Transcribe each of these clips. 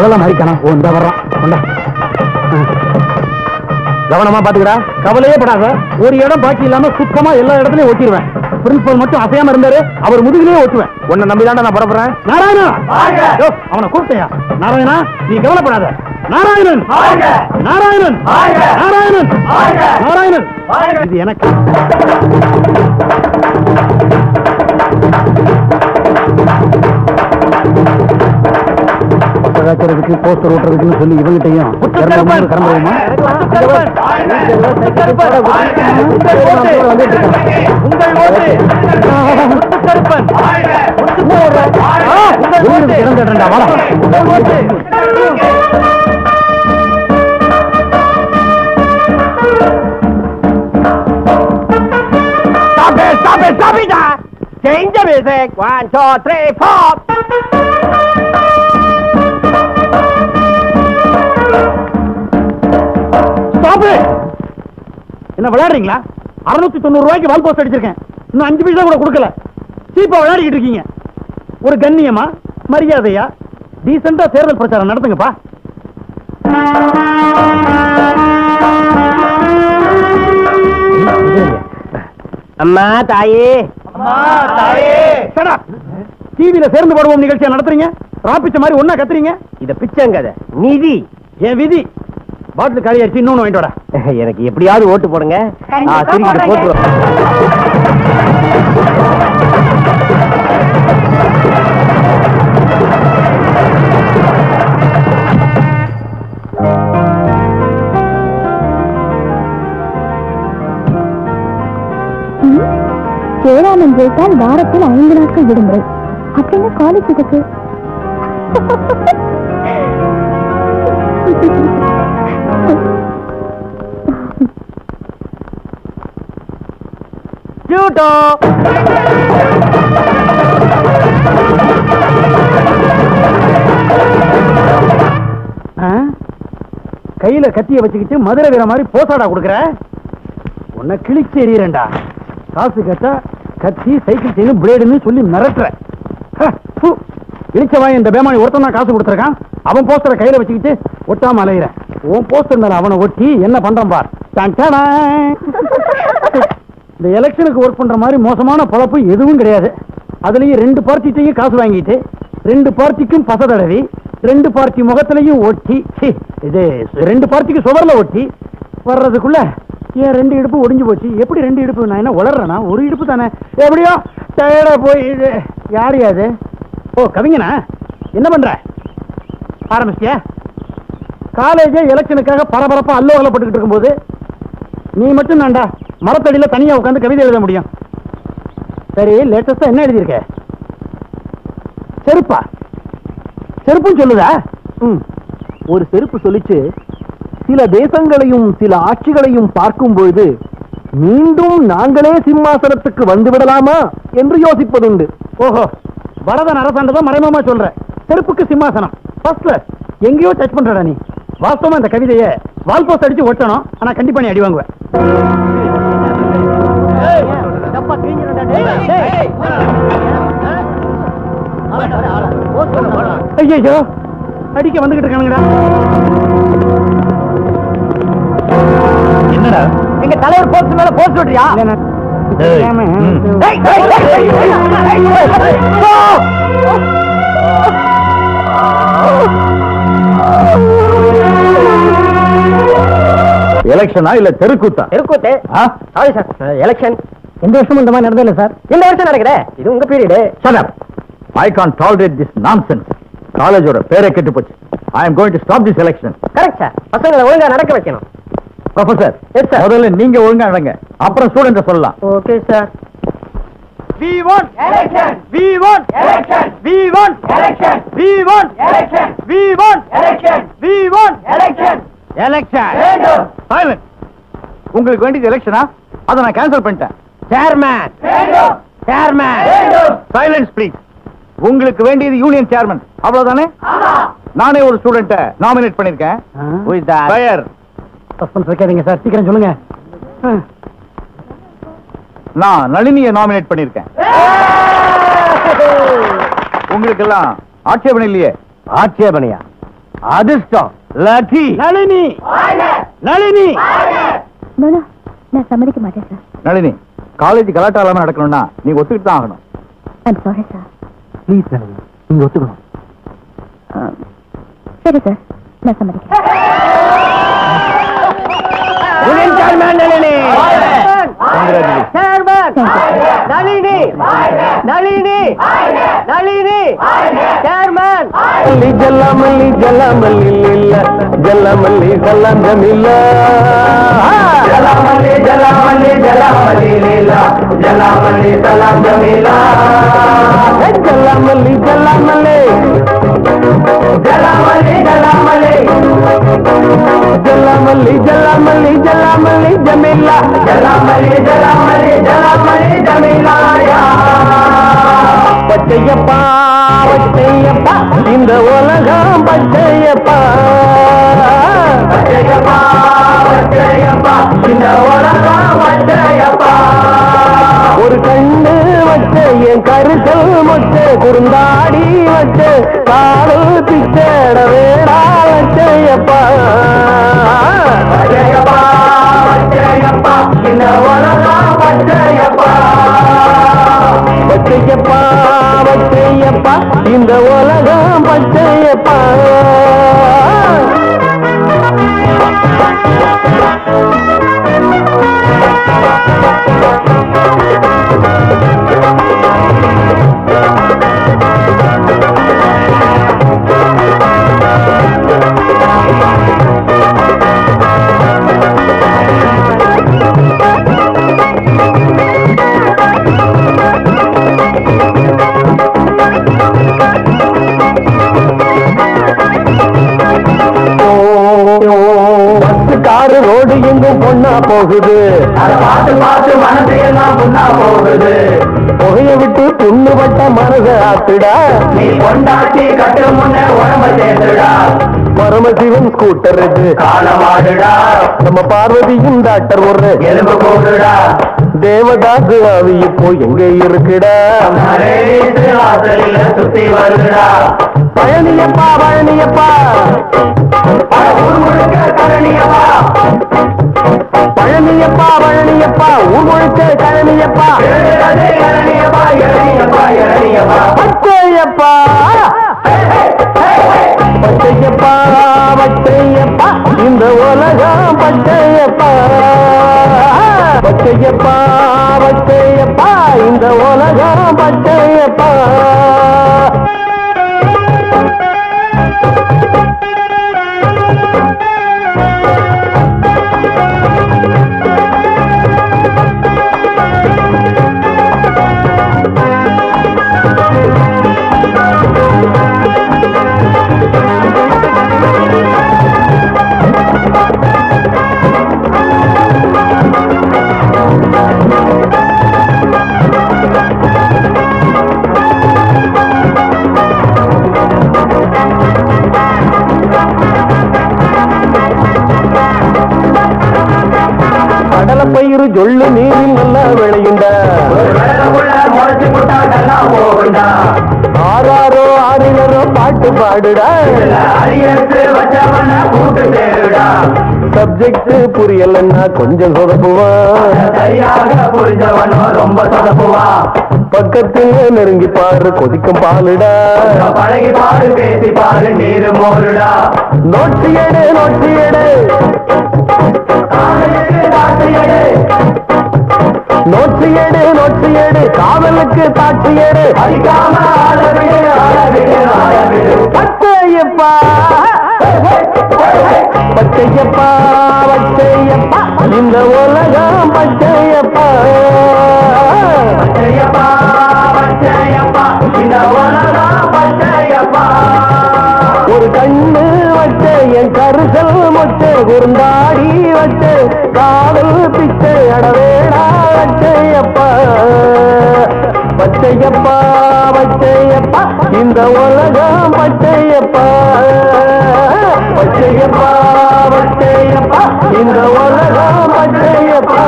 குரலாம் மறிக்கணும் ஓ இந்த வர்றான் கொண்டா ஆ. கவனமா பாத்துக்கடா கவலையே படாத ஒரு இடம் பாக்கி இல்லாம சுத்தமா எல்லா இடத்துலயும் ஓட்டிடுவேன் பிரின்சிபல் மட்டும் அசையாம இருந்தாரு அவர் முதுகிலேயே ஓட்டுவேன் உன்னை நம்பிதான்டா நான் புறப்படுறேன் நாராயணா யோ, அவனை கூப்பிட்டியா நாராயணா நீ கவலைப்படாத நாராயணன் நாராயணன் நாராயணன் நாராயணன் இது எனக்கு பழக்கிறதுக்கு போஸ்டர் ஓட்டுறதுக்குன்னு சொல்லி இவங்கிட்டையும் கிளம்புவோமா Stop it, stop it, stop it! ah! Change the music. One, two, three, four. Stop என்ன விளையாடுறீங்களா அறுநூத்தி தொண்ணூறு ரூபாய்க்கு வால் போஸ்ட் அடிச்சிருக்கேன் இன்னும் அஞ்சு பைசா கூட கொடுக்கல சீப்பா விளையாடிக்கிட்டு இருக்கீங்க ஒரு கண்ணியமா மரியாதையா டீசெண்டா தேர்தல் பிரச்சாரம் நடத்துங்கப்பா அம்மா தாயே டிவியில சேர்ந்து போடுவோம் நிகழ்ச்சியா நடத்துறீங்க ராப்பிச்ச மாதிரி ஒண்ணா கத்துறீங்க இத பிச்சைங்கத நிதி என் விதி பாட்டில் காலி அடிச்சு இன்னொன்னு வாங்கிட்டு வாடா எனக்கு எப்படியாவது ஓட்டு போடுங்க ஆ, திருக்கிட்டு போட்டு சேராமன் ஜெயித்தால் வாரத்தில் ஐந்து நாட்கள் விடுமுறை அப்படின்னா காலேஜ் இதுக்கு ஜூட்டோ ஆ? கையில கத்திய வச்சுக்கிட்டு மதுரை வீர மாதிரி போசாடா கொடுக்குற உன்னை கிழிச்சு எறியறேன்டா காசு கேட்டா கத்தி சைக்கிள் செயின் பிளேடுன்னு சொல்லி மிரட்டுற ஹ, ஃபு. இழிச்சவாய் இந்த பேமானி ஒருத்தன் தான் காசு கொடுத்துருக்கான் அவன் போஸ்டரை கையில வச்சுக்கிட்டு ஒட்டாம அலையிறேன் உன் போஸ்டர் மேல அவனை ஒட்டி என்ன பண்றான் பார் டன் டடாய். இந்த எலெக்ஷனுக்கு ஒர்க் பண்ற மாதிரி மோசமான பொழப்பு எதுவும் கிடையாது அதுலயும் ரெண்டு பார்ட்டிட்டையும் காசு வாங்கிட்டு ரெண்டு பார்ட்டிக்கும் பச தடவி ரெண்டு பார்ட்டி முகத்திலையும் ஒட்டி ச்சீ, இது ரெண்டு பார்ட்டிக்கு சுவர்ல ஒட்டி வர்றதுக்குள்ள ஏன் ரெண்டு இடுப்பு ஒடிஞ்சு போச்சு எப்படி ரெண்டு இடுப்பு நான் என்ன உளறேனா ஒரு இடுப்பு தானே எப்படியோ டயர்டா போய் இது யாரு அது ஓ கவிஞனா என்ன பண்ற ஆரம்பிச்சியா காலேஜே எலெக்ஷனுக்காக பரபரப்பா அல்லோகலப்பட்டுக்கிட்டு இருக்கும்போது நீ மட்டும் தான்டா மரத்தடியில தனியா உட்காந்து கவிதை எழுத முடியும் சரி லேட்டஸ்டா என்ன எழுதியிருக்க செருப்பா செருப்புன்னு சொல்லுதா ம் ஒரு செருப்பு சொல்லிச்சு சில தேசங்களையும் சில ஆட்சிகளையும் பார்க்கும் பொழுது மீண்டும் நாங்களே சிம்மாசனத்துக்கு வந்து விடலாமா என்று யோசிப்பதுண்டு ஓஹோ பரதன் அரசாண்டதான் மறைமுகமா சொல்ற செருப்புக்கு சிம்மாசனம் ஃபர்ஸ்ட்ல எங்கேயோ டச் பண்றடா நீ வாஸ்தவமா இந்த கவிதையை வால் போஸ்ட் அடிச்சு ஒட்டணும் ஆனா கண்டிப்பா நீ அடி வாங்குவேன் ஐயோ அடிக்க வந்துகிட்டு இருக்கானுங்கடா என்னடா எங்க தலைவர் போஸ்ட் மேல போஸ்ட் விடுறியா எலெக்ஷனா இல்ல தெருக்கூத்தா இருக்கோட்டு சாரி சார் எலெக்ஷன் எந்த வருஷமும் இந்த மாதிரி நடந்ததில்ல சார் இந்த வருஷம் நடக்குதே இது உங்க period shut up I can't tolerate this nonsense காலேஜோட பேரே கெட்டு போச்சு I am going to stop this election correct sir பசங்களை ஒழுங்கா நடக்க வைக்கணும் ப்ரொஃபசர் Yes, sir. முதல்ல நீங்க ஒழுங்கா நடங்க அப்புறம் ஸ்டூடெண்ட் சொல்லலாம் okay sir We want election. We want election. We want election. We want election. We want election. We want election. Election. Silence. உங்களுக்கு வேண்டியது எலெக்ஷனா அதை நான் கேன்சல் பண்ணிட்டேன் சேர்மேன் சேர்மேன் சைலன்ஸ் ப்ளீஸ் உங்களுக்கு வேண்டியது யூனியன் சேர்மன் அவ்வளவுதானே நானே ஒரு ஸ்டூடெண்ட்ட நாமினேட் பண்ணிருக்கேன் Who is that? Fire suspense வைக்காதீங்க சார் சீக்கிரம் சொல்லுங்க நான் நளினியை நாமினேட் பண்ணிருக்கேன் உங்களுக்கு எல்லாம் ஆட்சேபனை இல்லையே ஆட்சேபனையா அதிர்ஷ்டம் lucky Nalini Nalini no, no, நான் சம்மதிக்க மாட்டேன் சார் நளினி காலேஜ் கலாட்டா இல்லாம நடக்கணும்னா நீங்க ஒத்துக்கிட்டு தான் ஆகணும் I'm sorry sir please Nalini நீங்க ஒத்துக்கணும் சரி சார் நான் சம்மதிக்கிறேன் union chairman Nalini Congratulations. Chairman Nalini Nalini Nalini chairman மல்லி ஜல்லமல்லி ஜல்லமல்லி இல்ல ஜல்லமல்லி ஜல்லந்தமில்ல ஜலமல்லி ஜலமல்லி ஜலமல்லி லீல ஜலமல்லி ஜலந்தமில்ல ஜல்லமல்லி ஜல்லமல்லி ஜலமல்லி ஜலமல்லி ஜல்லமல்லி ஜல்லமல்லி ஜல்லமல்லி ஜமில்லா ஜலமல்லி ஜலமல்லி ஜலமல்லி ஜமில்லாயா பச்சையப்பா பச்சையப்பா இந்த உலகம் பச்சையப்பா பச்சையப்பா பச்சையப்பா இந்த உலகம் பச்சையப்பா ஒரு கண்ணு வச்ச என் கருசல் மொச்ச குறுந்தாடி வச்ச காதல் பிச்சட வேடா லட்சையப்பா பச்சையப்பா பச்சையப்பா இந்த உலகம் பச்சையப்பா பச்சையப்பா பச்சையப்பா இந்த உலகம் பச்சையப்பா பஸ் காரு ரோடு எங்கும் பொண்ணா போகுது அத பார்த்து பார்த்து மனசு எல்லாம் பொண்ணா போகுது புகைய விட்டு புண்ணு பட்ட மனச ஆத்துடா நீ கொண்டாட்டி கட்டு முன்ன உடம்ப சேர்த்துடா பரமசிவன் ஸ்கூட்டர் இது காலமாடுடா நம்ம பார்வதியும் டாக்டர் ஒரு எலும்பு போடுடா தேவதாசு அவி இப்போ எங்க இருக்குடா சுத்தி வருடா பழனியப்பா பழனியப்பா பழனியப்பா பழனியப்பா பழனியப்பா ஊர் முழுக்க கழனியப்பா பச்சையப்பா பச்சையப்பா பச்சையப்பா இந்த உலகம் பச்சையப்பா பச்சையப்பா பச்சையப்பா இந்த உலகம் பச்சையப்பா கடலை பயிறு ஜொள்ளு நீரில் நல்லா விளையுண்டா ஆறாரோ ஆறிலரோ பாட்டு பாடுடா சப்ஜெக்ட் புரியலன்னா கொஞ்சம் சொதப்புவான் ரொம்ப சொதப்புவா பக்கத்துல நெருங்கி பாரு கொதிக்கும் பாலுடா பழகி பாரு பேசி பாரு நீரு மோருடா நோட்டு எடு நோட்டு எடு காதலுக்கு நாட்டு எடு நோட்டு எடு நோட்டு எடு காதலுக்கு தாட்சி எடு அடிக்காம ஆளவிடு ஆளவிடு ஆளவிடு பச்சையப்பா பச்சையப்பா பச்சையப்பா இந்த உலகம் பச்சையப்பா பச்சையப்பா பச்சையப்பா இந்த உலகம் பச்சையப்பா ஒரு கண்ணு வச்ச என் கருசல் மொச்ச குறுந்தாடி வச்ச காதல் பிச்சை அடவேடா பச்சையப்பா பச்சையப்பா பச்சையப்பா இந்த உலகம் பச்சையப்பா பச்சையப்பா பச்சையப்பா இந்த உலகம் பச்சையப்பா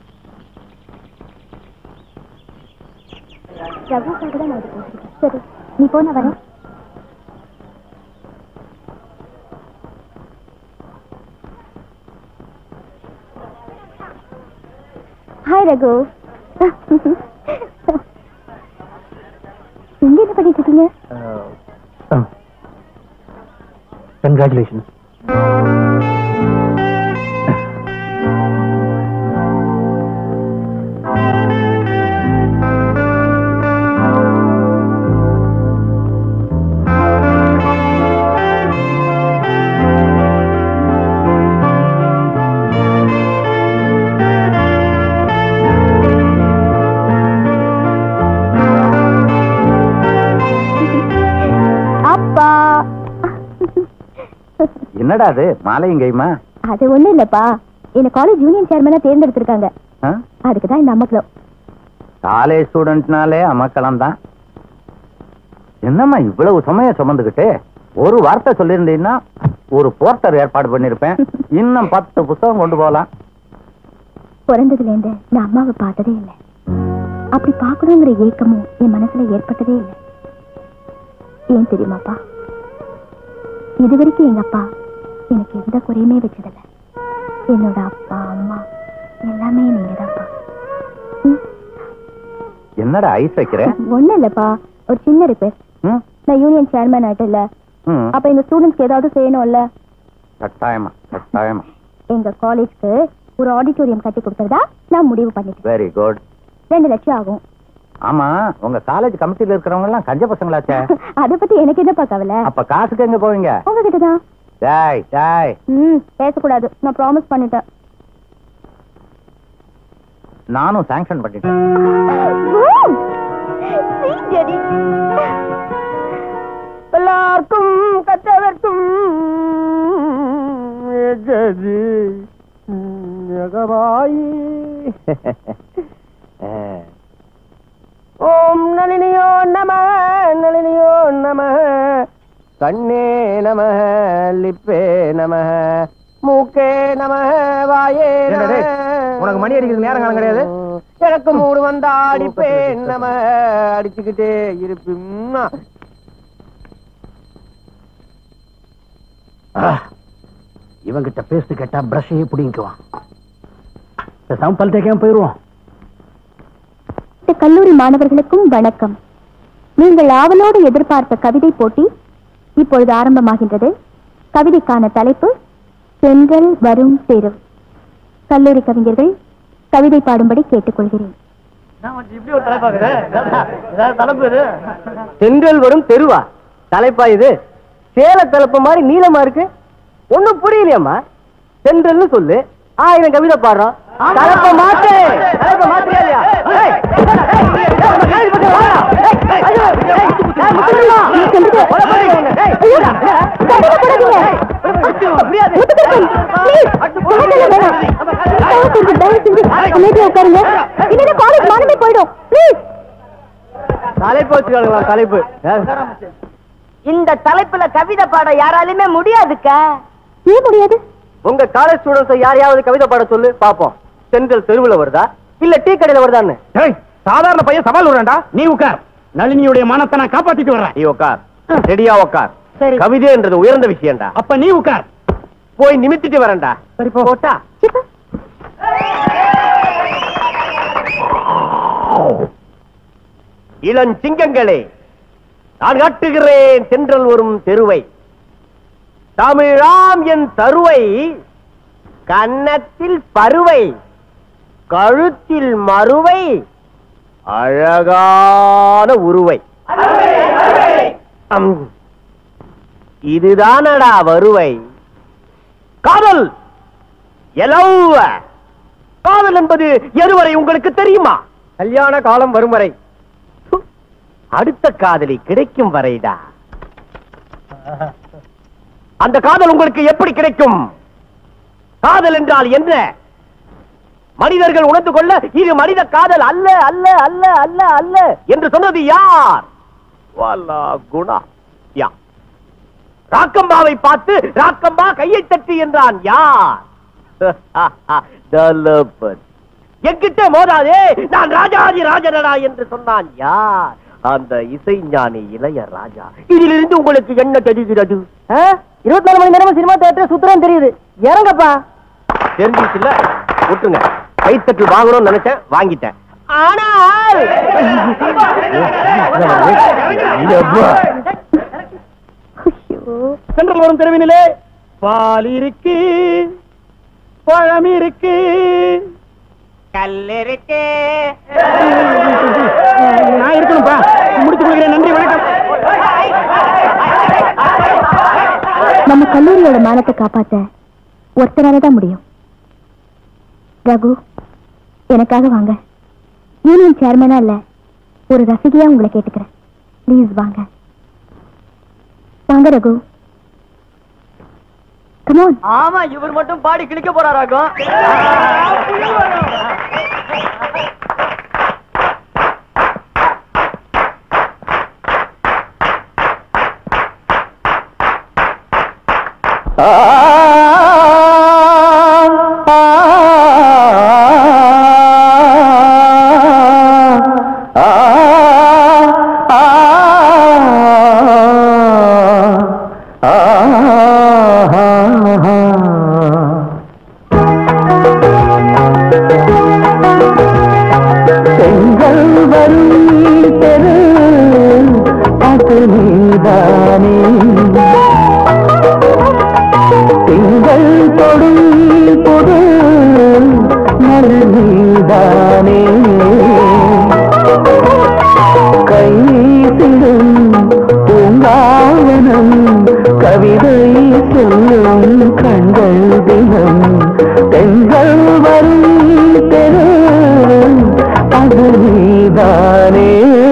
ரகுக்காக தான் நான் இது போட்டிருக்கேன் சரி நீ போன வரேன் ஹாய் ரகு இங்க என்ன பண்ணிட்டு இருக்கீங்க கங்க்ராச்சுலேஷன் அப்பா என்னடா அது மாலையும் கைமா அது ஒண்ணும் இல்லப்பா என்ன காலேஜ் யூனியன் சேர்மனா தேர்ந்தெடுத்திருக்காங்க அதுக்கு தான் இந்த அம்மக்களம் காலேஜ் ஸ்டூடெண்ட்னாலே அமக்கலாம் தான் என்னம்மா இவ்வளவு சுமைய சுமந்துக்கிட்டு ஒரு வார்த்தை சொல்லியிருந்தீங்கன்னா ஒரு போர்ட்டர் ஏற்பாடு பண்ணிருப்பேன் இன்னும் பத்து புத்தகம் கொண்டு போகலாம் பிறந்ததுல இருந்து நான் அம்மாவை பார்த்ததே இல்லை அப்படி பார்க்கணுங்கிற ஏக்கமும் என் மனசுல ஏற்பட்டதே இல்லை ஏன் தெரியுமாப்பா இது வரைக்கும் எங்க அப்பா எனக்கு எந்த குறையுமே வச்சதில்ல என்னோட அப்பா அம்மா எல்லாமே நீங்கதான்ப்பா ம், என்னடா ஐஸ் வைக்கிற ஒண்ணும் இல்லப்பா ஒரு சின்ன ரிப்பேர் ம்? நான் யூனியன் சேர்மன் ஆயிட்டல ம். அப்ப எங்க ஸ்டூடெண்ட்ஸ்க்கு ஏதாவது செய்யணும்ல கட்டாயமா கட்டாயமா எங்க காலேஜ்க்கு ஒரு ஆடிட்டோரியம் கட்டி கொடுக்கறதா நான் முடிவு பண்ணிட்டேன் வெரி குட் ரெண்டு லட்சம் ஆகும் ஆமா உங்க காலேஜ் கமிட்டில இருக்கிறவங்க எல்லாம் கஞ்ச பசங்களாச்சே அத பத்தி எனக்கு என்னப்பா கவலை அப்ப காசுக்கு எங்க போவீங்க உங்ககிட்ட தான் டாய் டாய் ம் பேசக்கூடாது நான் ப்ராமிஸ் பண்ணிட்டேன் நானும் சாங்ஷன் பண்ணிட்டேன் எல்லாருக்கும் கற்றவர்க்கும் எஜது ஜகமாயி ஓம் நளினியோ நம நளினியோ நம கண்ணே நம லிப்பே நம மூக்கே நம வாயே என்னடா டேய், உனக்கு மணி அடிக்கிறது நேரம் காலம் கிடையாது? எனக்கு மூடு வந்தா அடிப்பேன் நம அடிச்சுக்கிட்டே இருப்பின்னா இவங்கிட்ட பேசு கேட்டா பிரஷையே பிடிங்குவான் பேசாம பல் தேய்க்காம போயிருவோம் இந்த கல்லூரி மாணவர்களுக்கும் வணக்கம் நீங்கள் ஆவலோடு எதிர்பார்த்த கவிதை போட்டி இப்பொழுது ஆரம்பமாகின்றது கவிதைக்கான தலைப்பு சென்றல் வரும் தெரு கல்லூரி கவிஞர்கள் கவிதை பாடும்படி கேட்டுக்கொள்கிறேன் தென்றல் வரும் தெருவா தலைப்பா இது சேல தலைப்பு மாதிரி நீளமா இருக்கு ஒண்ணும் புரியலையம்மா தென்றல்னு சொல்லு ஆயிரம் கவிதை பாடுறோம் தலைப்ப மாத்து தலைப்ப மாத்திரியா இல்லையா? ஏய், ஏய், ஏய், நம்ம காலேஜ் பக்கம் வாடா. ஏய், ஏய், ஐயோ, ஏய், ஏய், முத்துக்குமா. கொலை பண்ணிடுவாங்க. ஏய், ஐயோடா. ஏய், முடியாது. காலேஜ் மானமே போயிடும் ப்ளீஸ் தலைப்பு வச்சுக்கோங்களா தலைப்பு இந்த தலைப்புல கவிதை பாட யாராலுமே முடியாதுக்கா ஏன் முடியாது உங்க காலேஜ் ஸ்டூடெண்ட்ஸ் யாரையாவது கவிதை பாட சொல்லு பாப்போம் சென்ட்ரல் தெருவுல வருதா இல்ல டீ கடையில வருதான்னு ஏய், சாதாரண பையன் சவால் விடுறான்டா நீ உட்கார் நளினியுடைய மானத்தை நான் காப்பாத்திட்டு வர்றேன் நீ உட்கார் ரெடியா உட்கார் சரி. கவிதைன்றது உயர்ந்த விஷயம்டா அப்ப நீ உட்கார் போய் நிமித்திட்டு வரேன்டா சரி போ போட்டா சிப்பா இளஞ்சிங்கங்களே நான் காட்டுகிறேன் தென்றல் வரும் தெருவை தமிழாம் என் தருவை கன்னத்தில் பருவை கழுத்தில் மறுவை அழகான உருவை அம். இதுதானடா வருவை காதல் எலவ காதல் என்பது எதுவரை உங்களுக்கு தெரியுமா கல்யாண காலம் வரும் வரை ப்பு, அடுத்த காதலி கிடைக்கும் வரைடா அந்த காதல் உங்களுக்கு எப்படி கிடைக்கும் காதல் என்றால் என்ன மனிதர்கள் உணர்ந்து கொள்ள இது மனித காதல் அல்ல அல்ல அல்ல அல்ல அல்ல என்று சொன்னது யார் வல்லா குணா யா ராக்கம்பாவை பார்த்து ராக்கம்பா கையை தட்டு என்றான் யார் தலபதி என்கிட்ட மோதாதே நான் ராஜாதி ராஜனடா என்று சொன்னான் யார் அந்த இசைஞானி இளையராஜா இதிலிருந்து உங்களுக்கு என்ன தெரிகிறது இருபத்தி நாலு மணி நேரம் சினிமா தேட்டர் சுத்துறோம் தெரியுது இறங்கப்பா தெரிஞ்சிச்சுல விட்டுருங்க கைத்தட்டு வாங்கணும்னு நினைச்சேன் வாங்கிட்டேன் ஆனால் சென்ட்ரல் வரும் தெருவினிலே பால் இருக்கு பழம் இருக்கு கல்லிருக்கு நான் இருக்கணும்பா முடிச்சு கொடுக்கிறேன் நன்றி வணக்கம் நம்ம கல்லூரியோட மானத்தை காப்பாத்த ஒருத்தரால தான் முடியும் ரகு எனக்காக வாங்க யூனியன் சேர்மனா இல்ல ஒரு ரசிகையா உங்களை கேட்டுக்கிறேன் ப்ளீஸ் வாங்க வாங்க ரகு கமோன் ஆமா இவர் மட்டும் பாடி கிழிக்க போறாராக்கும் பெண்கள் வரும் தெரு அது நீதானே திங்கள் தொடும் பொது நல் நீதானே கை சிடும் பூங்காவனம் கவிதை சொல்லும் கண்கள் தினம் தெங்கள் வரும் தெரு அது நீதானே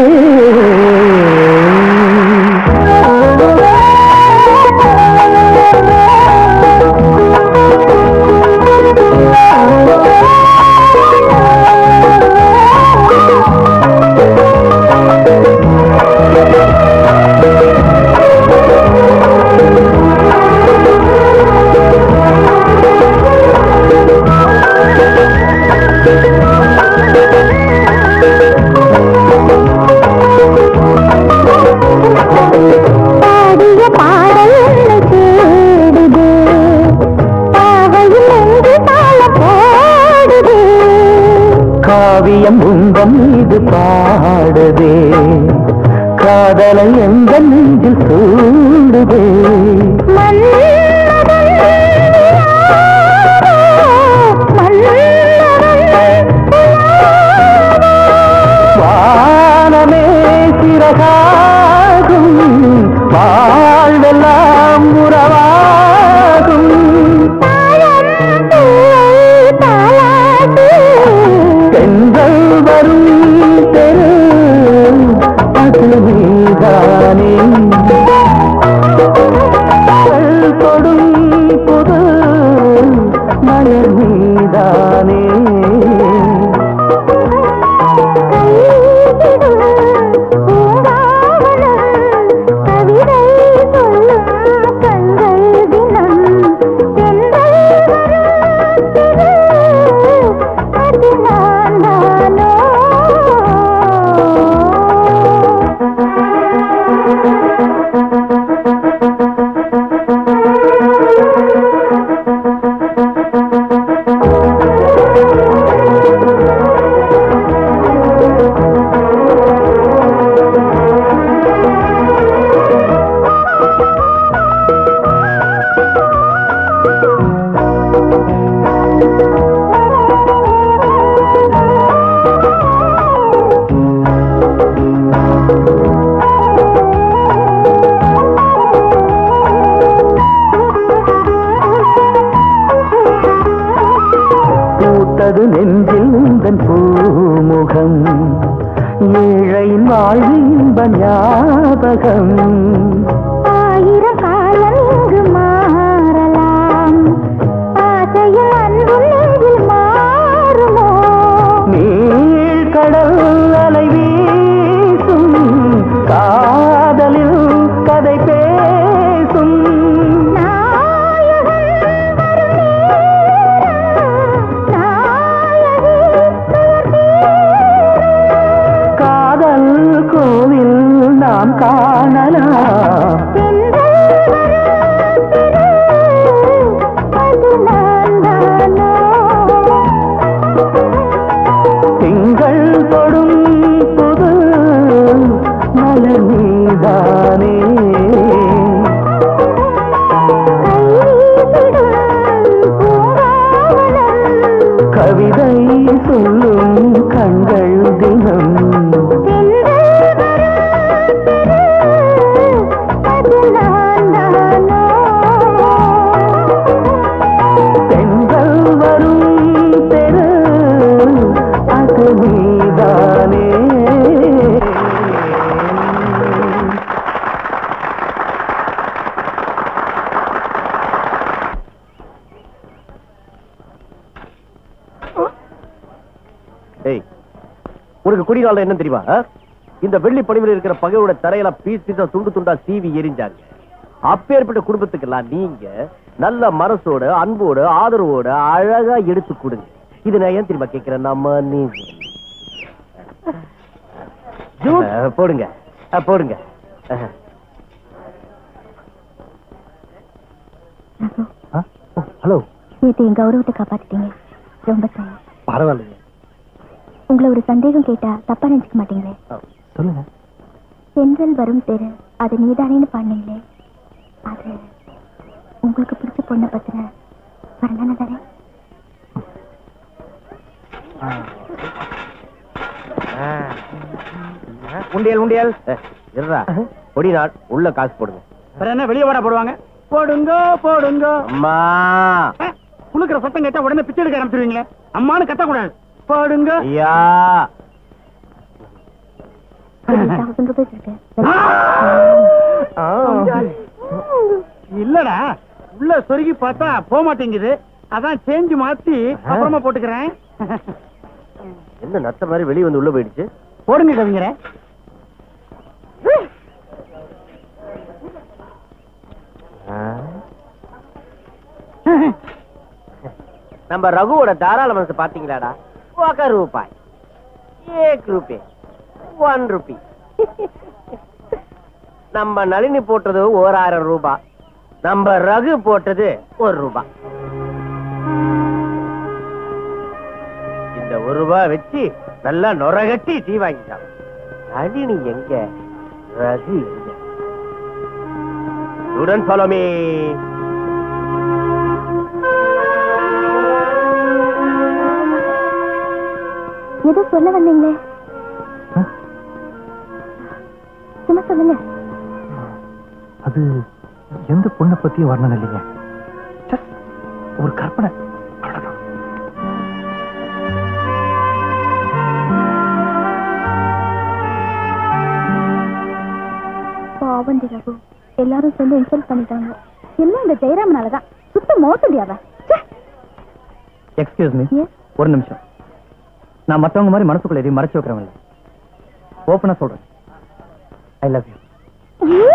பாடிய பாடல் என்னை தேடுது பாவையில் என்று தாளம் போடுது காவியம் உந்தம் மீது பாடுதே காதலை எந்த நெஞ்சில் சூடுதே மன்னவன் யாரோ, மன்னவன் யாரோ. வானமே சிறகாகும் வாழ்வெல்லாம் உறவாகும் தாழம்பூ தாலாட்டு. பெண்கள் வரும் தெரு அது நீதானே கல் தொடும் புது மலர் நீதானே பூத்தது நெஞ்சில் உந்தன் பூமுகம் ஏழையின் வாழ்வு இன்ப ஞாபகம் ஆயிரம் காலம் இங்கு மாறலாம் ஆசையும் அன்பும் நெஞ்சில் மாறுமோ நீழ்கடல் அலை வீசும் காதலில் கதை பேசும் நாயகன் வரும் நேரம், நாயகி பெயர் தீரும். காதல் கோவில் நாம் காணலாம் திங்கள் தொடும் புது மலர் நீதானே கவிதை சொல்லும் கண்கள் தினம் பெண்கள் வரும் தெரு அது நீதானே ஏய் உனக்கு குடிகாலம் என்ன தெரியுமா ஆ? இந்த வெள்ளி பணிவில் இருக்கிற பகையோட தரையில பீஸ் பீஸா துண்டு துண்டா சீவி எரிஞ்சாங்க அப்பேற்பட்ட குடும்பத்துக்கெல்லாம் நீங்க நல்ல மனசோட அன்போட ஆதரவோட அழகா எடுத்து கொடுங்க இது நான் ஏன் தெரியுமா கேட்கிறேன் நம்ம நீ ஆ, போடுங்க ஆ, போடுங்க ஆ. ஹலோ நேற்று என் கௌரவத்தை காப்பாத்திட்டீங்க ரொம்ப தேங்க்ஸ் பரவாயில்லைங்க உங்களை ஒரு சந்தேகம் கேட்டா தப்பா நினைச்சுக்க மாட்டீங்களே சொல்லுங்க தென்றல் வரும் தெரு அது நீதானேன்னு பாடினீங்களே அது உங்களுக்கு பிடிச்ச பொண்ணை பத்தின வர்ணனை தானே உண்டியல் உண்டியல் இருடா பொடி நாட் உள்ள காசு போடுங்க அப்புறம் என்ன வெளியே வாடா போடுவாங்க போடுங்க போடுங்க அம்மா அஹ், குளுக்கிற சத்தம் கேட்டா உடனே பிச்சை எடுக்க ஆரம்பிச்சிருவீங்களே அம்மானு கத்தக்கூடாது போடுங்க ஐயா தௌசண்ட் ருபீஸ் இருக்கு இல்லடா உள்ள சொருகி பார்த்தா போக மாட்டேங்குது அதான் சேஞ்ச் மாத்தி அப்புறமா போட்டுக்கிறேன் என்ன நத்த மாதிரி வெளிய வந்து உள்ள போயிடுச்சு போடுங்க கவிஞரே நம்ம ரகுவோட தாராள மனசு பாத்தீங்களாடா ఒక ரூபாய் ஏக் ரூபே ஒன் ருபி நம்ம நளினி போட்டது ஓராயிரம் ரூபாய் நம்ம ரகு போட்டது ஒரு ரூபாய் இந்த ஒரு ரூபாய் வச்சு நல்லா நொரகட்டி டீ வாங்கிட்டான் நளினி எங்க ரகு எங்க ஸ்டூடெண்ட் ஃபாலோ மீ ஏதோ சொல்ல வந்தீங்களே சும்மா சொல்லுங்க அது எந்த பொண்ணை பத்தியும் வர்ணனை இல்லைங்க Just ஒரு கற்பனை அவ்வளவுதான். பாவண்டி ரகு எல்லாரும் சேர்ந்து இன்சல்ட் பண்ணிட்டாங்க எல்லாம் இந்த ஜெயராமனாலதான் சுத்த மோசடி அவன் எக்ஸ்கியூஸ் மீ Yes. ஒரு நிமிஷம் நான் மத்தவங்க மாதிரி மனசுக்குள்ள எதையும் மறைச்சு வைக்கிறவன் இல்ல ஓப்பனா சொல்றேன் ஐ லவ் யூ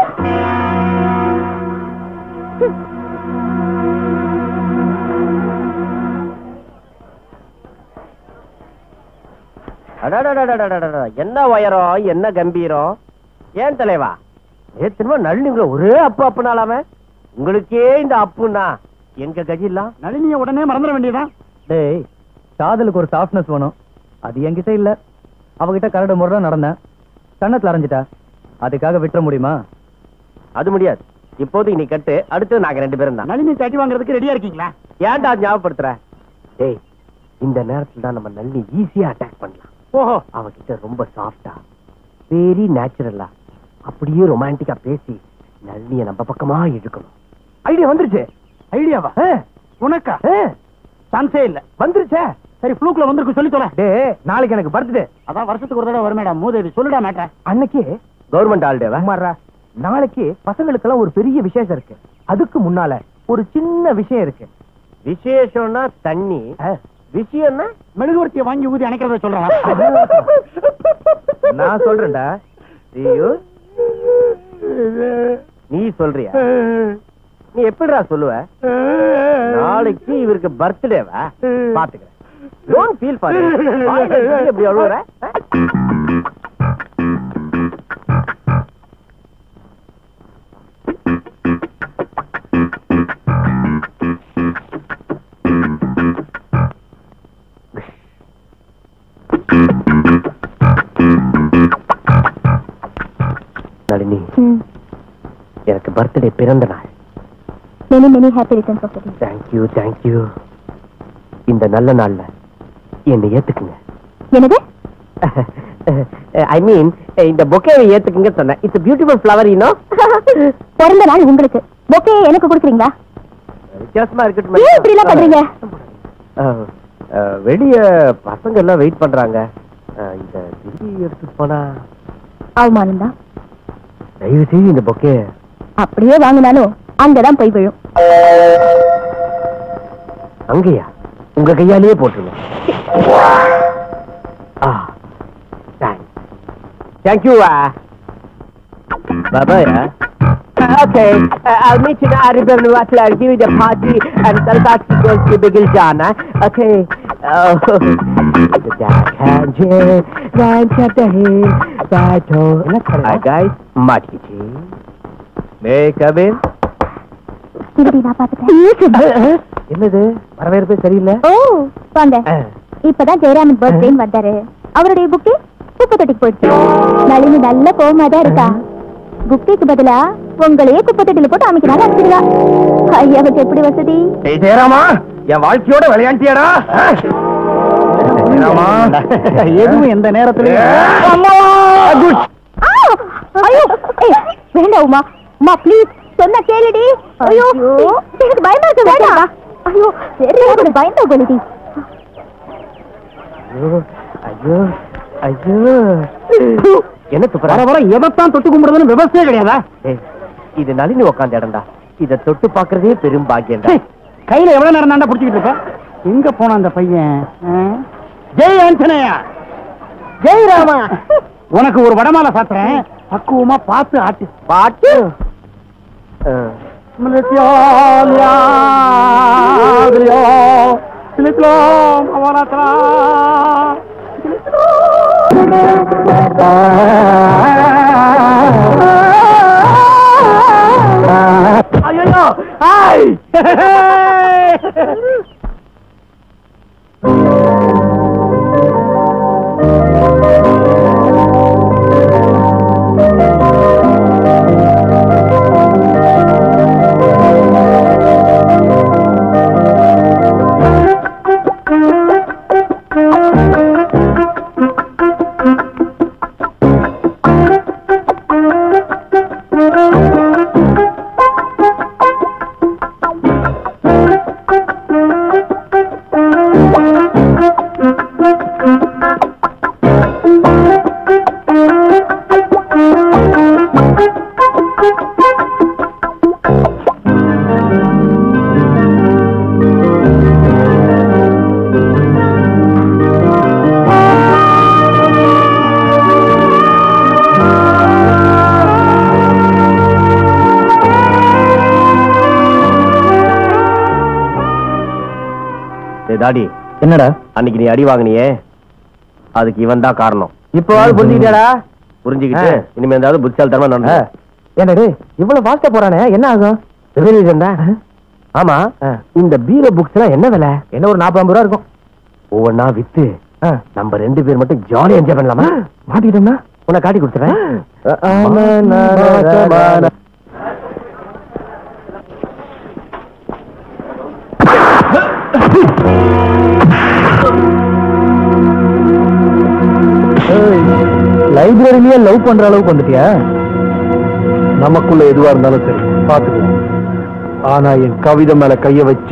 அடடடடடடடட. என்ன உயரம் என்ன கம்பீரம் ஏன் தலைவா ஏத்துமா நள்ளிங்கள ஒரே அப்பு அப்புனாலாம உங்களுக்கே இந்த அப்புனா எங்க கஜில்லாம் நளினிய உடனே மறந்துட வேண்டியதான் டேய் காதலுக்கு ஒரு சாஃப்ட்னஸ் வேணும் அது என்கிட்ட இல்ல அவகிட்ட கரடு முறை நடந்தேன் கண்ணத்துல அரைஞ்சிட்டா அதுக்காக விட்டுற முடியுமா அது முடியாது இப்போதைக்கு நீ கட்டு அடுத்து நாங்க ரெண்டு பேரும் தான் நளினி தட்டி வாங்குறதுக்கு ரெடியா இருக்கீங்களா ஏன்டா ஞாபகப்படுத்துற டேய் இந்த நேரத்துல தான் நம்ம நளினி ஈஸியா அட்டாக் பண்ணலாம் ஓஹோ அவகிட்ட ரொம்ப சாஃப்டா வெரி நேச்சுரலா அப்படியே ரொமான்டிக்கா பேசி நளினிய நம்ம பக்கமா இழுக்கணும் ஐடியா வந்துருச்சு ஐடியாவா உனக்கா சான்ஸே இல்ல வந்துருச்சே சரி ஃப்ளூக்ல வந்திருக்கு சொல்லி தொலை டேய் நாளைக்கு எனக்கு பர்த்டே அதான் வருஷத்துக்கு ஒரு தடவை வருமேடா மூதேவி சொல்லுடா மேட்ட அன்னைக்கு கவர்மெண்ட் ஹாலிடேவா அம்மாரா நாளைக்கு பசங்களுக்கெல்லாம் ஒரு பெரிய விசேஷம் இருக்கு அதுக்கு முன்னால ஒரு சின்ன விஷயம் இருக்கு விசேஷம்னா தண்ணி விஷயம்னா மெழுகுவர்த்தியை வாங்கி ஊதி அணைக்கிறத சொல்றான் நான் சொல்றேன்டா ஐயோ. நீ சொல்றியா நீ எப்படிடா சொல்லுவ நாளைக்கு இவருக்கு பர்த்டேவா பாத்துக்கிறேன் டோன்ட் ஃபீல் ஃபார் எப்படி அழுவுற நளினி ம் எனக்கு பர்த்டே பிறந்த நாள் many many happy returns of the day thank you thank you இந்த நல்ல நாள்ல என்னை ஏத்துக்குங்க என்னது ஐ மீன் இந்த பொக்கேவை ஏத்துக்குங்க சொன்னேன் இட்ஸ் பியூட்டிஃபுல் ஃப்ளவர் யூனோ பிறந்த நாள் உங்களுக்கு பொக்கே எனக்கு கொடுக்குறீங்களா வித்தியாசமா ஏன் இப்படி எல்லாம் பண்றீங்க இருக்கட்டும் வெளிய பசங்க எல்லாம் வெயிட் பண்றாங்க அஹ், இந்த திரும்பி எடுத்து போனா அவமானம் தான் தயவு செய்து இந்த பொக்கே அப்படியே வாங்கினாலும் அங்கதான் போய் விழும் அங்கேயா உங்க கையாலேயே போட்டுருங்க ஆ தேங்க்ஸ் தேங்க்யூ பாபாயா Okay, uh, I'll meet you in Aribel Nuatla. I'll give you the party and Salkatki goes to Bigil Jana. Okay. Oh, the dark angel, ranch at the hill, battle. Hi guys, மாட்டிக்கிச்சு May I come in? இருடி நான் பாத்துட்டேன் என்னது வரவேற்பே சரியில்லை ஓ வாங்க இப்பதான் ஜெயராமன் பர்த்டேன்னு வந்தாரு அவருடைய புக்கே குப்பை தொட்டிக்கு போயிடுச்சு நளினி நல்ல கோவமா தான் இருக்கா புக்கேக்கு பதிலா உங்களையே குப்பை தொட்டில போட்டு அமைக்கிறாங்க அனுப்பிடுவா ஐயாவுக்கு எப்படி வசதி ஏய் ஜெயராமா என் வாழ்க்கையோட விளையாண்டியாடா ஜெயராமா எதுவும் எந்த நேரத்திலயும் ஆ! ஐயோ ஏய், வேண்டாம் உமா உமா ப்ளீஸ் சொன்ன கேளுடி ஐயோ எனக்கு பயமா இருக்கு வேண்டாம் ஐயோ சரி எனக்கு பயந்தா கொலுடி ஐயோ ஐயோ ஐயோ என்ன துப்புற வர வர எதைத்தான் தொட்டு கும்பிடுறதுன்னு விவசாயே கிடையாதா ஏய், இது நளினி உக்காந்த இடம்டா இத தொட்டு பாக்குறதே பெரும் பாக்கியம்டா டேய், கையில எவ்வளவு நேரம் தாண்டா புடிச்சுக்கிட்டு இருப்ப எங்க போன அந்த பையன் ஆ? ஜெய் ஆஞ்சனையா ஜெய் ராமா உனக்கு ஒரு வடமாலை சாத்துறேன் பக்குவமா பார்த்து ஆட்டு பாட்டு ஐயோ ஹாய் டேய் தாடி என்னடா அன்னைக்கு நீ அடி வாங்கினியே அதுக்கு இவன் தான் காரணம் இப்போவாது புரிஞ்சுக்கிட்டாடா புரிஞ்சுக்கிட்டு ஆ. இனிமே ஏதாவது புத்திசாலித்தனமா நடந்து என்னடு இவ்வளவு ஃபாஸ்டா போறானே என்ன ஆகும் ஆமா ஆ. இந்த பீரோ புக்ஸ் எல்லாம் என்ன விலை என்ன ஒரு நாற்பது ரூபா இருக்கும் ஒவ்வொன்னா வித்து ஆ. நம்ம ரெண்டு பேர் மட்டும் ஜாலியா என்ஜாய் பண்ணலாமா மாட்டிக்கிட்டோம்னா உன்னை காட்டி கொடுத்துறேன் லைப்ரரியிலேயே லவ் பண்ற அளவுக்கு வந்துட்டியா நமக்குள்ள எதுவா இருந்தாலும் சரி பாத்துக்குவோம் ஆனா என் கவிதை மேல கைய வச்ச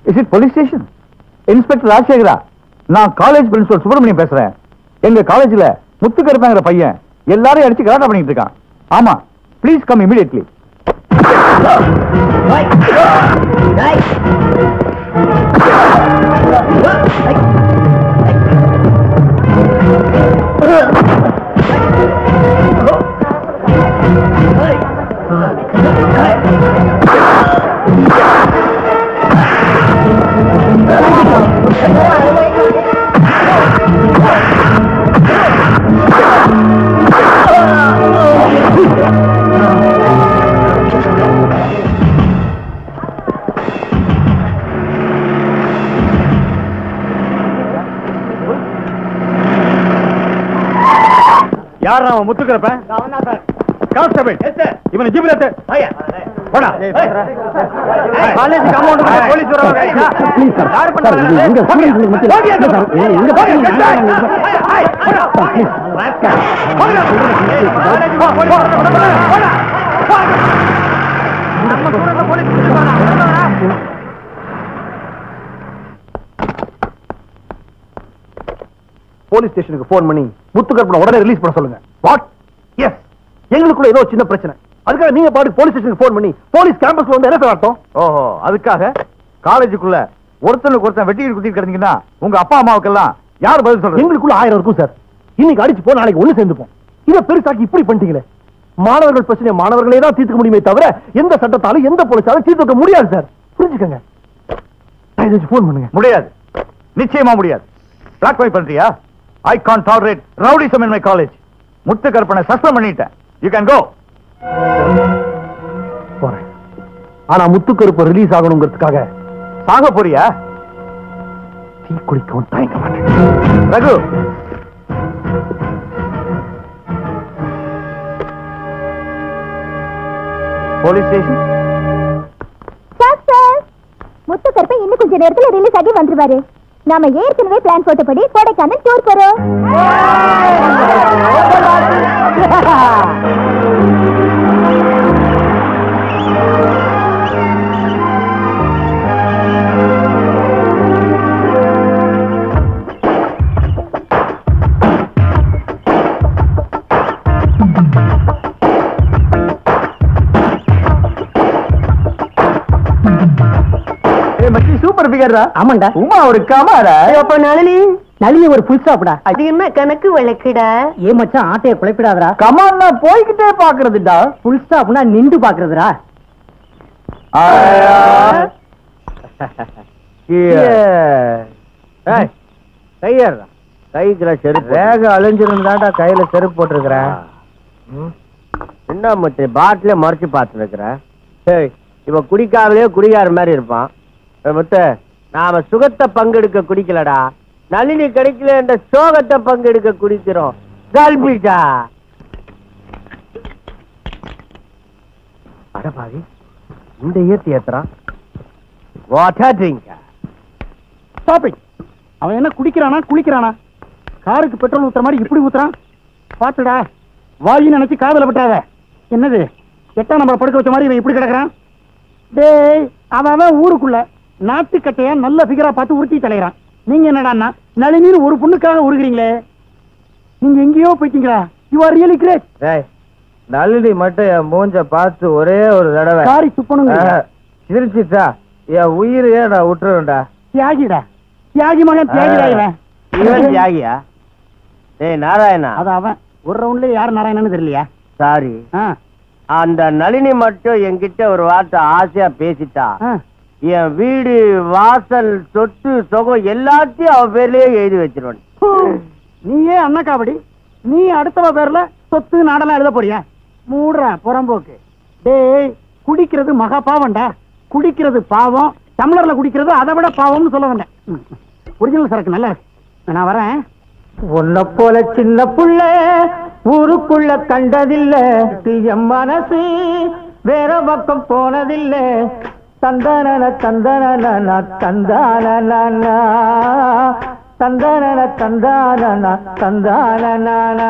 is it police station inspector ராஜசேகரா நான் காலேஜ் பிரின்சிபல் சுப்பிரமணியம் பேசுறேன் எங்க காலேஜ்ல முத்துக்கருப்பாங்கிற பையன் எல்லாரையும் அடிச்சு கலாட்டா பண்ணிட்டு இருக்கான் ஆமா ப்ளீஸ் கம் இமிடியட்லி யார் அவன் முத்துக்கிறப்ப கான்ஸ்டபிள் இவனை ஜீப்ல ஏத்து. போடா காலேஜ் காம்பவுண்ட் போலீஸ் வராங்க Please, sir. யார் Sir, இது எங்க students மத்தியில- போடியா, இல்ல, sir. இது எங்க போடியா, பசங்க போடியா. நாங்க- ஏய், போடா. please. ராஸ்கல். போடா. ஏய், காலேஜ் போ, போலீஸ் வராங்க. போடா, போடா. போடா. நம்ம student போலீஸ் பிடிச்சிருக்கானா? போலீஸ் ஸ்டேஷனுக்கு ஃபோன் பண்ணி முத்துக்கற்பனை உடனே ரிலீஸ் பண்ண சொல்லுங்க வாட் எஸ் எங்களுக்குள்ள ஏதோ சின்ன பிரச்சனை அதுக்காக நீங்க பாட்டு போலீஸ் ஸ்டேஷனுக்கு ஃபோன் பண்ணி போலீஸ் கேம்பஸ்ல வந்து என்ன சார் அர்த்தம் ஓஹோ அதுக்காக காலேஜுக்குள்ள ஒருத்தனுக்கு ஒருத்தன் வெட்டி குத்தி கிடந்தீங்கன்னா உங்க அப்பா அம்மாவுக்கெல்லாம் யார் பதில் சொல்றது எங்களுக்குள்ள ஆயிரம் இருக்கும் சார் இன்னைக்கு அடிச்சு போ நாளைக்கு ஒண்ணு சேர்ந்துப்போம் இதை பெருசாக்கி இப்படி பண்ணிட்டீங்களே மாணவர்கள் பிரச்சனை மாணவர்களே தான் தீர்த்துக்க முடியுமே தவிர எந்த சட்டத்தாலும் எந்த போலீஸாலும் தீர்த்துக்க முடியாது சார் புரிஞ்சுக்கங்க ஃபோன் பண்ணுங்க முடியாது நிச்சயமா முடியாது பிளாக் மை பண்றியா I can't tolerate rowdyism in my college Muthu Karpanai suspend பண்ணிட்டேன் யூ கேன் கோ போறேன் ஆனா முத்துக்கருப்பு ரிலீஸ் ஆகணுங்கிறதுக்காக சாக போறியா தீ குளிக்கவும் தயங்க மாட்டேன் ரகு போலீஸ் ஸ்டேஷன் முத்துக்கருப்பை இன்னும் கொஞ்ச நேரத்துல ரிலீஸ் ஆகி வந்துருவாரு நாம ஏற்கனவே பிளான் போட்டபடி கொடைக்கானல் டூர் போறோம் மச்சி சூப்பர் ஃபிகர்டா ஆமாண்டா உமா ஒரு கமாடா அப்ப நளினி நளினி ஒரு புல் ஸ்டாப்டா அது என்ன கணக்கு விளக்குடா ஏ மச்சான் ஆட்டைய குழப்பிடாதடா கமான் நான் போய்கிட்டே பாக்குறதுடா புல் ஸ்டாப்னா நின்று பாக்குறதுடா கையறா கைக்குற செருப்பு வேக அழிஞ்சிருந்தாடா கையில செருப்பு போட்டிருக்கிறேன் என்ன மச்சி பாட்டில மறைச்சு பார்த்துருக்கிற ஏய் இவன் குடிக்காமலே குடிகார மாதிரி இருப்பான் ஏய் முத்து நாம சுகத்தை பங்கெடுக்க குடிக்கலடா நளினி கிடைக்கல என்ற சோகத்தை பங்கெடுக்க குடிக்கிறோம் கல்பிட்டா அடபாவி இந்த ஏத்தி ஏத்துறான் வாட்டர் ட்ரிங்க் ஸ்டாப்பிங் அவன் என்ன குடிக்கிறானா குளிக்கிறானா காருக்கு பெட்ரோல் ஊத்துற மாதிரி இப்படி ஊத்துறான் பாத்துடா வாயின்னு நினைச்சு காதல பட்டாத என்னது எட்டாம் நம்பர் படுக்க வச்ச மாதிரி இவன் இப்படி கிடக்குறான் டேய் அவன் அவன் ஊருக்குள்ள நாட்டுக்கட்டையா நல்ல ஃபிகரா பார்த்து உருட்டி தலைகிறான் நீங்க என்னடான்னா நளினின்னு ஒரு பொண்ணுக்காக உருகிறீங்களே நீங்க எங்கேயோ போயிட்டீங்களா யூ ஆர் ரியலி கிரேட் டேய் நளினி மட்டும் என் மூஞ்ச பார்த்து ஒரே ஒரு தடவை சாரி துப்பணுங்க ஆஹ், சிரிச்சிட்டா என் உயிரையே நான் விட்டுருவேன்டா தியாகிடா தியாகி மகன் தியாகிடா இவன் இவன் தியாகியா டேய் நாராயணா அது அவன் ஒரு ரவுண்ட்ல யார் நாராயணன்னு தெரியலையா சாரி ஆ, அந்த நளினி மட்டும் என்கிட்ட ஒரு வார்த்தை ஆசையா பேசிட்டா ஆ. என் வீடு வாசல் சொத்து சொகம் எல்லாத்தையும் அவ பேர்லயே எழுதி வச்சிருவேன் நீயே அண்ணா காவடி நீ அடுத்தவ பேர்ல சொத்து நாடெல்லாம் எழுத போறியா மூடுற புறம்போக்கு டேய் குடிக்கிறது மகா பாவம்டா குடிக்கிறது பாவம் டம்ளர்ல குடிக்கிறது அதை விட பாவம்னு சொல்ல வந்தேன் ஒரிஜினல் சரக்கு நல்லா இருக்கு நான் வரேன் உன்னை போல சின்ன புள்ள ஊருக்குள்ள கண்டதில்ல என் மனசு வேற பக்கம் போனதில்ல தந்தன தந்தன தந்தான தந்தன தந்தான தந்தான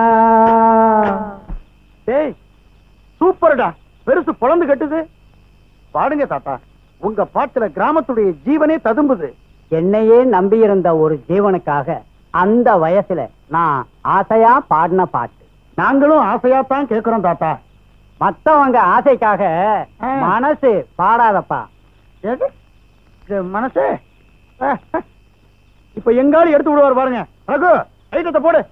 டேய் சூப்பர்டா பெருசு பொழந்து கட்டுது பாடுங்க தாத்தா உங்க பாட்டுல கிராமத்துடைய ஜீவனே ததும்புது என்னையே நம்பியிருந்த ஒரு ஜீவனுக்காக அந்த வயசுல நான் ஆசையா பாடின பாட்டு நாங்களும் ஆசையாத்தான் கேக்குறோம் தாத்தா மத்தவங்க ஆசைக்காக ஆ. மனசு பாடாதப்பா எது இது மனசு அஹ், அஹ். இப்ப எங்காலும் எடுத்து விடுவார் பாருங்க ரகு ஐட்டத்தை போடு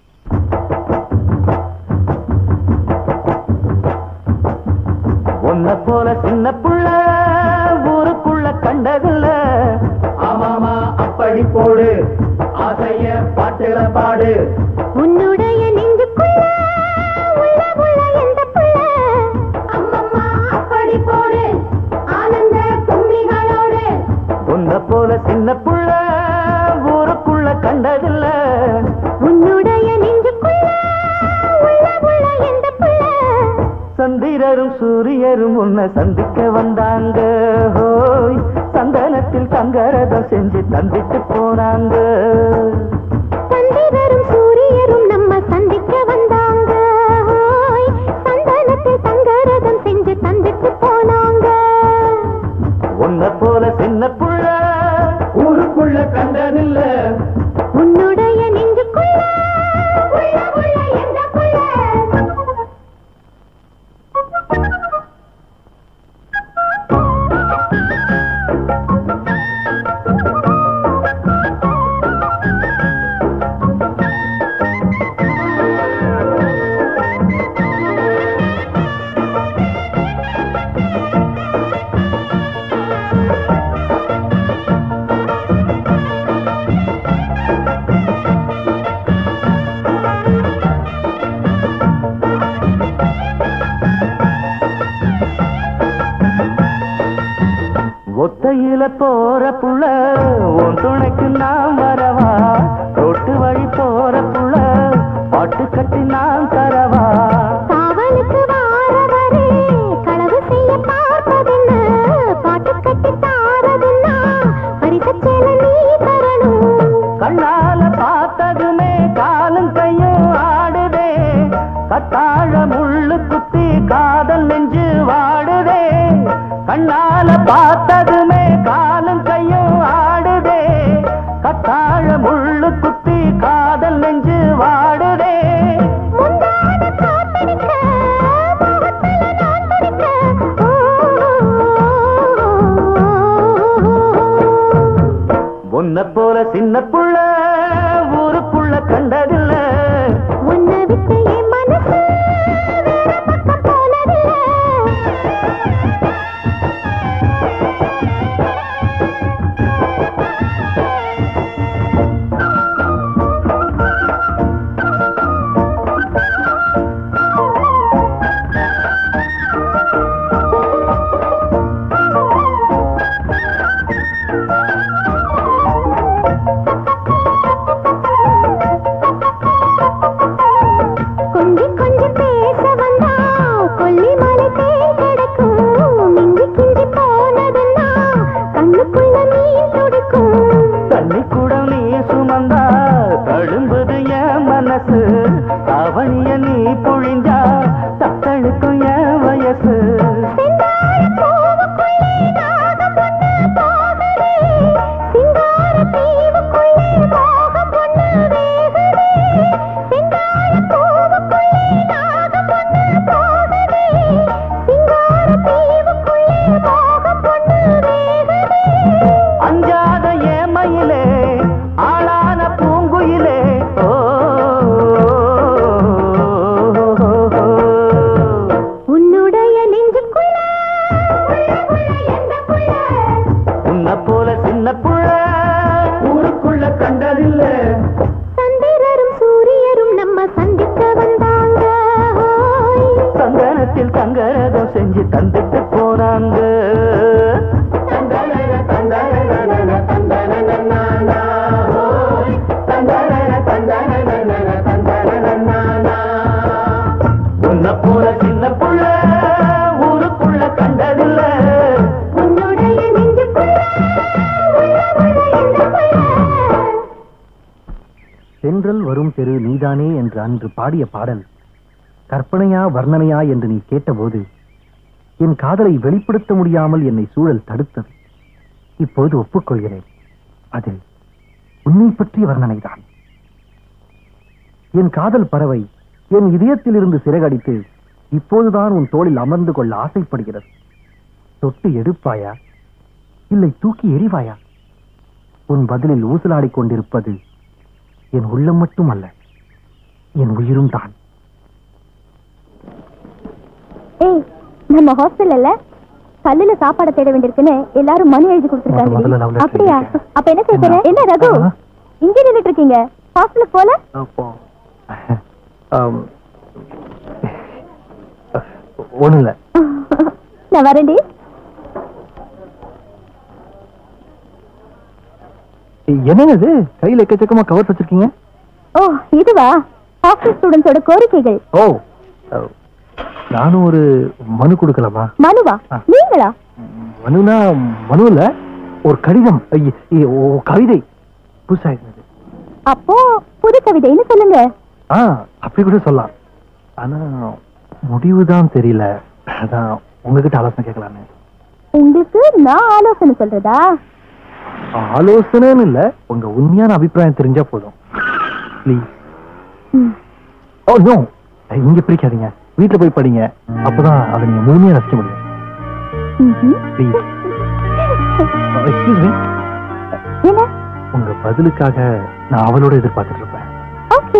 உன்னை போல சின்ன புள்ள ஊருக்குள்ள கண்டதில்ல ஆமாமா அப்படி போடு ஆசைய பாட்டுல பாடு உன்னுடைய நெஞ்சுக்குள்ள உள்ள உள்ள எந்த புள்ள அம்மம்மா அப்படி போடு ஆனந்த கும்மிகளோடு உன்னை போல சின்ன புள்ள ஊருக்குள்ள கண்டதில்ல உன்னுடைய நெஞ்சுக்குள்ள உள்ள உள்ள எந்த புள்ள சந்திரரும் சூரியரும் உன்னை சந்திக்க வந்தாங்க ஹோய் சந்தனத்தில் தங்கரதம் செஞ்சு தந்திட்டு போனாங்க சந்திரரும் சூரியரும் நம்ம சந்திக்க வந்தாங்க ஹோய், சந்தனத்தில் தங்கரதம் செஞ்சு தந்துட்டு போனாங்க உன்னை போல சின்ன புள்ள ஊருக்குள்ள கண்டதில்ல உன்னுடைய நெஞ்சுக்குள்ள உள்ள உள்ள எந்த புள்ள ஒத்தையில போற புள்ள உன் துணைக்கு நான் வரவா ரோட்டு வழி போற புள்ள பாட்டு கட்டி நான் தரவா காவலுக்கு வாரவரே களவு செய்ய பார்ப்பதென்ன பாட்டு கட்டி தாரதுன்னா பரிசச் சேலை நீ தரணும் கண்ணால பார்த்ததுமே காலும் கையும் ஆடுதே கத்தாழ முள்ளு குத்தி காதல் நெஞ்சு வாடுதே கண்ணால பார்த்ததுமே காலும் கையும் ஆடுதே கத்தாழ முள்ளு குத்தி காதல் நெஞ்சு வாடுதே முந்தான காத்தடிக்க முகத்துல நான் துடிக்க ஓ, உன்னை போல சின்ன புள்ள ஊருக்குள்ள கண்டதில்ல உன்னை விட்டு என் மனசு வேற பக்கம் போனதில்லை கொஞ்சி கொஞ்சி பேச வந்தா கொல்லிமலை தேன் கிடக்கும் மிஞ்சி கிஞ்சி போனதுன்னா கண்ணுக்குள்ள மீன் துடிக்கும் தண்ணி கூட நீ சுமந்தா தழும்புது என் மனசு அவனிய நீ பொழிஞ்சா தத்தழுக்கும் என் வயசு செந்தாழ பூவுக்குள்ளே நாகம் பொண்ணு போகுதே சிங்கார தீவுக்குள்ளே மோகம் பொண்ணு வேகுதே செந்தாழ பூவுக்குள்ளே நாகம் பொண்ணு போகுதே சிங்கார தீவுக்குள்ளே மோகம் பொண்ணு வேகுதே அஞ்சாத ஏமையிலே ஆளான பூங்குயிலே ஓ உன்னுடைய நெஞ்சுக்குள்ள உள்ள உள்ள எந்த புள்ள உன்னை போல சின்ன புள்ள ஊருக்குள்ள கண்டதில்ல சந்திரரும் சூரியரும் நம்ம சந்திக்க வந்தாங்க ஹோய். சந்தனத்தில் தங்கரதம் செஞ்சு தந்துட்டு போனாங்க உன்னை போல சின்ன புள்ள ஊருக்குள்ள கண்டதில்ல உன்னுடைய நெஞ்சுக்குள்ள உள்ள உள்ள எந்த புள்ள தென்றல் வரும் தெரு நீதானே என்று அன்று பாடிய பாடல் கற்பனையா வர்ணனையா என்று நீ கேட்டபோது என் காதலை வெளிப்படுத்த முடியாமல் என்னை சூழல் தடுத்தது இப்போது ஒப்புக்கொள்கிறேன் அது உன்னை பற்றிய வர்ணனைதான் என் காதல் பறவை என் இதயத்திலிருந்து சிறகடித்து இப்போதுதான் உன் தோளில் அமர்ந்து கொள்ள ஆசைப்படுகிறது தொட்டு எடுப்பாயா இல்லை தூக்கி எறிவாயா உன் பதிலில் ஊசலாடிக் கொண்டிருப்பது என் உள்ளம் மட்டுமல்ல என் உயிரும் தான் ஏய் நம்ம ஹாஸ்டல்ல கல்லுல சாப்பாடு தேட வேண்டியிருக்குன்னு எல்லாரும் மனு எழுதி முதல்ல love கொடுத்துருக்காங்க letter அப்படியா எழுதிருக்கேன். அப்ப என்ன செய்ய போற? என்ன ரகு ஆ. இங்க நின்னுட்டு இருக்கீங்க ஹாஸ்டலுக்கு போல அப்போ ஒண்ணும் இல்ல நான் வரேன்டி என்னங்க இது கையில எக்கச்சக்கமா கவர் வச்சிருக்கீங்க ஓ இதுவா ஹாஸ்டல் ஸ்டூடெண்ட்ஸோட கோரிக்கைகள் ஓ அஹ், நானும் ஒரு மனு கொடுக்கலாமா மனுவா ஆ. நீங்களா மனுனா மனு இல்ல ஒரு கடிதம் ஐய, ஐய, ஓ, கவிதை புதுசா இருந்தது அப்போ புது கவிதைன்னு சொல்லுங்க ஆ அப்படி கூட சொல்லலாம் ஆனா முடிவுதான் தெரியல அதான் உங்ககிட்ட ஆலோசனை கேட்கலான்னு உங்களுக்கு நான் ஆலோசனை சொல்றதா ஆலோசனைன்னு இல்ல உங்க உண்மையான அபிப்பிராயம் தெரிஞ்சா போதும் ப்ளீஸ் ம். ஓ நோ இங்க பிரிக்காதீங்க வீட்டுல போய் படிங்க அப்பதான் அதை நீங்க முழுமையா ரசிக்க முடியும் ம்ஹும். ப்ளீஸ் எக்ஸ்கியூஸ் மீ என்ன உங்க பதிலுக்காக நான் அவளோட எதிர்பார்த்துட்டு இருப்பேன் ஓகே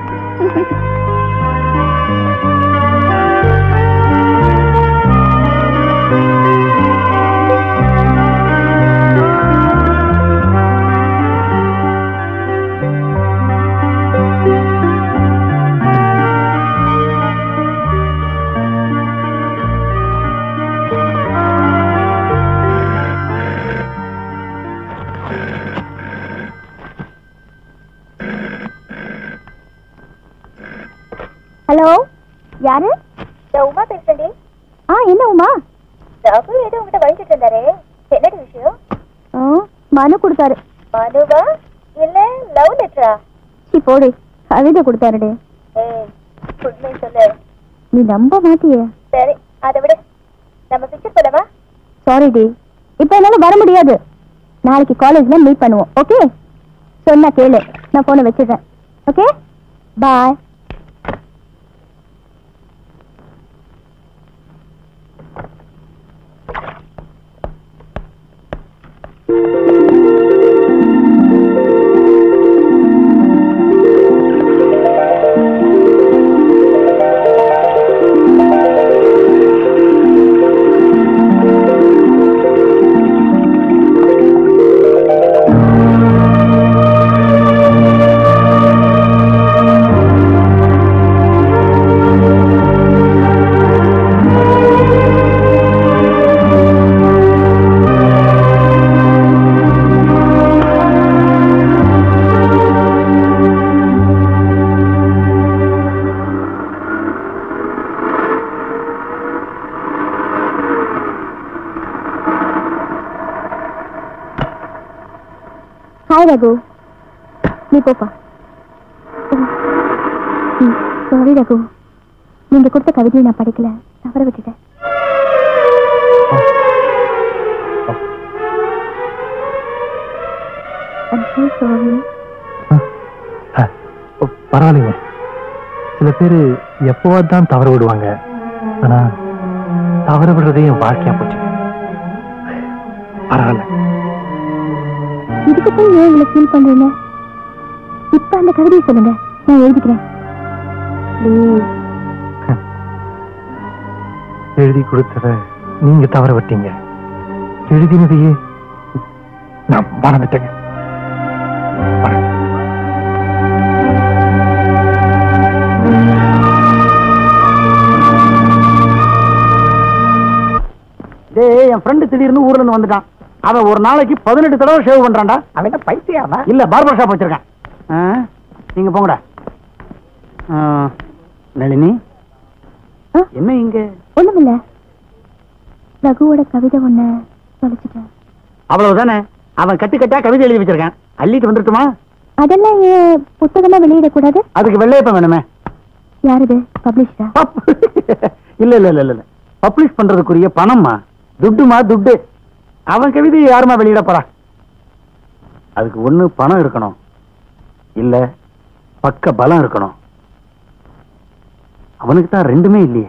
ஹலோ யாரு உமா பேசுறேன் ஆ என்ன உமா ரகு ஏதோ உங்ககிட்ட வழிச்சிட்டு இருந்தாரே என்னடி விஷயம் மனு கொடுத்தாரு மனுவா இல்ல லவ் லெட்டரா சி போடு கவிதை கொடுத்தாருடி ஏய் உண்மை சொல்லு நீ நம்ப மாட்டியே சரி அதை விட நம்ம பிக்சர் போலவா சாரி டி இப்போ என்னால வர முடியாது நாளைக்கு காலேஜ்ல மீட் பண்ணுவோம் ஓகே சொன்னா கேளு நான் போனை வச்சிடுறேன் ஓகே பாய் ஹாய் ரகு நீ போப்பா சாரி ரகு நீங்க கொடுத்த கவிதையை நான் படிக்கல தவற விட்டுட்டேன் I'm so sorry. அஹ், ஓ, பரவாயில்லைங்க சில பேர் எப்போவாது தான் தவற விடுவாங்க ஆனா தவற விடுறதே என் வாழ்க்கையா போச்சு பரவாயில்ல இதுக்கு போய் ஏன் இவ்வளவு ஃபீல் பண்றீங்க இப்ப அந்த கவிதையை சொல்லுங்க நான் எழுதிக்கிறேன் ப்ளீஸ் எழுதி கொடுத்தத நீங்க தவற விட்டீங்க எழுதினதையே நான் மறந்துட்டேங்க மறந்து- டேய் என் ஃப்ரெண்டு திடீர்னு ஊர்ல இருந்து வந்துட்டான் அவன் ஒரு நாளைக்கு பதினெட்டு தடவை ஷேவ் பண்றான்டா அவன் பைத்தியாமா இல்ல பார்பர் ஷாப் வச்சிருக்கேன் ஆ, நீங்க போங்கடா ஆ, நளினி ஆ? என்ன இங்க ஒண்ணுமில்ல ரகுவோட கவிதை ஒண்ணு தொலைச்சிட்டேன் அவ்வளவுதானே அவன் கட்டு கட்டா கவிதை எழுதி வச்சிருக்கான் அள்ளிட்டு வந்துட்டுமா அதெல்லாம் ஏன் புத்தகமா வெளியிடக்கூடாது அதுக்கு வெள்ளையப்பம் வேணுமே யாருது பப்ளிஷ்டா இல்ல இல்ல இல்ல இல்ல பப்ளிஷ் பண்றதுக்குரிய பணம்மா துட்டுமா துட்டு அவன் கவிதையை யாருமா வெளியிட போறா அதுக்கு ஒண்ணு பணம் இருக்கணும் இல்ல பக்க பலம் இருக்கணும் அவனுக்கு தான் ரெண்டுமே இல்லையே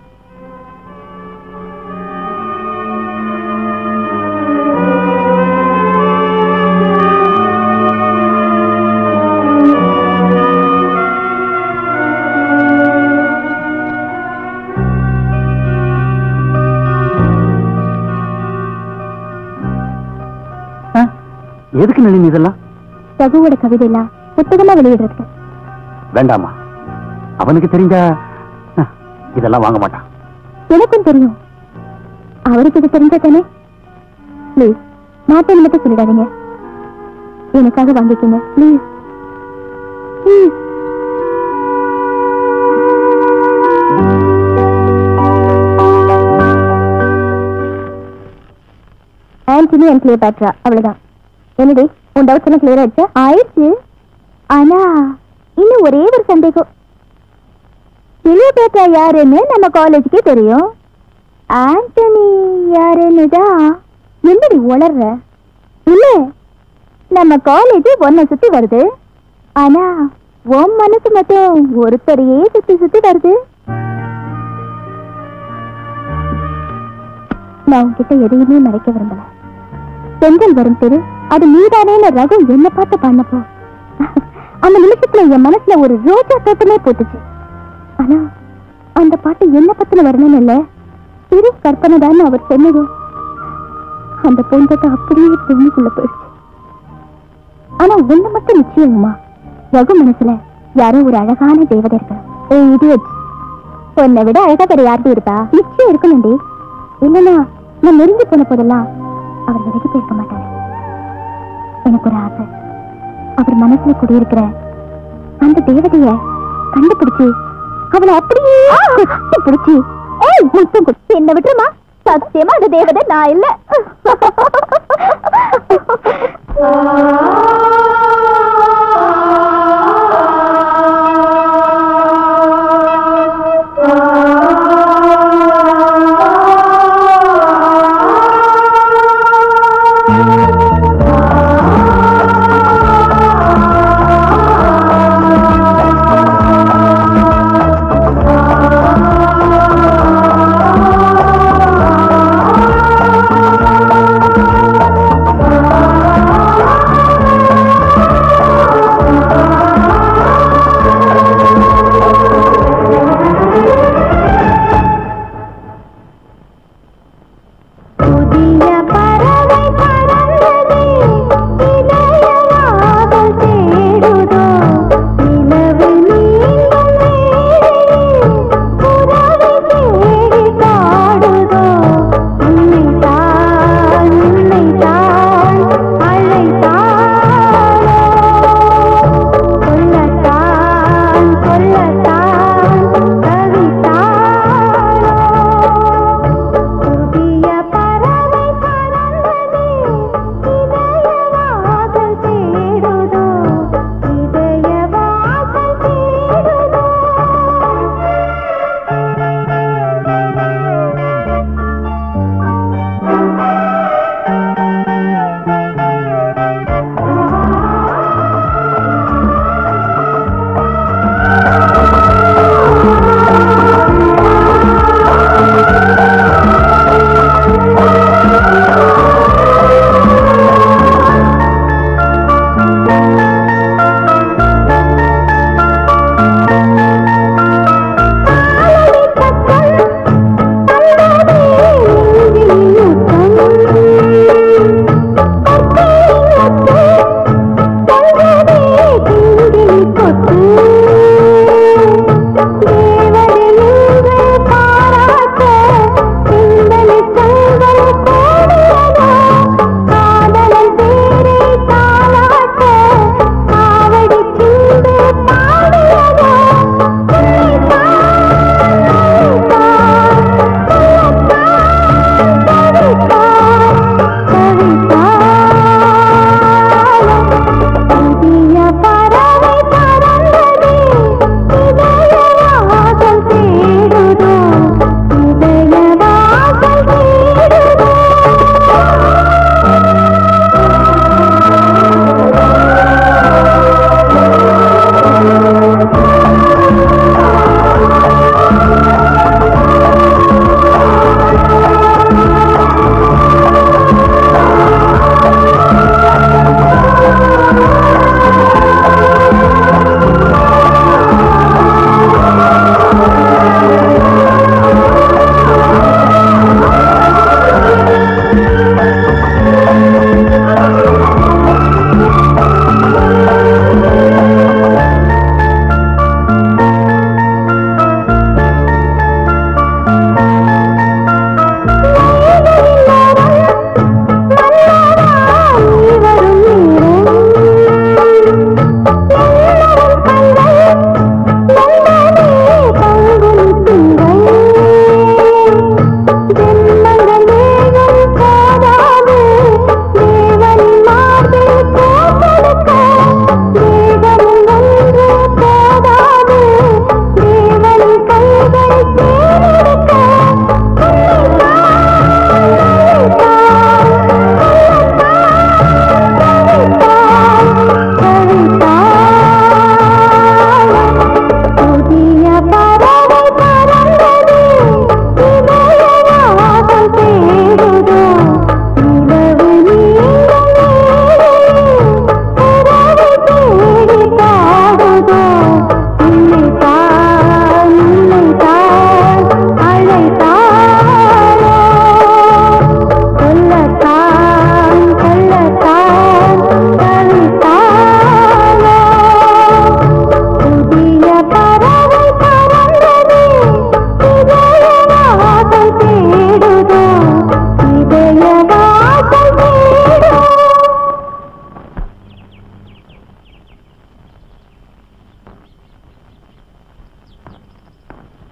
ஆ? எதுக்கு நளினி இதெல்லாம் ரகுவோட கவிதை எல்லாம் புத்தகமா வெளியிடுறதுக்கு வேண்டாமா அவனுக்கு தெரிஞ்சா ஆ, இதெல்லாம் வாங்க மாட்டான் எனக்கும் தெரியும் அவருக்கு இது தெரிஞ்சா தானே ப்ளீஸ் மாட்டேன்னு மட்டும் சொல்லிடாதீங்க எனக்காக வாங்கிக்கோங்க please please Antony and Cleopatra அவ்வளவுதான் என்னடி உன் டவுட்ஸ் எல்லாம் கிளியர் ஆயிடுச்சா ஆயிடுச்சு ஆனா இன்னும் ஒரே ஒரு சந்தேகம் கிளியோபாட்ரா யாருன்னு நம்ம காலேஜுக்கே தெரியும் ஆண்டனி யாருன்னு தான் என்னடி உளர்ற இல்ல நம்ம காலேஜ் ஒன்ன சுத்தி வருது ஆனா உன் மனசு மட்டும் ஒருத்தரையே சுத்தி சுத்தி வருது நான் உன்கிட்ட எதையுமே மறைக்க விரும்பல பெண்கள் வரும் தெரு அது நீதானேன்னு ரகு என்ன பார்த்து பண்ணப்போ அந்த நிமிஷத்துல என் மனசுல ஒரு ரோஜா தோட்டமே போட்டுச்சு ஆனா அந்த பாட்டு என்ன பத்தின வரணும் இல்ல சிறு கற்பனை தான் அவர் சொன்னதும் அந்த பூந்தோட்டம் அப்படியே பெண்ணுக்குள்ள போயிடுச்சு ஆனா ஒண்ணு மட்டும் நிச்சயமா ரகு மனசுல யாரோ ஒரு அழகான தேவதை இருக்கா ஏய் இது வச்சு உன்னை விட அழகா வேற யாருக்கும் இருக்கா நிச்சயம் இருக்கணும்டி இல்லைன்னா நான் நெருங்கி போன போதெல்லாம் அவர் விலகி போயிருக்க மாட்டாரு எனக்கு ஒரு ஆசை அவர் மனசுல குடியிருக்கிற அந்த தேவதைய கண்டுபிடிச்சு அவளை அப்படியே கட்டி பிடிச்சு ஏய் முத்தம் குடுத்து என்ன விட்டுருமா சத்தியமா அந்த தேவதை நான் இல்ல ஆ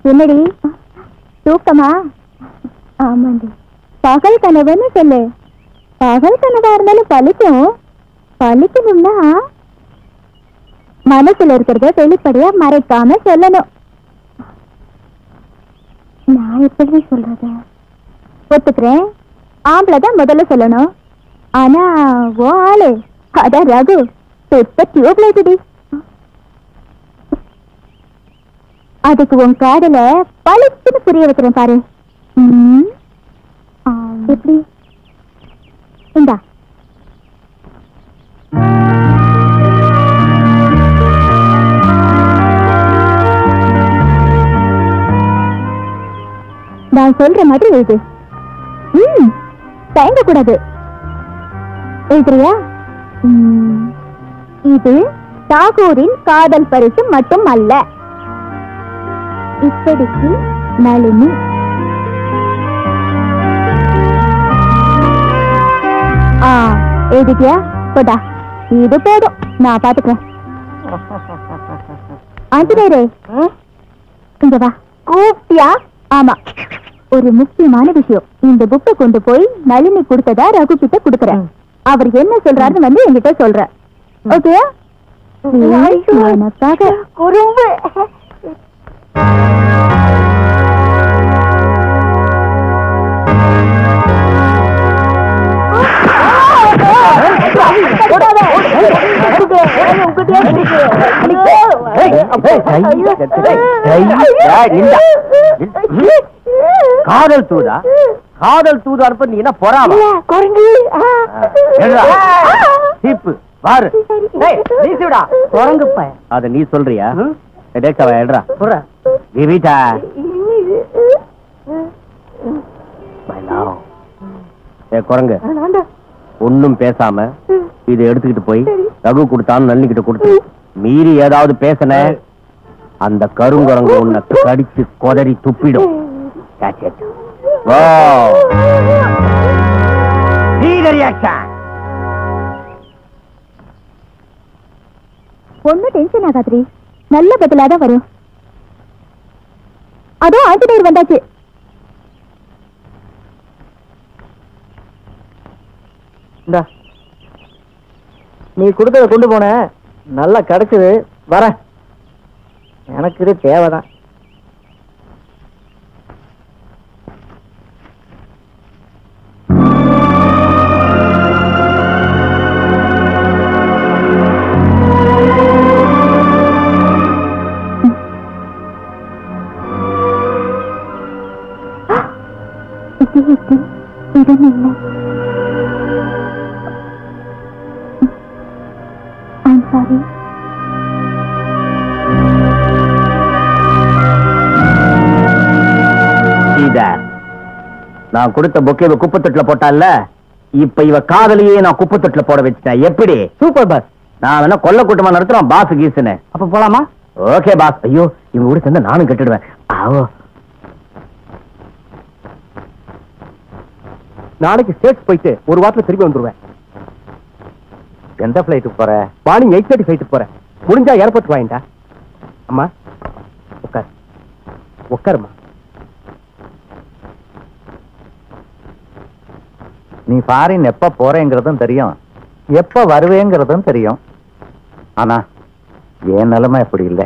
என்னடி தூக்கமா ஆமாண்டி பகல் கனவுன்னு சொல்லு பகல் கனவா இருந்தாலும் பலிக்கும் பலிக்கணும்னா மனசுல இருக்கிறத வெளிப்படையா மறைக்காம சொல்லணும் நான் எப்படி சொல்றது ஒத்துக்கிறேன் ஆம்பளை தான் முதல்ல சொல்லணும் ஆனா ஓ ஆளு அதான் ரகு பெத்த டியூப் லைட்டுடி அதுக்கு உன் காதல பளிச்சுன்னு புரிய வைக்கிறேன் பாரு ம். ஆ, எப்படி இந்தா நான் சொல்ற மாதிரி எழுது ம் தயங்க கூடாது எழுதுறியா ம், இது தாகூரின் காதல் பரிசு மட்டும் அல்ல இப்படிக்கு நளினி ஆ எழுதிட்டியா போடா இது போதும் நான் பாத்துக்கிறேன் ஆஞ்சநேயரே இங்க வா கூப்பிட்டியா ஆமா ஒரு முக்கியமான விஷயம் இந்த புக்கை கொண்டு போய் நளினி கொடுத்ததா ரகு கிட்ட கொடுக்கறேன் அவர் என்ன சொல்றாருன்னு வந்து என்கிட்ட சொல்ற ஓகே எனக்காக குறும்பு காதல் தூதா காதல் தூது அனுப்ப நீ என்ன பொறாம எழுடா. சீப்பு பாரு வீசுடா குரங்கு பையன் அத நீ சொல்றியா டேக்டாவா எழுறா வீட்டா ஏ குரங்கு ஒண்ணும் பேசாம இதை எடுத்துக்கிட்டு போய் ரகு கொடுத்தான்னு நன்னிக்கிட்ட கொடுத்து மீறி ஏதாவது பேசன அந்த கருங்குரங்கு உன்னை கடிச்சு கொதறி துப்பிடும் Catch it. Wow. Need a reaction. ஒன்னும் டென்ஷன் ஆகாதுரி நல்ல பதிலாதான் வரும் அதோ ஆஞ்சநேயர் வந்தாச்சு இந்தா நீ கொடுத்தத கொண்டு போன நல்லா கிடைச்சது வர எனக்கு இது தேவைதான் இதயத்தில் இடமில்லை ஐம் சாரி சீதா நான் கொடுத்த பொக்கேவை குப்பத்தொட்டுல போட்டால இப்ப இவ காதலியே நான் குப்பத்தொட்டுல போட வச்சுட்டேன் எப்படி சூப்பர் பாஸ் நான் வேணா கொல்ல கூட்டமா நடத்துறோம் பாஸ் கீசுன்னு அப்ப போலாமா ஓகே பாஸ் ஐயோ இவங்க கூட சேர்ந்து நானும் கட்டிடுவேன் ஆவோ நாளைக்கு ஸ்டேட்ஸ் போயிட்டு ஒரு வாரத்துல திரும்பி வந்துருவேன் எந்த பிளைட்டுக்கு போற மார்னிங் எயிட் தேர்ட்டி ஃபைட்டுக்கு போறேன் முடிஞ்சா ஏர்போர்ட் வாங்கிட்டா அம்மா உட்கார் உட்காருமா நீ ஃபாரின் எப்ப போறேங்கிறதும் தெரியும் எப்ப வருவேங்கிறதும் தெரியும் ஆனா என் நிலைமை அப்படி இல்லை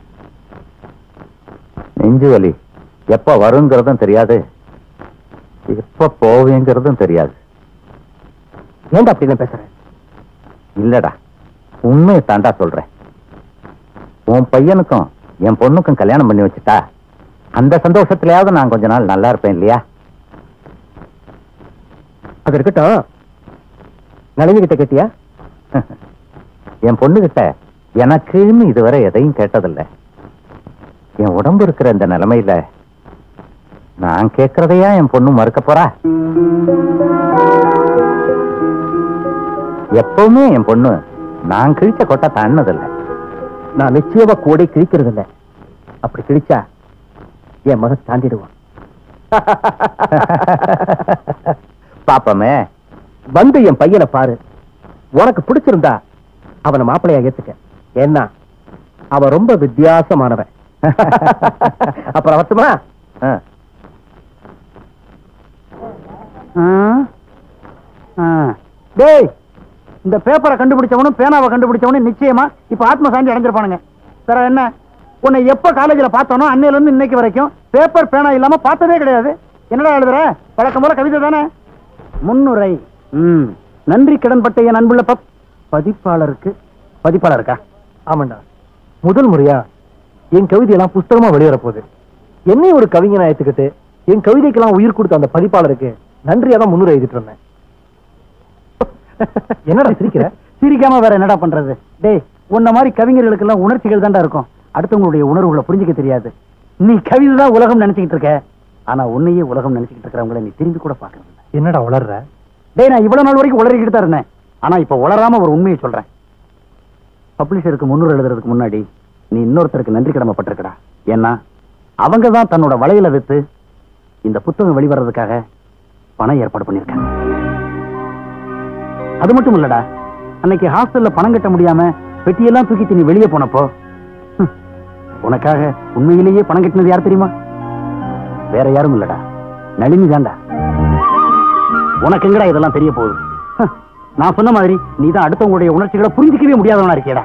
நெஞ்சு வலி எப்ப வருங்கிறதும் தெரியாது எப்ப போவேங்கிறதும் தெரியாது ஏன்டா அப்படின்னு பேசுறேன் இல்லடா உண்மையை தாண்டா சொல்றேன் உன் பையனுக்கும் என் பொண்ணுக்கும் கல்யாணம் பண்ணி வச்சுட்டா அந்த சந்தோஷத்திலேயாவது நான் கொஞ்ச நாள் நல்லா இருப்பேன் இல்லையா அது இருக்கட்டும் நளினி கிட்ட கேட்டியா என் பொண்ணுகிட்ட எனக்குன்னு இதுவரை எதையும் கேட்டதில்ல என் உடம்பு இருக்கிற இந்த நிலைமையில நான் கேட்கறதையா என் பொண்ணு மறுக்க போறா எப்பவுமே என் பொண்ணு நான் கிழிச்ச கொட்டை தாண்டதில்லை நான் நிச்சயமா கூடை கிழிக்கிறது இல்ல அப்படி கிழிச்சா என் மகன் தாண்டிடுவான் பாப்பமே வந்து என் பையனை பாரு உனக்கு பிடிச்சிருந்தா அவனை மாப்பிளையா ஏத்துக்க ஏன்னா அவன் ரொம்ப வித்தியாசமானவன் அப்புறம் வரட்டுமா ஆ. ஆ? ஆ. டேய் இந்த பேப்பரை கண்டுபிடிச்சவனும் பேனாவை கண்டுபிடிச்சவனும் நிச்சயமா இப்ப ஆத்ம சாந்தி அடைஞ்சிருப்பானுங்க வேற என்ன உன்னை எப்ப காலேஜ்ல பார்த்தனோ அன்னையில இருந்து இன்னைக்கு வரைக்கும் பேப்பர் பேனா இல்லாம பார்த்ததே கிடையாது என்னடா எழுதுற பழக்கம் போல கவிதை தானே முன்னுரை ம் நன்றி கடன்பட்ட என் அன்புள்ள பப் பதிப்பாளருக்கு பதிப்பாளருக்கா ஆமாண்டா முதல் முறையா என் கவிதையெல்லாம் புஸ்தகமா வெளிவர போகுது என்னை ஒரு கவிஞனை ஏத்துக்கிட்டு என் கவிதைக்கெல்லாம் உயிர் கொடுத்த அந்த பதிப்பாளருக்கு நன்றியா தான் முன்னுரை எழுதிட்டு இருந்தேன் என்னடா சிரிக்கிற சிரிக்காம வேற என்னடா பண்றது டேய் உன்ன மாதிரி கவிஞர்களுக்கு எல்லாம் உணர்ச்சிகள் தான்டா இருக்கும் அடுத்தவங்களுடைய உணர்வுகளை புரிஞ்சுக்க தெரியாது நீ கவிதை தான் உலகம் நினைச்சுக்கிட்டு இருக்க ஆனா உன்னையே உலகம் நினைச்சுக்கிட்டு இருக்கிறவங்கள நீ திரும்பி கூட பாக்குறது இல்ல. என்னடா வளர்ற டேய் நான் இவ்வளவு நாள் வரைக்கும் உளறிக்கிட்டு தான் இருந்தேன் ஆனா இப்ப உளராம ஒரு உண்மையை சொல்றேன் பப்ளிஷருக்கு முன்னூறு எழுதுறதுக்கு முன்னாடி நீ இன்னொருத்தருக்கு நன்றி கடமைப்பட்டிருக்கடா ஏன்னா அவங்க தான் தன்னோட வளையல வித்து இந்த புத்தகம் வெளிவரதுக்காக பணம் ஏற்பாடு பண்ணிருக்காங்க அது மட்டும் இல்லடா அன்னைக்கு ஹாஸ்டல்ல பணம் கட்ட முடியாம பெட்டியெல்லாம் தூக்கிட்டு நீ வெளியே போனப்போ ஹம், உனக்காக உண்மையிலேயே பணம் கட்டினது யார் தெரியுமா வேற யாரும் இல்லடா நளினி தான்டா உனக்கு எங்கடா இதெல்லாம் தெரிய போகுது ஹம், நான் சொன்ன மாதிரி நீ தான் அடுத்தவங்களுடைய உணர்ச்சிகளை புரிஞ்சிக்கவே முடியாதவனா இருக்கியடா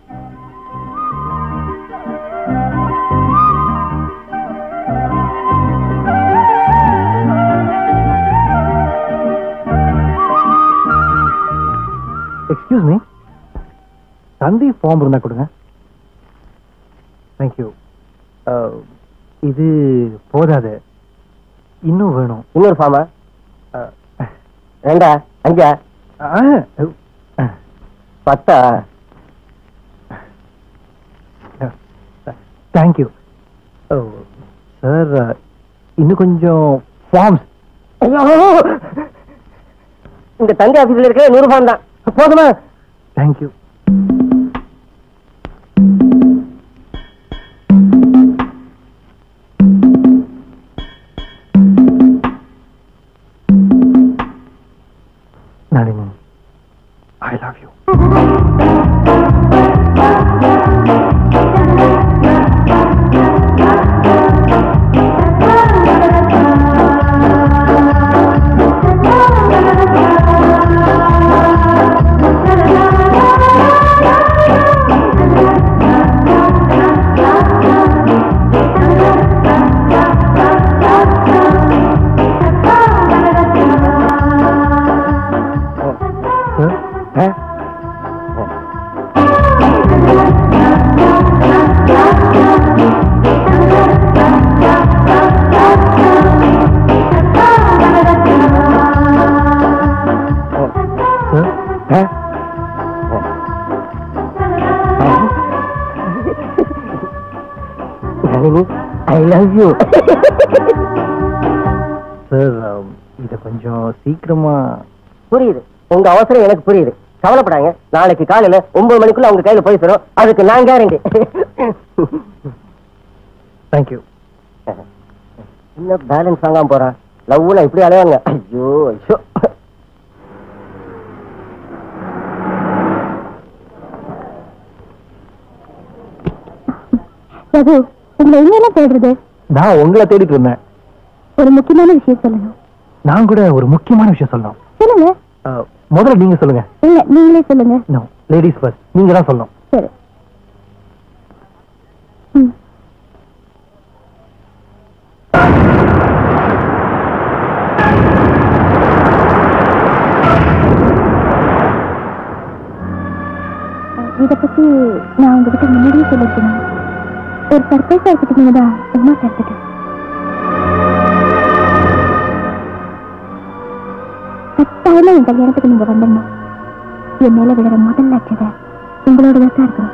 எக்ஸ்கியூஸ் மீ தந்தி ஃபார்ம் இருந்தா கொடுங்க தேங்க்யூ இது போதாது இன்னும் வேணும் இன்னொரு ஃபார்மா ரெண்டா அஞ்சா பத்தா தேங்க்யூ சார் இன்னும் கொஞ்சம் ஃபார்ம்ஸ் ஐயோ இந்த தந்தை ஆபீஸ்ல இருக்கிற நூறு ஃபார்ம் தான் போதுமா thank you Nalini I love you Nalini I love you sir இதை கொஞ்சம் சீக்கிரமா புரியுது உங்க அவசரம் எனக்கு புரியுது கவலைப்படாங்க நாளைக்கு காலையில ஒன்பது மணிக்குள்ள உங்க கையில போய் சேரும் அதுக்கு நான் கேரண்டி தேங்க்யூ இன்னும் பேலன்ஸ் வாங்காம போறான் லவ்ல இப்படி அலையாங்க ஐயோ ஐயோ ரகு உங்களை எங்கெல்லாம் தேடுறது நான் உங்களை தேடிட்டு இருந்தேன் ஒரு முக்கியமான விஷயம் சொல்லணும் நான் கூட ஒரு முக்கியமான விஷயம் சொல்லணும் சொல்லுங்க அஹ், முதல்ல நீங்க சொல்லுங்க இல்ல நீங்களே சொல்லுங்க நோ லேடிஸ் ஃபர்ஸ்ட் நீங்க தான் சொல்லணும் சரி ம் இத பத்தி நான் உங்ககிட்ட முன்னாடியே சொல்லிருக்கணும் ஒரு சர்ப்ரைஸா இருக்கட்டும் தான் சும்மா சேர்த்துட்டேன் கட்டாயமா என் கல்யாணத்துக்கு நீங்க வந்துடணும் என் மேல விழுற முதல் லட்சத்தை உங்களோட தான் இருக்கணும்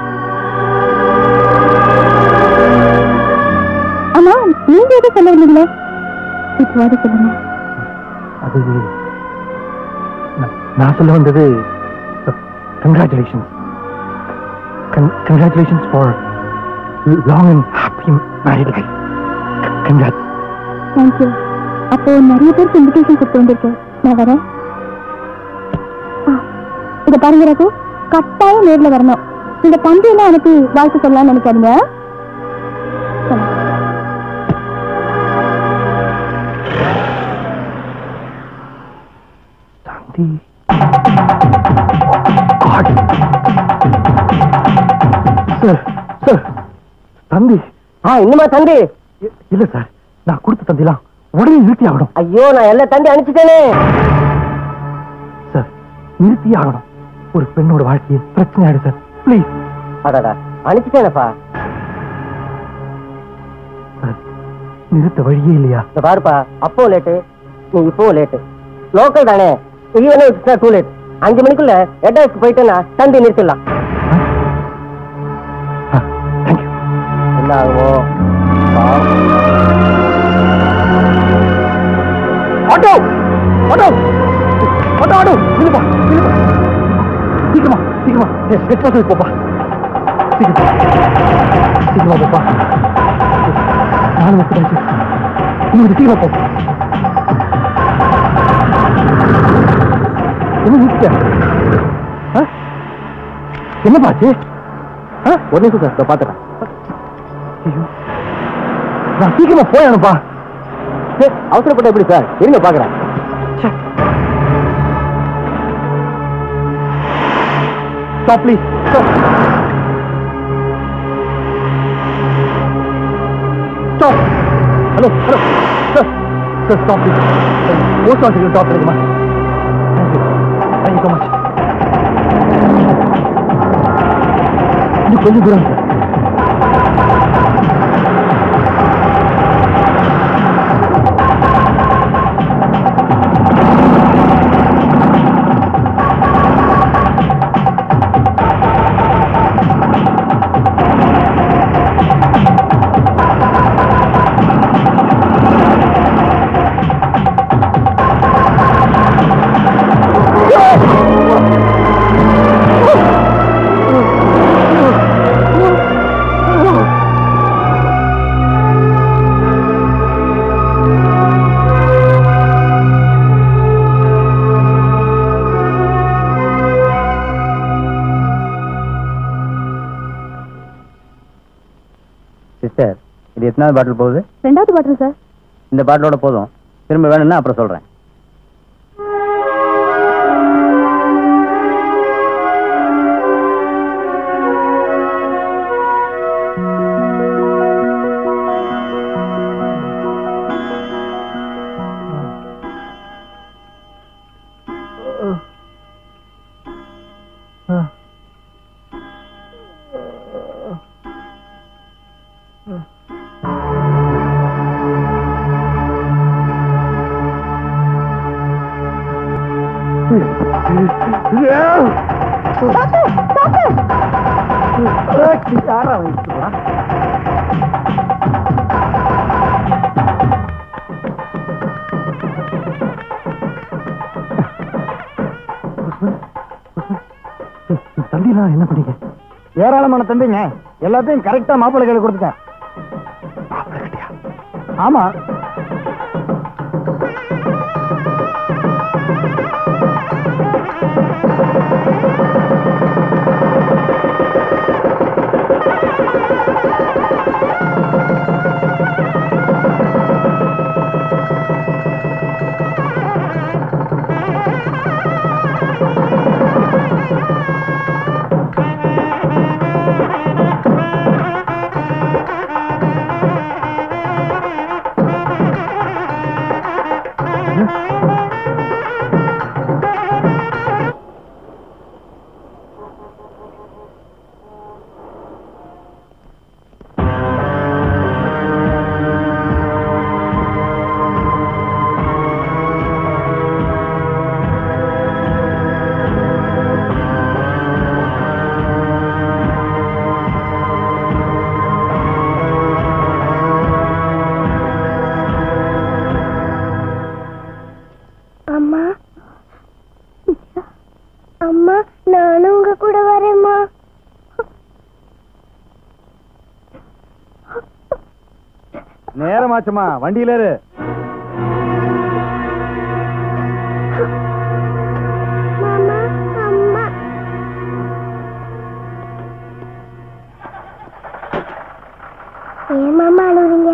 ஆமா நீங்க எதுவும் சொல்ல வந்தீங்களே இப்போது சொல்லுங்க அது நான்- நான் சொல்ல வந்தது congratulations congratulations for long and happy married life congrat thank you அப்போ நிறைய பேருக்கு இன்விடேஷன் கொடுத்து வந்திருக்கு நான் வரேன் ஆ, இத பாருங்க ரகு கட்டாயம் நேர்ல வரணும் இந்த தம்பி எல்லாம் அனுப்பி வாழ்த்து சொல்லலாம்னு நினைக்காதீங்க தந்தி சார் சார் தந்தி ஆ இன்னுமா தந்தி இ- இல்ல சார் நான் கொடுத்த தந்திலாம் உடனே நிறுத்தி ஆகணும் ஐயோ நான் எல்லா தந்தி அனுப்பிச்சிட்டேனே சார் நிறுத்தி ஆகணும் ஒரு பெண்ணோட வாழ்க்கையை பிரச்சனை ஆயிடு சார் ப்ளீஸ் அடடா அனுப்பிச்சிட்டேனப்பா சார் நிறுத்த வழியே இல்லையா இந்த பாருப்பா அப்போ லேட்டு நீ இப்போ லேட்டு லோக்கல் தானே ஈவனே டூ லேட் அஞ்சு மணிக்குள்ள ஹெட் போயிட்டேன்னா தந்தி நிறுத்திடலாம் தேங்க்யூ என்ன ஆகும் ஆட்டோ ஆட்டோ ஆட்டோ ஆட்டோ நில்லுப்பா நில்லுப்பா சீக்கிரமா சீக்கிரமா ஹெட் பாஸ் போப்பா சீக்கிரம் சீக்கிரமா போப்பா நாலு வருஷம் ஆச்சு இன்னும் சீக்கிரமா போ என்ன நிறுத்த என்ன பாச்சு ஒரு நிமிஷம் சார் பாத்துறேன் ஐயோ நான் சீக்கிரமா போயானுப்பா அவசரப்பட்ட எப்படி சார் இருங்க பாக்குறேன் Stop, please. Stop. Stop. Hello, hello. Sir, sir, stop, please. Post office stop பண்ணுங்கம்மா. Thank you. Thank you so much. இன்னும் கொஞ்சம் தூரம் சார் சிஸ்டர் இது எத்தனாவது பாட்டில் போகுது ரெண்டாவது பாட்டில் சார் இந்த பாட்டிலோட போதும் திரும்ப வேணும்னா அப்புறம் சொல்றேன் யாரா வச்சுட்டு போறா தம்பிலாம் என்ன பண்ணீங்க ஏராளமான தம்பிங்க எல்லாத்தையும் கரெக்டா மாப்பிள்ளை கையில கொடுத்துட்டேன் ஆமா அம்மா அம்மா நானும் உங்க கூட வரேம்மா நேரமாச்சுமா வண்டியில இரு மாமா அம்மா ஏன் மாமா அழுவுறீங்க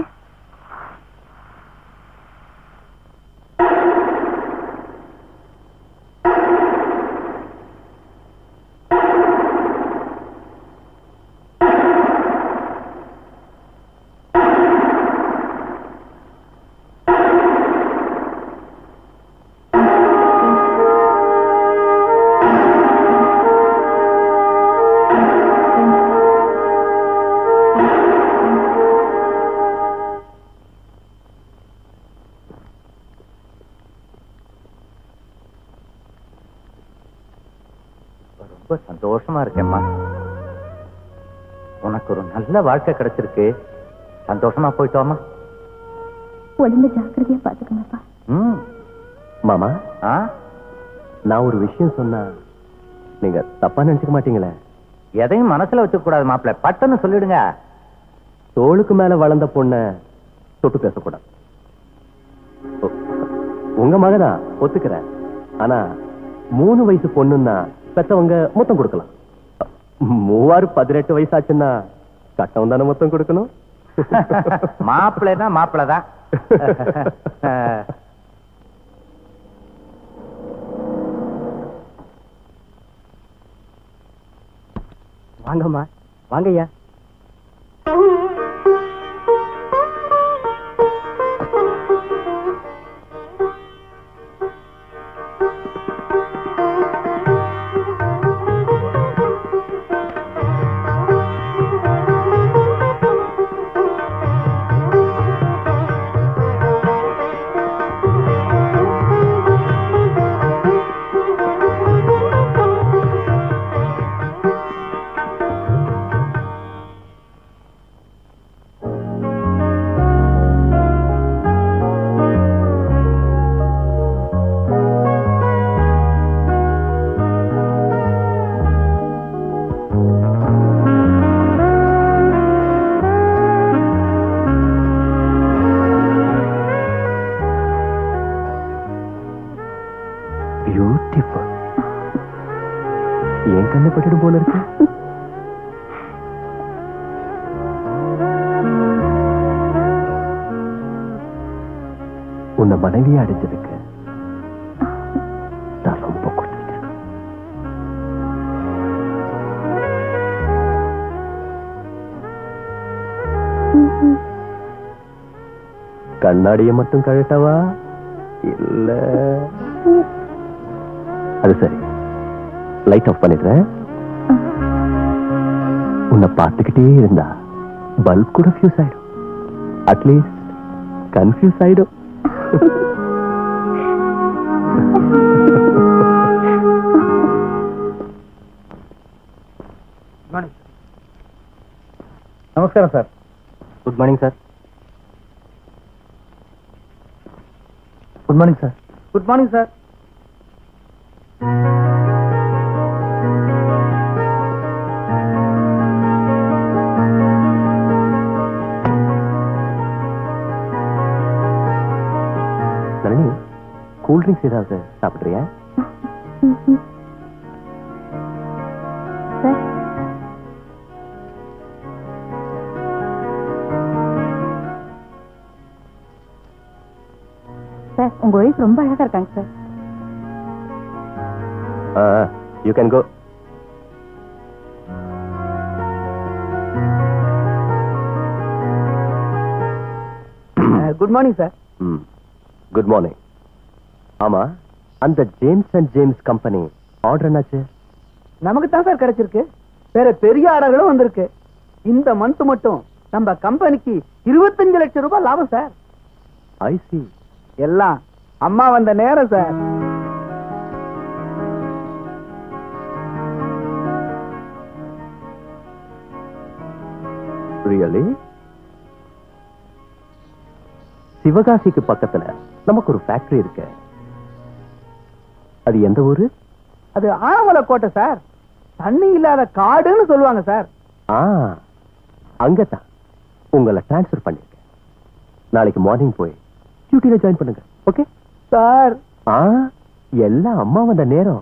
ரொம்ப சந்தோஷமா இருக்கேம்மா உனக்கு ஒரு நல்ல வாழ்க்கை கிடைச்சிருக்கு சந்தோஷமா போயிட்டோமா உடம்பு ஜாக்கிரதையா பாத்துக்கோங்கப்பா ம் மாமா ஆ நான் ஒரு விஷயம் சொன்னா நீங்க தப்பா நினைச்சுக்க மாட்டீங்களே எதையும் மனசுல வச்சுக்க கூடாது மாப்பிள்ள பட்டுன்னு சொல்லிடுங்க தோளுக்கு மேல வளர்ந்த பொண்ண தொட்டு பேசக்கூடாது உ- உங்க மகதான் ஒத்துக்கிறேன் ஆனா மூணு வயசு பொண்ணுன்னா பெத்தவங்க மொத்தம் கொடுக்கலாம் மூவாறு பதினெட்டு வயசு ஆச்சுன்னா கட்டம் தானே மொத்தம் கொடுக்கணும் மாப்பிள்ளைன்னா மாப்பிள்ளை தான் வாங்கம்மா வாங்கய்யா பியூட்டிஃபுல் என் கண்ணு பட்டுடும் போல இருக்கு உன்னை மனைவியா அடைஞ்சதுக்கு நான் ரொம்ப கொடுத்துருக்கேன் கண்ணாடியை மட்டும் கழட்டவா இல்ல அது சரி லைட் ஆஃப் பண்ணிடுறேன் உன்னை பார்த்துக்கிட்டே இருந்தா பல்ப் கூட ஃபியூஸ் ஆயிடும் அட்லீஸ்ட் கன்ஃபியூஸ் ஆயிடும் நமஸ்காரம் sir good morning sir good morning sir good morning sir Nalini cool drinks ஏதாவது சாப்பிடுறியா சார் சார் உங்க ஒய்ஃப் ரொம்ப அழகா இருக்காங்க sir you can go good morning sir good morning ஆமா அந்த James and James company order என்னாச்சு நமக்கு தான் சார் கிடைச்சிருக்கு வேற பெரிய ஆர்டர்களும் வந்திருக்கு இந்த மந்த் மட்டும் நம்ம கம்பெனிக்கு இருபத்தஞ்சு லட்சம் ரூபாய் லாபம் சார் ஐ சி எல்லாம் அம்மா வந்த நேரம் சார் ரியலி சிவகாசிக்கு பக்கத்துல நமக்கு ஒரு ஃபேக்டரி இருக்கு அது எந்த ஊரு அது ஆனமலை கோட்டை சார் தண்ணி இல்லாத காடுன்னு சொல்லுவாங்க சார் ஆ அங்கதான் உங்களை டிரான்ஸ்ஃபர் பண்ணிருக்கேன் நாளைக்கு மார்னிங் போய் டியூட்டில ஜாயின் பண்ணுங்க ஓகே சார் ஆ எல்லாம் அம்மா வந்த நேரம்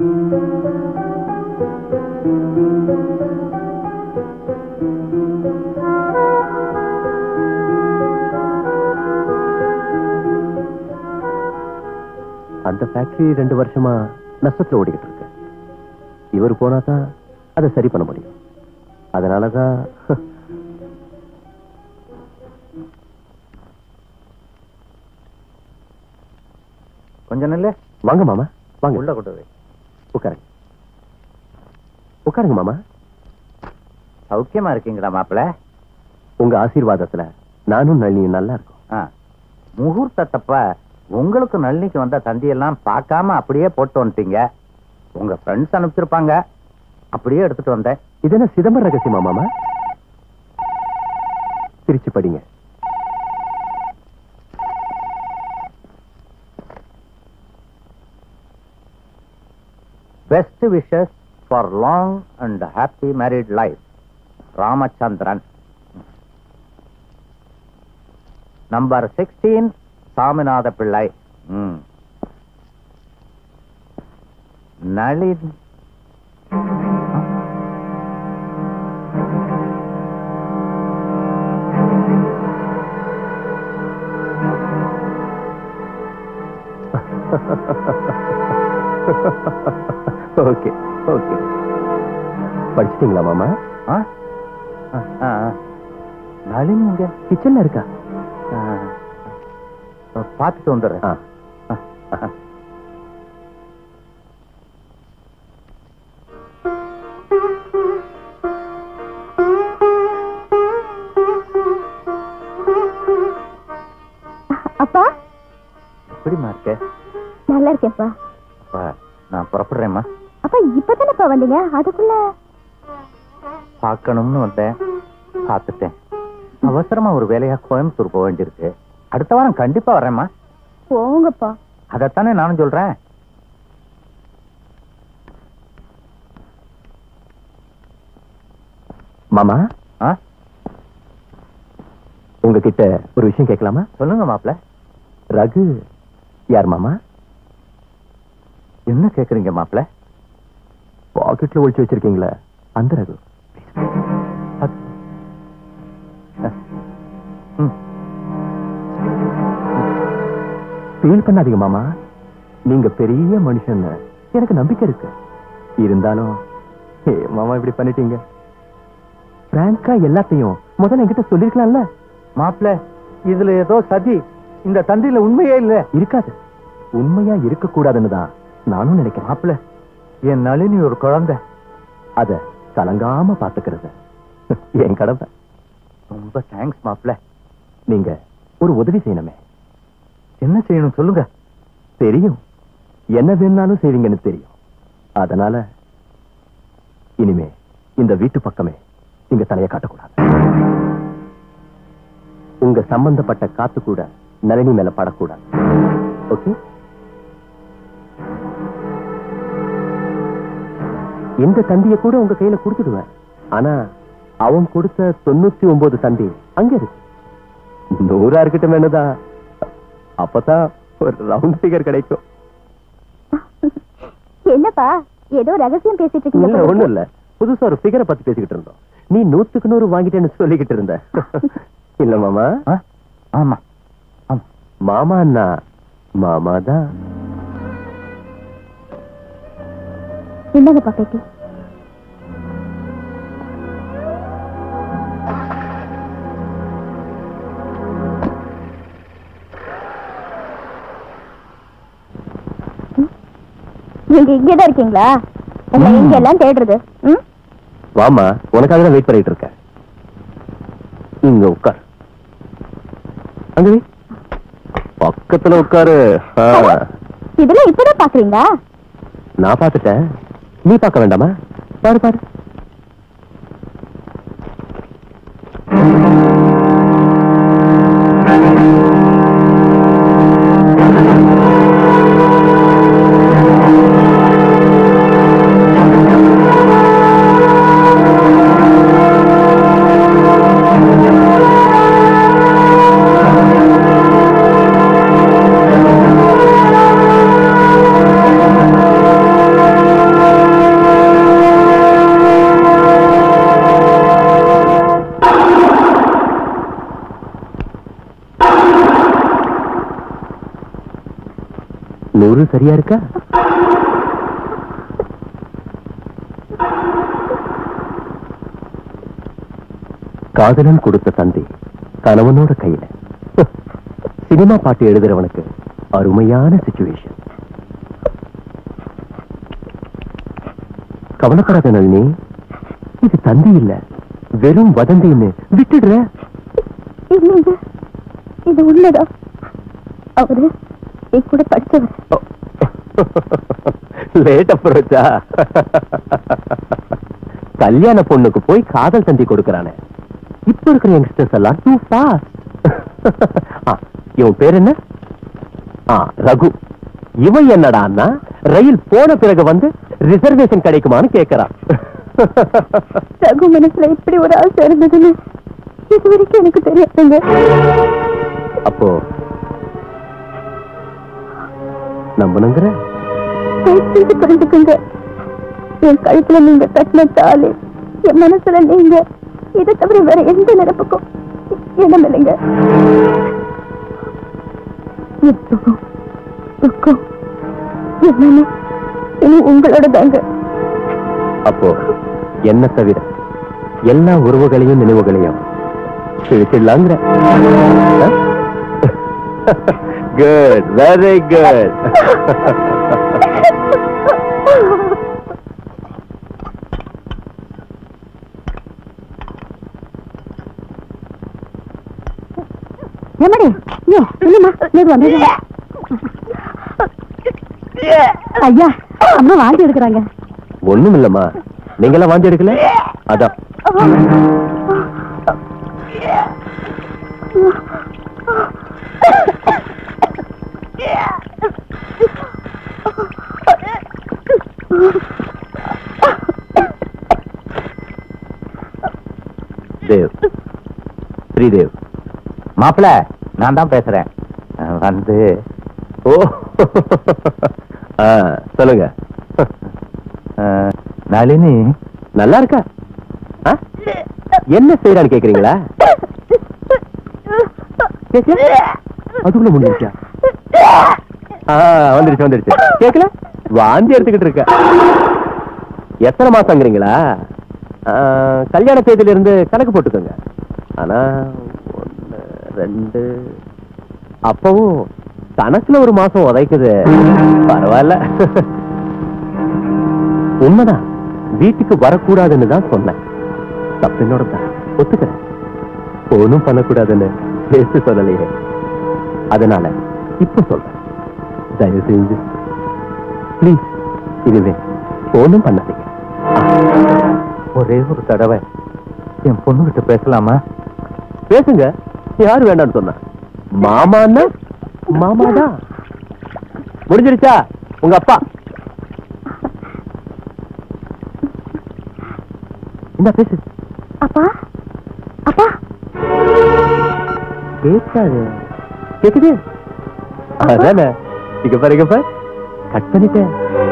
அந்த ஃபேக்டரி ரெண்டு வருஷமா நஷ்டத்துல ஓடிக்கிட்டு இருக்கு இவர் போனா தான் அதை சரி பண்ண முடியும் அதனாலதான் கொஞ்சம் நில்லு வாங்க மாமா வாங்க உள்ள கொண்டு வை உட்காருங்க உட்காருங்க மாமா சௌக்கியமா இருக்கீங்களா மாப்பிள்ள உங்க ஆசீர்வாதத்துல நானும் நளினியும் நல்லா இருக்கும் ஆ. முகூர்த்தத்தப்ப உங்களுக்கு நளினிக்கு வந்த தந்தியெல்லாம் பார்க்காம அப்படியே போட்டு வந்துட்டீங்க உங்க ஃப்ரெண்ட்ஸ் அனுப்பிச்சிருப்பாங்க அப்படியே எடுத்துட்டு வந்தேன் இது என்ன சிதம்பர ரகசியமா மாமா பிரிச்சு படிங்க best wishes for long and happy married life Ramachandran number sixteen Saminatha Pillai ம். நளின் ஓகே ஓகே படிச்சிட்டீங்களா மாமா ஆ? ஆ, ஆ, ஆ. நளினி இங்க கிச்சன்ல இருக்கா ஆ. பார்த்துட்டு வந்துடுறேன் ஆ. ஆ. அப்பா எப்படிம்மா இருக்க நல்லா இருக்கேன்ப்பா அப்பா, நான் புறப்படுறேம்மா அப்பா இப்பதானப்பா வந்தீங்க அதுக்குள்ள பார்க்கணும்னு வந்தேன் பார்த்துட்டேன் அவசரமா ஒரு வேலையா கோயம்புத்தூர் போக வேண்டியிருக்கு அடுத்த வாரம் கண்டிப்பா வரேம்மா போங்கப்பா அதைத்தானே நானும் சொல்றேன் மாமா ஆ? உங்ககிட்ட ஒரு விஷயம் கேட்கலாமா சொல்லுங்க மாப்ள ரகு யார் மாமா என்ன கேக்குறீங்க மாப்ள பாக்கெட்ல ஒளிச்சு வச்சிருக்கீங்களே அந்த ரகு அது- ம். ஃபீல் பண்ணாதீங்க மாமா நீங்க பெரிய மனுஷன் எனக்கு நம்பிக்கை இருக்கு இருந்தாலும் ஏ மாமா இப்படி பண்ணிட்டீங்க பிராங்கா எல்லாத்தையும் முதல்ல என்கிட்ட சொல்லிருக்கலாம்ல மாப்ள இதுல ஏதோ சதி இந்த தந்தியில உண்மையே இல்ல இருக்காது உண்மையா இருக்க கூடாதுன்னு தான் நானும் நினைக்கிறேன் மாப்ள என் நளினி ஒரு குழந்தை அத கலங்காம பாத்துக்கிறது என் கடமை ரொம்ப தேங்க்ஸ் மாப்ள நீங்க ஒரு உதவி செய்யணுமே என்ன செய்யணும் சொல்லுங்க தெரியும் என்ன வேணாலும் செய்வீங்கன்னு தெரியும் அதனால இனிமே இந்த வீட்டு பக்கமே நீங்க தலைய காட்டக்கூடாது உங்க சம்பந்தப்பட்ட காத்து கூட நளினி மேல படக்கூடாது ஓகே இந்த தந்திய கூட உங்க கையில கொடுத்துடுவேன் ஆனா அவன் கொடுத்த தொண்ணூத்தி ஒன்பது தந்தி அங்க இருக்கு நூறா இருக்கட்டும் என்னதான் அப்பதான் ஒரு ரவுண்ட் ஃபிகர் கிடைக்கும் என்னப்பா ஏதோ ரகசியம் பேசிட்டு இல்ல இருக்கீங்க ஒண்ணும் இல்ல புதுசா ஒரு ஃபிகரை பத்தி பேசிக்கிட்டு இருந்தோம் நீ நூத்துக்கு நூறு வாங்கிட்டேன்னு சொல்லிக்கிட்டு இருந்த இல்ல மாமா ஆ? ஆமா ஆமா மாமா அண்ணா மாமா தான் என்னங்கப்பா பேட்டி ம்? நீங்க இங்கதான் இருக்கீங்களா உங்களை எங்க எல்லாம் தேடுறது ம்? வாமா உனக்காக தான் வெயிட் பண்ணிட்டு இருக்கேன் இங்க உட்கார் அங்க வை. பக்கத்துல உட்காரு ஆ, இதெல்லாம் இப்பதான் பாக்குறீங்களா நான் பார்த்துட்டேன் நீ பார்க்க வேண்டாமா பாரு பாரு நூறு சரியா இருக்கா காதலன் கொடுத்த தந்தி கணவனோட கையில சினிமா பாட்டு எழுதுறவனுக்கு அருமையான சுச்சுவேஷன் கவலைப்படாத நளினி இது தந்தி இல்ல வெறும் வதந்தின்னு விட்டுடுற இல்லைங்க இது உண்மைதான் அவரு என் கூட படிச்சவர் லேட் அப்ரோச்சா கல்யாண பொண்ணுக்கு போய் காதல் தந்தி கொடுக்கறானே இப்ப இருக்கிற யங்ஸ்டர்ஸ் எல்லாம் டூ ஃபாஸ்ட் இவன் பேர் என்ன ஆ ரகு இவன் என்னடான்னா ரயில் போன பிறகு வந்து ரிசர்வேஷன் கிடைக்குமான்னு கேக்குறான் ரகு மனசுல இப்படி ஒரு ஆசை இருந்ததுன்னு இது வரைக்கும் எனக்கு தெரியாதுங்க அப்போ நம்பணுங்கிற தயவு செய்து புரிஞ்சுக்குங்க என் கழுத்துல நீங்க கட்டின தாலி என் மனசுல நீங்க இதை தவிர வேற எந்த நிரப்புக்கும் இடம் இல்லைங்க என் சுகம் துக்கம் எல்லாமே இனி உங்களோட தாங்க அப்போ என்ன தவிர எல்லா உறவுகளையும் நினைவுகளையும் பிரிச்சிடலாங்கிற குட் வெரி குட் எம்மடி ஐயோ இல்லம்மா நீங்க வந்து ஐயா அம்மா வாந்தி எடுக்கிறாங்க ஒண்ணும் இல்லம்மா நீங்களாம் வாந்தி எடுக்கல அதான் தேவ் ஸ்ரீதேவ் மாப்பிள நான் தான் பேசுறேன் அஹ், வந்து ஓ ஆ, சொல்லுங்க அஹ், நளினி நல்லா இருக்கா ஆ? என்ன செய்யறான்னு கேக்குறீங்களா கேக்கல? அதுக்குள்ள முடிஞ்சிருச்சா ஆ, வந்துருச்சு வந்துருச்சு கேக்கல வாந்தி எடுத்துக்கிட்டு இருக்க எத்தனை மாசங்கிறீங்களா ஆ, கல்யாண தேதியில இருந்து கணக்கு போட்டுக்கோங்க ஆனா ஒண்ணு ரெண்டு அப்பவும் கணக்குல ஒரு மாசம் உதைக்குது பரவாயில்ல உண்மைதான் வீட்டுக்கு வரக்கூடாதுன்னு தான் சொன்னேன் தப்பு என்னோட தான் ஒத்துக்கிறேன் ஒன்றும் பண்ணக்கூடாதுன்னு பேச சொல்லலையே அதனால இப்ப சொல்றேன் தயவு செஞ்சு ப்ளீஸ் இதுவே ஒன்றும் பண்ணாதீங்க ஒரே ஒரு தடவை என் பொண்ணுகிட்ட பேசலாமா பேசுங்க யாரு வேண்டாம்னு சொன்னா மாமான்னா மாமாதான் முடிஞ்சிருச்சா உங்க அப்பா இந்த பேசு அப்பா அப்பா கேட்காது கேக்குது அதானே இங்க பாரு இங்க பாரு கட் பண்ணிட்டேன்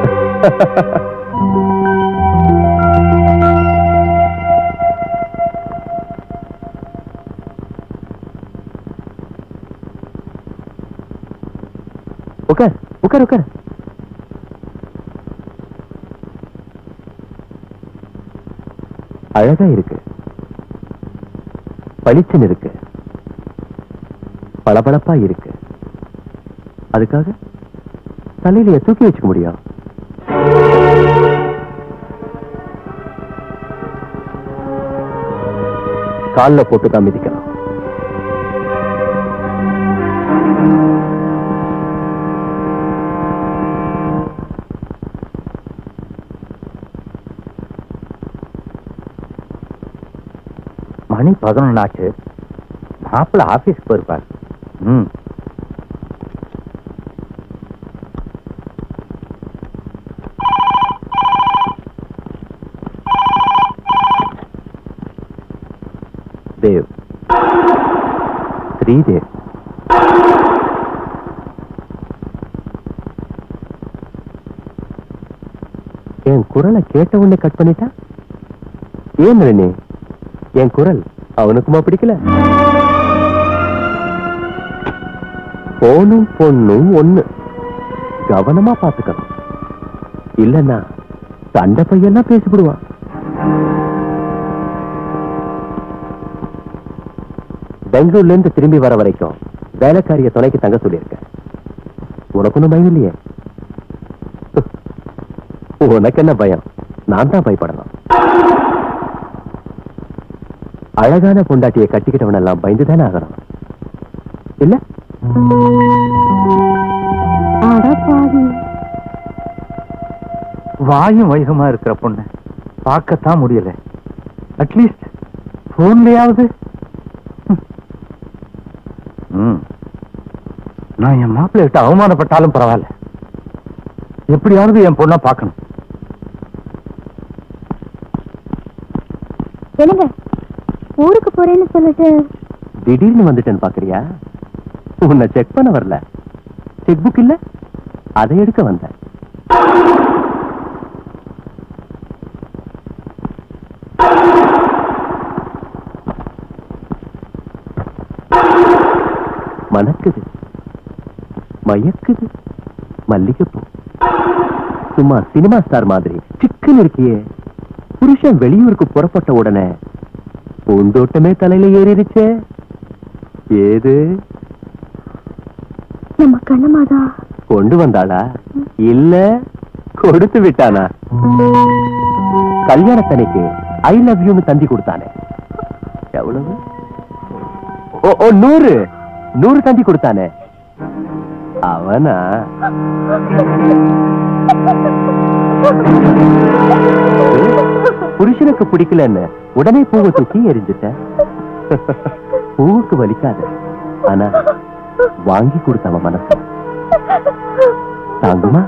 உட்கார் உட்கார் உட்கார் அழகா இருக்கு பளிச்சுன்னு இருக்கு பளபளப்பா இருக்கு அதுக்காக தலையில தூக்கி வச்சுக்க முடியும் கால்ல போட்டு தான் மிதிக்கலாம் மணி பதினொன்னாச்சு மாப்பிள்ள ஆபீஸ் போயிருப்பார் ம் தேவ் ஸ்ரீதேவ் என் குரலை கேட்ட உடனே கட் பண்ணிட்டா ஏன் நளினி என் குரல் அவனுக்குமா பிடிக்கல போனும் பொண்ணும் ஒண்ணு கவனமா பாத்துக்கணும் இல்லன்னா சண்டை பையெல்லாம் பேசிவிடுவான் பெங்களூர்ல இருந்து திரும்பி வர வரைக்கும் வேலைக்காரிய துணைக்கு தங்க சொல்லியிருக்கேன் உனக்கு ஒண்ணும் பயம் இல்லையே உனக்கு என்ன பயம் நான் தான் பயப்படணும் அழகான பொண்டாட்டியை கட்டிக்கிட்டவன் எல்லாம் பயந்துதானே ஆகணும் இல்ல அட பாவி வாயும் வயிறுமா இருக்கிற பொண்ணு பார்க்கத்தான் முடியல அட்லீஸ்ட் போன்லயாவது ம் நான் என் மாப்பிள்ளை விட்டு அவமானப்பட்டாலும் பரவாயில்ல எப்படியாவது என் பொண்ணை பார்க்கணும் என்னங்க ஊருக்கு போறேன்னு சொல்லிட்டு திடீர்னு வந்துட்டேன்னு பாக்குறியா உன்னை செக் பண்ண வரல செக் புக் இல்ல அதை எடுக்க வந்தேன் மணக்குது மயக்குது மல்லிகைப்பூ சும்மா சினிமா ஸ்டார் மாதிரி சிக்கன் இருக்கியே புருஷன் வெளியூருக்கு புறப்பட்ட உடனே பூந்தோட்டமே தலையில ஏறிடுச்சே ஏது நம்ம கண்ணமாதா கொண்டு வந்தாளா இல்ல கொடுத்து விட்டானா கல்யாணத்தனைக்கு ஐ லவ் யூன்னு தந்தி கொடுத்தானே எவ்வளவு ஓ ஓ நூறு நூறு தந்தி கொடுத்தானே அவனா புருஷனுக்கு பிடிக்கலன்னு உடனே பூவை தூக்கி எரிஞ்சிட்ட பூவுக்கு வலிக்காது ஆனா வாங்கி கொடுத்தவன் மனசு தாங்குமா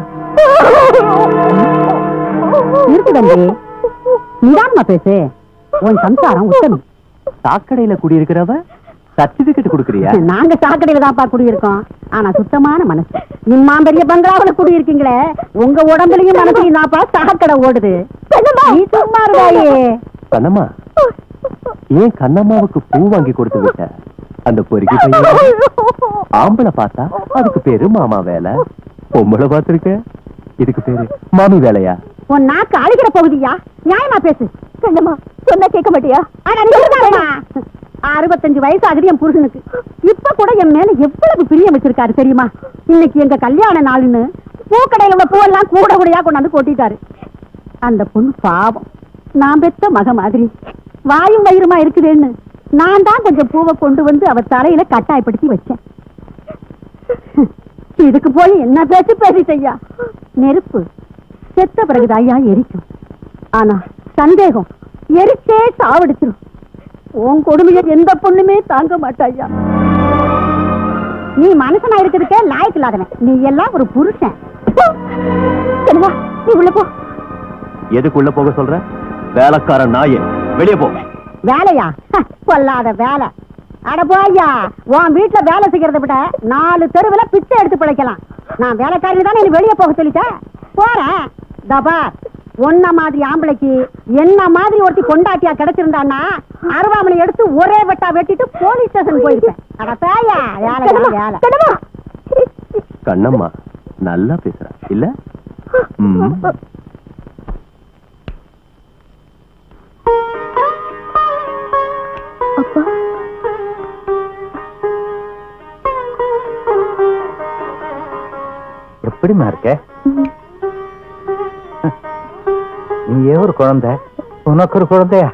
இருக்கு தம்பி நிதானமா பேசு உன் சம்சாரம் உத்தமி சாக்கடையில குடியிருக்கிறவ சர்டிபிகேட் கொடுக்கறியா நாங்க சாக்கடையில தான்ப்பா குடியிருக்கோம் ஆனா சுத்தமான மனசு இம்மா பெரிய பங்களாவுல குடியிருக்கீங்களே உங்க உடம்புலயும் மனசுலயும் தான்ப்பா சாக்கடை ஓடுது நீ சும்மா இருவாயே கண்ணம்மா ஏன் கண்ணம்மாவுக்கு பூ வாங்கி கொடுத்து விட்ட அந்த பொறுக்கி பையன் ஆம்பளை பார்த்தா அதுக்கு பேரு மாமா வேலை பொம்பளை பார்த்திருக்க இதுக்கு பேரு மாமி வேலையா உன் நாக்கு அழுகிற பகுதியா நியாயமா பேசு கண்ணம்மா சொன்னா கேட்க மாட்டியா அறுபத்தஞ்சு வயசு ஆகுது என் புருஷனுக்கு இப்ப கூட என் மேல எவ்வளவு பிரியம் வச்சிருக்காரு தெரியுமா இன்னைக்கு எங்க கல்யாண நாள்னு பூக்கடையில உள்ள பூவெல்லாம் கூட கூடையா கொண்டாந்து கொட்டிட்டாரு அந்த பொண்ணு பாவம் நான் பெத்த மக மாதிரி வாயும் வயிறுமா இருக்குதேன்னு நான் தான் கொஞ்சம் பூவை கொண்டு வந்து அவ தலையில கட்டாயப்படுத்தி வச்சேன் இதுக்கு போய் என்ன பேச்சு பேசிட்டையா நெருப்பு செத்த பிறகுதான் ஐயா எரிக்கும் ஆனா சந்தேகம் எரிச்சே சாவடிச்சிரும் உன் கொடுமைய எந்த பொண்ணுமே தாங்க மாட்டாயா நீ மனுஷனா இருக்கிறதுக்கே லாய்க்கு இல்லாதவன் நீ எல்லாம் ஒரு புருஷன் செல்வா, நீ உள்ள போ எதுக்குள்ள போக சொல்ற வேலைக்காரன் நாயே வெளியே போ வேலையா ஹ, பொல்லாத வேலை அட போய்யா உன் வீட்டுல வேலை செய்யறதை விட நாலு தெருவுல பிச்சை எடுத்து பிழைக்கலாம் நான் வேலைக்காரங்க தானே நீ வெளியே போக சொல்லிட்டேன் போறேன் தபார் உன்ன மாதிரி ஆம்பளைக்கு என்ன மாதிரி ஒருத்தி கொண்டாட்டியா கிடைச்சிருந்தான்னா அருவாமனை எடுத்து ஒரே வெட்டா வெட்டிட்டு போலீஸ் ஸ்டேஷன் போயிருப்பேன் அட பேயா வேலை வேலை கண்ணம்மா நல்லா பேசுற இல்ல ம். அப்பா எப்படிம்மா இருக்க நீ ஏன் ஒரு குழந்தை உனக்கு ஒரு குழந்தையா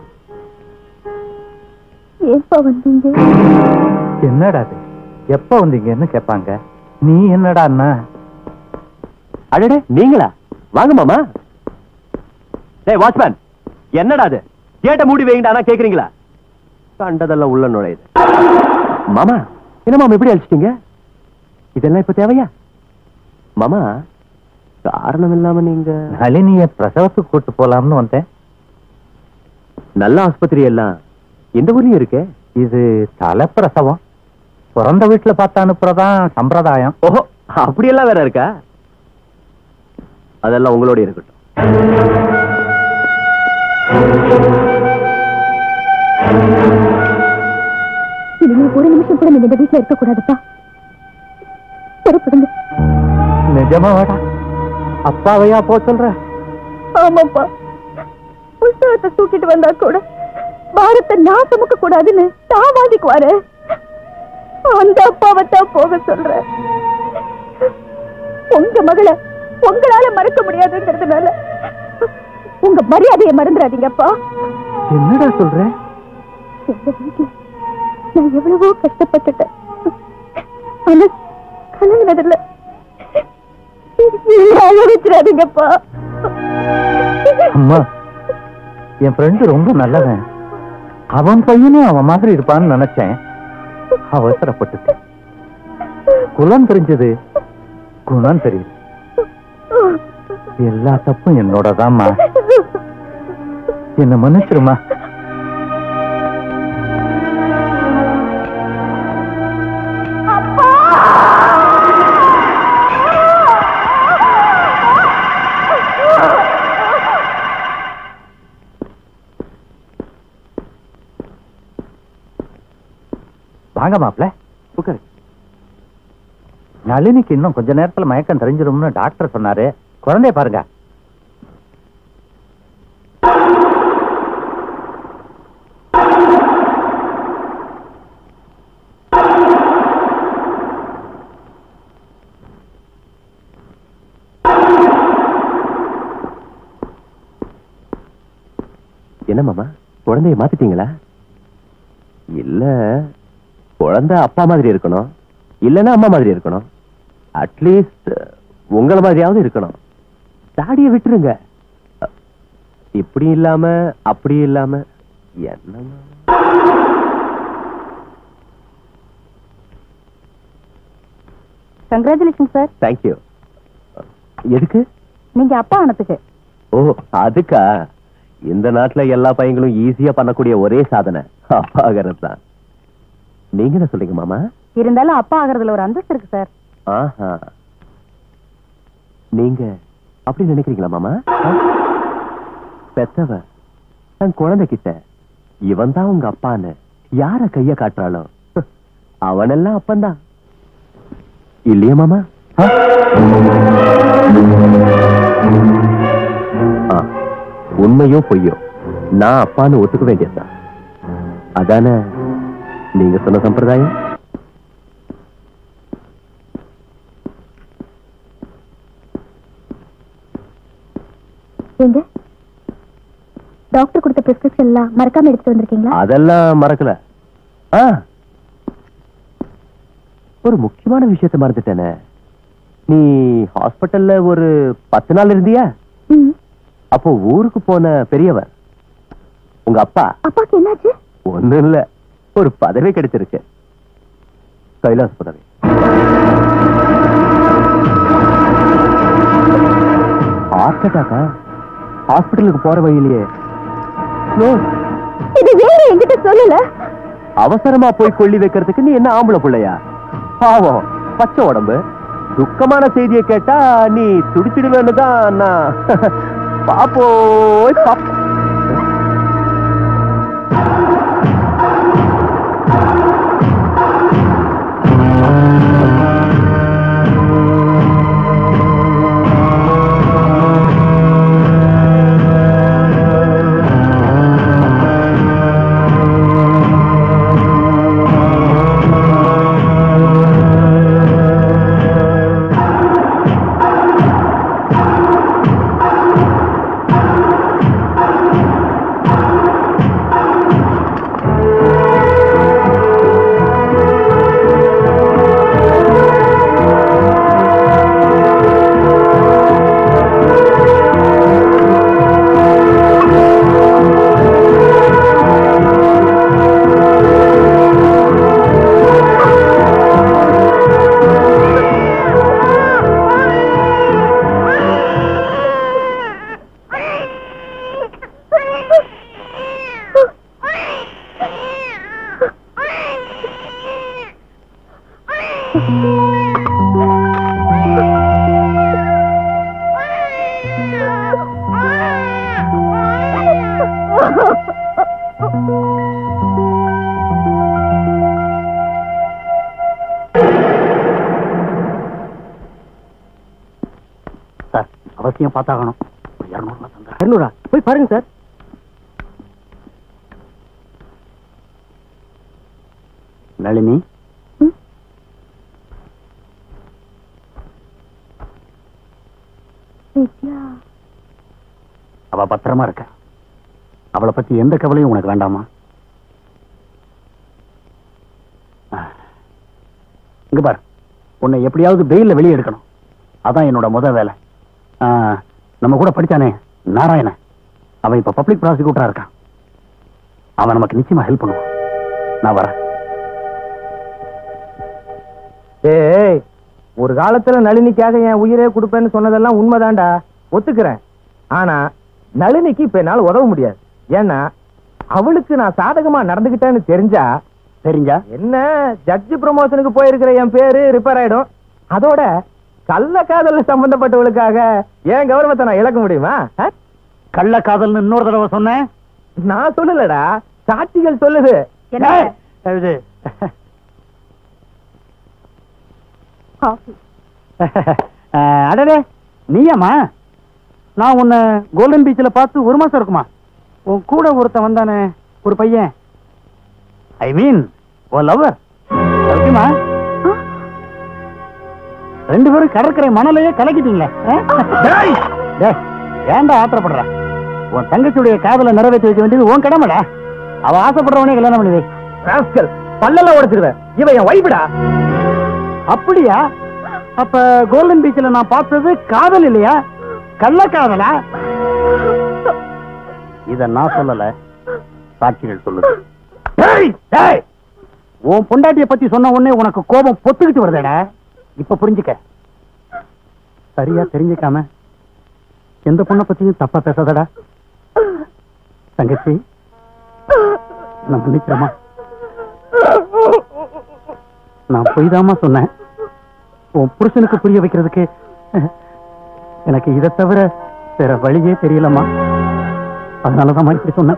ஏப்பா வந்தீங்க என்னடா அது எப்ப வந்தீங்கன்னு கேட்பாங்க நீ என்னடா அண்ணா அடடே நீங்களா வாங்க மாமா டேய் வாட்ச்மேன் என்னடா அது கேட்ட மூடி வைங்கடா கேக்குறீங்களா கண்டதெல்லாம் உள்ள நுழையுது மாமா என்ன மாமா இப்படி அழிச்சிட்டீங்க இதெல்லாம் இப்ப தேவையா மாமா காரணம் இல்லாம நீங்க நளினிய பிரசவத்துக்கு கூட்டு போலாம்னு வந்தேன் நல்ல ஆஸ்பத்திரி எல்லாம் எந்த ஊர்லயும் இருக்கே இது தலைப்பிரசவம் பிறந்த வீட்டுல பார்த்து அனுப்புறதான் சம்பிரதாயம் ஓஹோ அப்படியெல்லாம் வேற இருக்கா அதெல்லாம் உங்களோட இருக்கட்டும் இனிமே ஒரு நிமிஷம் கூட நீங்க இந்த வீட்டுல இருக்க கூடாதுப்பா பொறுப்படுங்க நிஜமா வாடா அப்பாவையா போ சொல்ற ஆமாப்பா புஸ்தகத்தை தூக்கிட்டு வந்தா கூட பாரத்தை நான் சுமக்க கூடாதுன்னு நான் வாங்கிக்குவாரு அந்த அப்பாவை தான் போக சொல்றேன் உங்க மகளை உங்களால மறக்க முடியாதுங்கிறதுனால உங்க மரியாதையை மறந்துடாதீங்கப்பா என்னடா சொல்ற எங்க வீட்டுல நான் எவ்வளவோ கஷ்டப்பட்டுட்டேன் ஆனா கலங்கினதில்ல அழ வச்சிடாதீங்கப்பா அம்மா என் ஃப்ரெண்டு ரொம்ப நல்லவன் அவன் பையனும் அவன் மாதிரி இருப்பான்னு நினைச்சேன் அவசரப்பட்டுட்டேன் குலம் தெரிஞ்சது குணம் தெரியுது எல்லா தப்பும் என்னோடதாம்மா என்ன மன்னிச்சிருமா வாங்க மாப்ள உட்காரு நளினிக்கு இன்னும் கொஞ்ச நேரத்துல மயக்கம் தெரிஞ்சிடும்னு டாக்டர் சொன்னாரு குழந்தைய பாருங்க என்ன மாமா குழந்தைய மாத்திட்டீங்களா இல்ல குழந்தை அப்பா மாதிரி இருக்கணும் இல்லைன்னா அம்மா மாதிரி இருக்கணும் அட்லீஸ்ட் உங்கள மாதிரியாவது இருக்கணும் தாடியை விட்டுருங்க அ, இப்படி இல்லாம அப்படி இல்லாம என்னமா கங்க்ராச்சுலேஷன் சார் தேங்க்யூ எதுக்கு நீங்க அப்பா ஆனதுக்கு ஓ அதுக்கா இந்த நாட்டுல எல்லா பையங்களும் ஈஸியா பண்ணக்கூடிய ஒரே சாதனை அப்பாகிறது தான் நீங்க என்ன சொல்றீங்க மாமா இருந்தாலும் அப்பா ஆகிறதுல ஒரு அந்தஸ்து இருக்கு சார் ஆஹா நீங்க அப்படி நினைக்கிறீங்களா மாமா ஆ? பெத்தவ தன் குழந்தை கிட்ட இவன் தான் உங்க அப்பான்னு யார கைய காட்டுறாளோ அவனெல்லாம் அப்பந்தான் இல்லையா மாமா ஆ? ஆ, உண்மையோ பொய்யோ நான் அப்பான்னு ஒத்துக்க வேண்டியதுதான் அதானே நீங்க சொன்ன சம்பிரதாயம் எங்க டாக்டர் கொடுத்த பிரிஸ்கிரிப்ஷன் எல்லாம் மறக்காம எடுத்துட்டு வந்திருக்கீங்களா அதெல்லாம் மறக்கல ஆ ஒரு முக்கியமான விஷயத்தை மறந்துட்டேனே நீ ஹாஸ்பிட்டல்ல ஒரு பத்து நாள் இருந்தியா ம். அப்போ ஊருக்கு போன பெரியவர் உங்க அப்பா அப்பாக்கு என்னாச்சு ஒண்ணும் இல்ல ஒரு பதவி கிடைச்சிருக்கு கைலாஸ் பதவி ஹார்ட் அட்டாக்கா ஹாஸ்பிட்டலுக்கு போற வழியிலேயே No. இது வேற என்கிட்ட சொல்லல அவசரமா போய் கொள்ளி வைக்கிறதுக்கு நீ என்ன ஆம்பளை பிள்ளையா பாவம் பச்சை உடம்பு துக்கமான செய்தியை கேட்டா நீ துடிச்சிடுவேன்னு தான் நான் பாப்போய் பாப்போம் சார் அவசியம் பார்த்தாகணும் ஒரு இரநூறுவா தந்தா இரநூறா போய் பாருங்க சார் நளினி வித்யா அவ பத்திரமா இருக்க அவளை பத்தி எந்த கவலையும் உனக்கு வேண்டாமா ஆ. இங்க பாரு உன்னை எப்படியாவது வெயில்ல வெளியே எடுக்கணும் அதான் என்னோட முத வேலை ஆ, நம்ம கூட படிச்சானே நாராயணன் அவன் இப்ப பப்ளிக் ப்ராசிக்யூட்டரா இருக்கான் அவன் நமக்கு நிச்சயமா ஹெல்ப் பண்ணுவான் நான் வரேன் ஏய் ஒரு காலத்துல நளினிக்காக என் உயிரே கொடுப்பேன்னு சொன்னதெல்லாம் உண்மைதான்டா ஒத்துக்கிறேன் ஆனா நளினிக்கு இப்ப என்னால உதவ முடியாது ஏன்னா அவளுக்கு நான் சாதகமா நடந்துகிட்டேன்னு தெரிஞ்சா தெரிஞ்சா என்ன ஜட்ஜ் ப்ரமோஷனுக்கு போயிருக்கிற என் பேரு ரிப்பேர் ஆயிடும் அதோட கள்ள காதல்ல சம்பந்தப்பட்டவளுக்காக என் கௌரவத்தை நான் இழக்க முடியுமா ஆ? கள்ள காதல்னு இன்னொரு தடவை சொன்னேன் நான் சொல்லலடா சாட்சிகள் சொல்லுது ஏய், இது காஃபி அஹ், அடடே நீயம்மா நான் உன்னை கோல்டன் பீச்சில் பார்த்து ஒரு மாசம் இருக்குமா உன் கூட ஒருத்தன் வந்தானே ஒரு பையன் ஐ மீன் ஓ லவர் ஓகேமா ரெண்டு பேரும் கடற்கரை மணலையே கலக்கிட்டீங்களே அஹ்? டேய், ஏன்டா ஆத்திரப்படுற உன் தங்கச்சியுடைய காதலை நிறைவேற்றி வைக்க வேண்டியது உன் கடமைடா அவ ஆசைப்படுறவனே கல்யாணம் பண்ணி வை ராஸ்கல் பல்லெல்லாம் உடைச்சிருவேன் இவன் என் வைஃப்டா அப்படியா அப்ப கோல்டன் பீச்ல நான் பார்த்தது காதல் இல்லையா கள்ளக்காதலா இத நான் சொல்லல சாட்சிகள் சொல்லுது டேய், டேய், உன் பொண்டாட்டிய பத்தி சொன்ன உடனே உனக்கு கோபம் பொத்துக்கிட்டு வருதேடா இப்ப புரிஞ்சுக்க சரியா தெரிஞ்சுக்காம எந்த பொண்ணை பத்தியும் தப்பா பேசாதடா தங்கச்சி நான் மன்னிக்கிறேம்மா நான் பொய்தாமா சொன்னேன் உன் புருஷனுக்கு புரிய வைக்கிறதுக்கு எனக்கு இதை தவிர வேற வழியே தெரியலம்மா அதனாலதான் இப்படி சொன்னேன்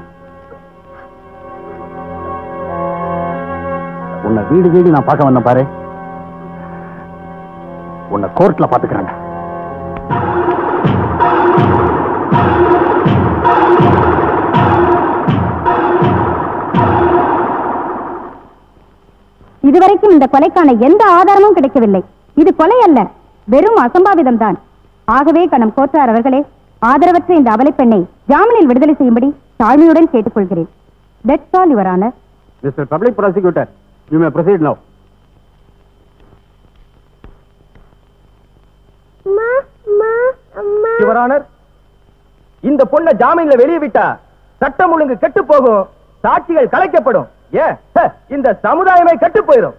உன்னை வீடு வீடு நான் பார்க்க வந்தேன் பாரு உன்னை கோர்ட்ல பாத்துக்கிறேன் இதுவரைக்கும் இந்த கொலைக்கான எந்த ஆதாரமும் கிடைக்கவில்லை இது கொலை அல்ல வெறும் அசம்பாவிதம் தான் ஆகவே கணம் கோச்சார் அவர்களே ஆதரவற்ற இந்த அவலை பெண்ணை ஜாமீனில் விடுதலை செய்யும்படி தாழ்மையுடன் கேட்டுக்கொள்கிறேன் that's all your honour mister public prosecutor you may proceed now your honour இந்த பொண்ண ஜாமீன்ல வெளியே விட்டா சட்டம் ஒழுங்கு கெட்டு போகும் சாட்சிகள் கலைக்கப்படும் ஏ இந்த சமுதாயமே கெட்டு போயிடும்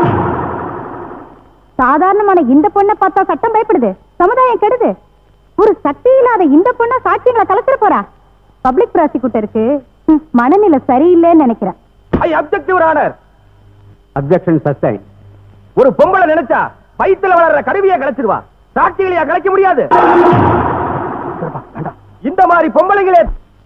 சாதாரணமான இந்த பொண்ணை பார்த்தா சட்டம் பயப்படுது சமுதாயம் கெடுது ஒரு சக்தி இல்லாத இந்த பொண்ண சாட்சியங்களை கலக்கிற போறா பப்ளிக் ப்ராசிக்யூட்டருக்கு ஹம், மனநிலை சரியில்லைன்னு நினைக்கிறேன் I object your honour objection sustain ஒரு பொம்பளை நினைச்சா வயித்துல வளர்ற கருவியை கலைச்சிருவா சாட்சிகளையா கலைக்க முடியாது இந்த மாதிரி பொம்பளைங்களே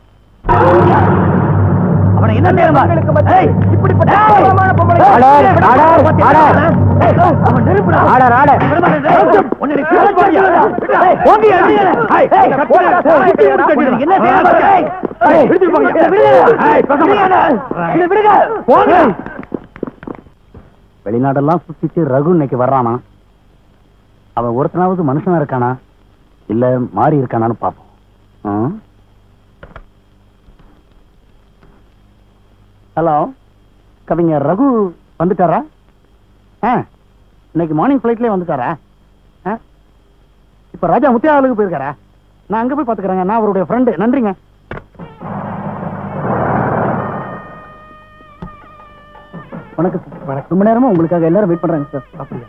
அவனை என்ன செய்யணுமா? உங்களுக்கு மத்தியில் ஏய், இப்படிப்பட்ட ஏய், கேவலமான பொம்பளைங்களை- ஆர்டர், ஆர்டர், ஆர்டர். ஏய், அவன் நெருப்புடா. Order, order. உன்னை நீ கிளம்ப போறியா? ஏய், போங்கயா, அடிங்க. ஏய், ஏய், கட்டுடா. ஏய், கட்டுடா. என்ன செய்யணும் பாரு. ஏய், ஏய், விடுதலை போங்க. இதை விடுங்க. ஏய், பக்கம் விடுங்க. இதை விடுங்க. போங்க. வெளிநாடெல்லாம் சுத்திட்டு ரகு இன்னைக்கு வர்றானா அவன் ஒருத்தனாவது மனுஷனா இருக்கானா இல்ல மாறி இருக்கானான்னு பாப்போம் ம்? ஹலோ கவிஞர் ரகு வந்துட்டாரா ஆ இன்னைக்கு மார்னிங் ஃப்ளைட்லேயே வந்துட்டாரா ஆ இப்போ ராஜா முத்தியாலுக்கு போயிருக்காரா நான் அங்கே போய் பார்த்துக்கிறேங்க நான் அவருடைய ஃப்ரெண்டு நன்றிங்க வணக்கம் சார் வணக்கம் ரொம்ப நேரமா உங்களுக்காக எல்லாரும் வெயிட் பண்றாங்க சார் அப்படியா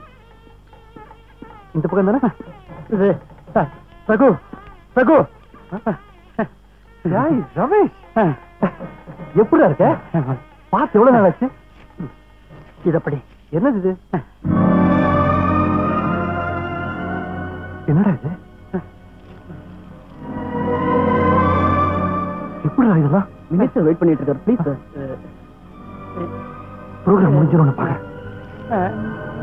இந்த பக்கம் தானே இது சார் ரகு ரகு ஏய், ரமேஷ் எப்படி இருக்க பார்த்து எவ்வளவு நாள் ஆச்சு இதப்படி என்னது இது என்னடா இது எப்படிடா இதெல்லாம் மினிஸ்டர் வெயிட் பண்ணிட்டு இருக்காரு ப்ளீஸ் சார் ப்ரோக்ராம் முடிஞ்சிடும் பாக்கிறேன்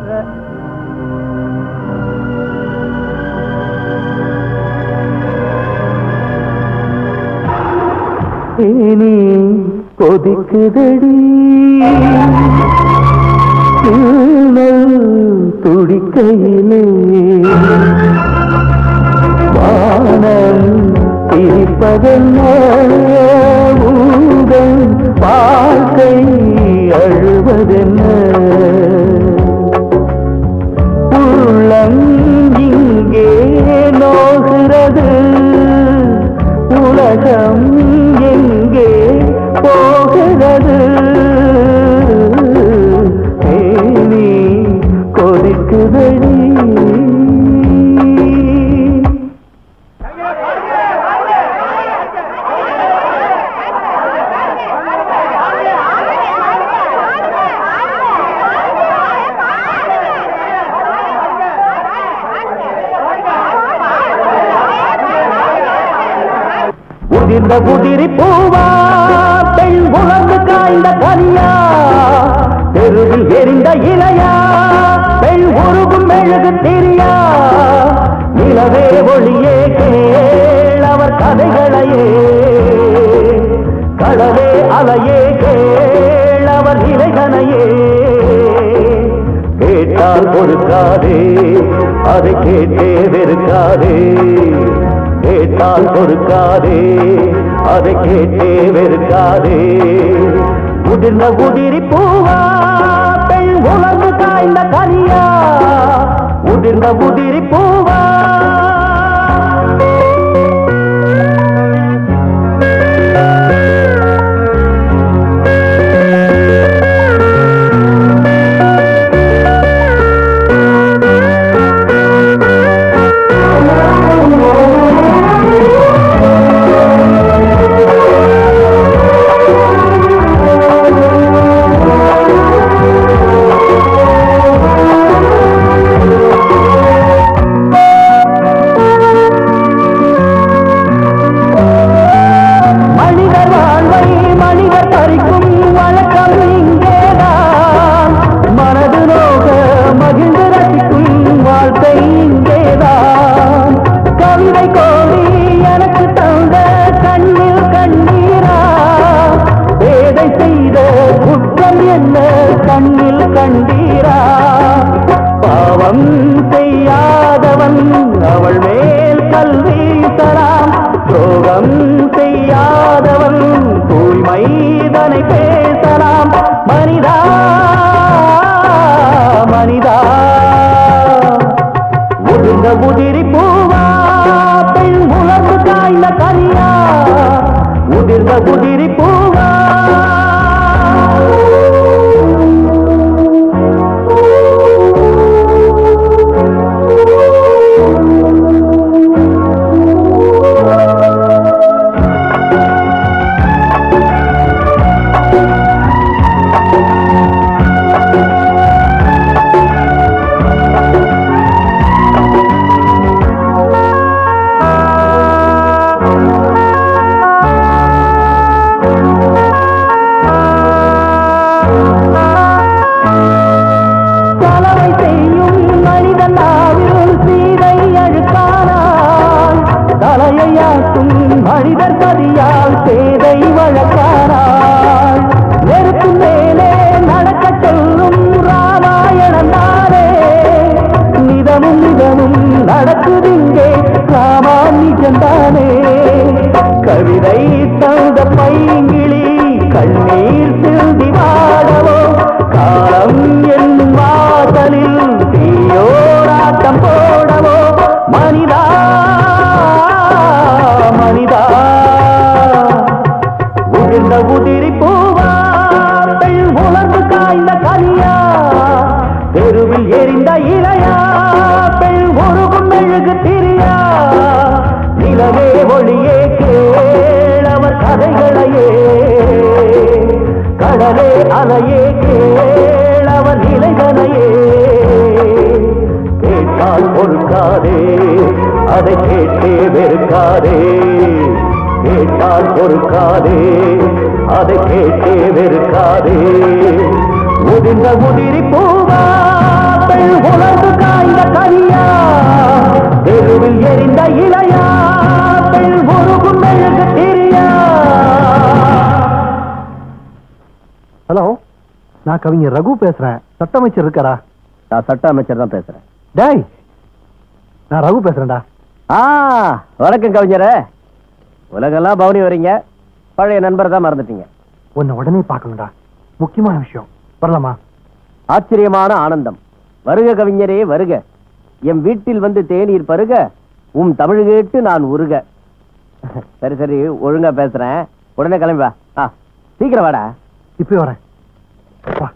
தேனி கொதிக்குதடி தூணல் துடிக்கையிலே வானம் பிரிப்பதென்ன ஊதல் வாழ்க்கை அழுவதென்ன உள்ளம் இங்கே நோகிறது உலகம் உதிர்ந்த குதிரி பூவா பெண் உலர்ந்து காய்ந்த கனியா தெருவில் எரிந்த இலையா பெண் உருகும் மெழுகு திரியா நிலவே ஒளியே கேள் அவர் கதைகளையே கடலே அலையே கேள் அவர் இலைகனையே கேட்டால் பொறுக்காதே அதை கேட்டே வெறுக்காதே கேட்டால் பொறுக்காதே அதை கேட்டே வெறுக்காதே உதிர்ந்த உதிரி பூவா பெண் உலர்ந்து காய்ந்த கனியா உதிர்ந்த உதிரி பூவா மனிதர் வாழ்வை மனிதர் பறிக்கும் வழக்கம் இங்கேதான் மனது நோக மகிழ்ந்து ரசிக்கும் வாழ்க்கை இங்கேதான் கவிதை கோரி எனக்கு தந்த கண்ணில் கண்ணீரா வேதை செய்த குற்றம் என்ன கண்ணில் கண்டீரா பாவம் செய்யாதவன் அவள் மேல் கல்வி தராம் துரோகம் செய்யாதவன் தூய்மைதனை பேசலாம் மனிதா மனிதா உதிர்ந்த உதிரி பூவா பெண் உலர்ந்து காய்ந்த கனியா உதிர்ந்த உதிரி பூவா கலவை செய்யும் மனிதன் நாவில் சீதை அழுக்கானாள் தலையையாக்கும் மனிதர் சதியால் சேதை வழக்கானாள் நெருப்பு மேலே நடக்க சொல்லும் ராமாயணம் தானே நிதமும் நிதமும் நடக்குதிங்கே ராமாநிஜந்தானே கவிதை தந்த பைங்கிளி கண்ணீர் சிந்தி வாடவோ காலம் என் வாசலில் தீயோராட்டம் போடவோ மனிதா மனிதா உதிர்ந்த உதிரி பூவா பெண் உலர்ந்து காய்ந்த கனியா தெருவில் எரிந்த இலையா பெண் உருகும் மெழுகு திரியா நிலவே ஒளியே கேளவர் கதைகளையே கடலே அலையே கேளவர் நிலைகளையே கேட்டால் பொறுக்காதே அதை கேட்டே வெறுக்காதே கேட்டால் பொறுக்காதே அதை கேட்டே வெறுக்காதே உதிர்ந்த உதிரி பூவா பெண் உலர்ந்து காய்ந்த கனியா தெருவில் எரிந்த இலையா பெண் உருகும் மெழுகு திரியா ஹலோ நான் கவிஞர் ரகு பேசுறேன் சட்ட அமைச்சர் இருக்காரா நான் சட்ட அமைச்சர் தான் பேசுறேன் டேய் நான் ரகு பேசுறேன்டா ஆ வணக்கம் கவிஞரே உலகெல்லாம் பவுனி வரீங்க பழைய நண்பரை தான் மறந்துட்டீங்க உன்னை உடனே பார்க்கணும்டா முக்கியமான விஷயம் வரலாமா ஆச்சரியமான ஆனந்தம் வருக கவிஞரே வருக எம் வீட்டில் வந்து தேநீர் பருக உம் தமிழ் கேட்டு நான் உருக சரி சரி ஒழுங்கா பேசுறேன் உடனே கிளம்பி வா ஆ சீக்கிரம் வாடா இப்போ வரேன் வா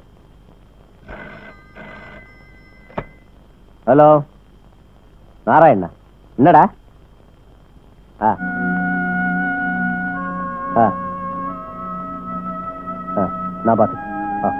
ஹலோ நாராயணா என்னடா ஆ ஆ ஆ நான் பார்த்து ஆ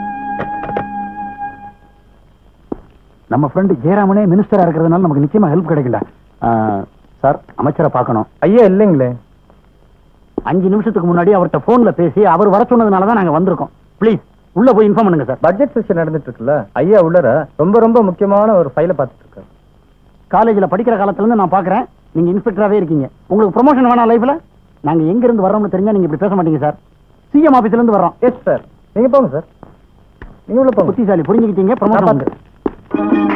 நம்ம ஃப்ரெண்டு ஜெயராமனே மினிஸ்டரா இருக்கிறதுனால நமக்கு நிச்சயமா ஹெல்ப் கிடைக்கல சார் அமைச்சரை பார்க்கணும் ஐயா இல்லைங்களே அஞ்சு நிமிஷத்துக்கு முன்னாடி அவர்கிட்ட போன்ல பேசி அவர் வர சொன்னதுனால தான் நாங்க வந்திருக்கோம் ப்ளீஸ் உள்ள போய் இன்ஃபார்ம் பண்ணுங்க சார் பட்ஜெட் செஷன் நடந்துட்டு இருக்குல்ல ஐயா உள்ளர ரொம்ப ரொம்ப முக்கியமான ஒரு ஃபைலை பார்த்துட்டு இருக்காரு காலேஜ்ல படிக்கிற காலத்துல இருந்து நான் பாக்குறேன் நீங்க இன்ஸ்பெக்டராவே இருக்கீங்க உங்களுக்கு ப்ரொமோஷன் வேணா லைஃப்ல நாங்க எங்க இருந்து வர்றோம்னு தெரிஞ்சா நீங்க இப்படி பேச மாட்டீங்க சார் சிஎம் ஆபீஸ்ல இருந்து வர்றோம் எஸ் சார் நீங்க போங்க சார் நீங்க உள்ள போங்க புத்திசாலி புரிஞ்சுக்கிட்டீங்க ப்ரொமோஷன் நான் வந்து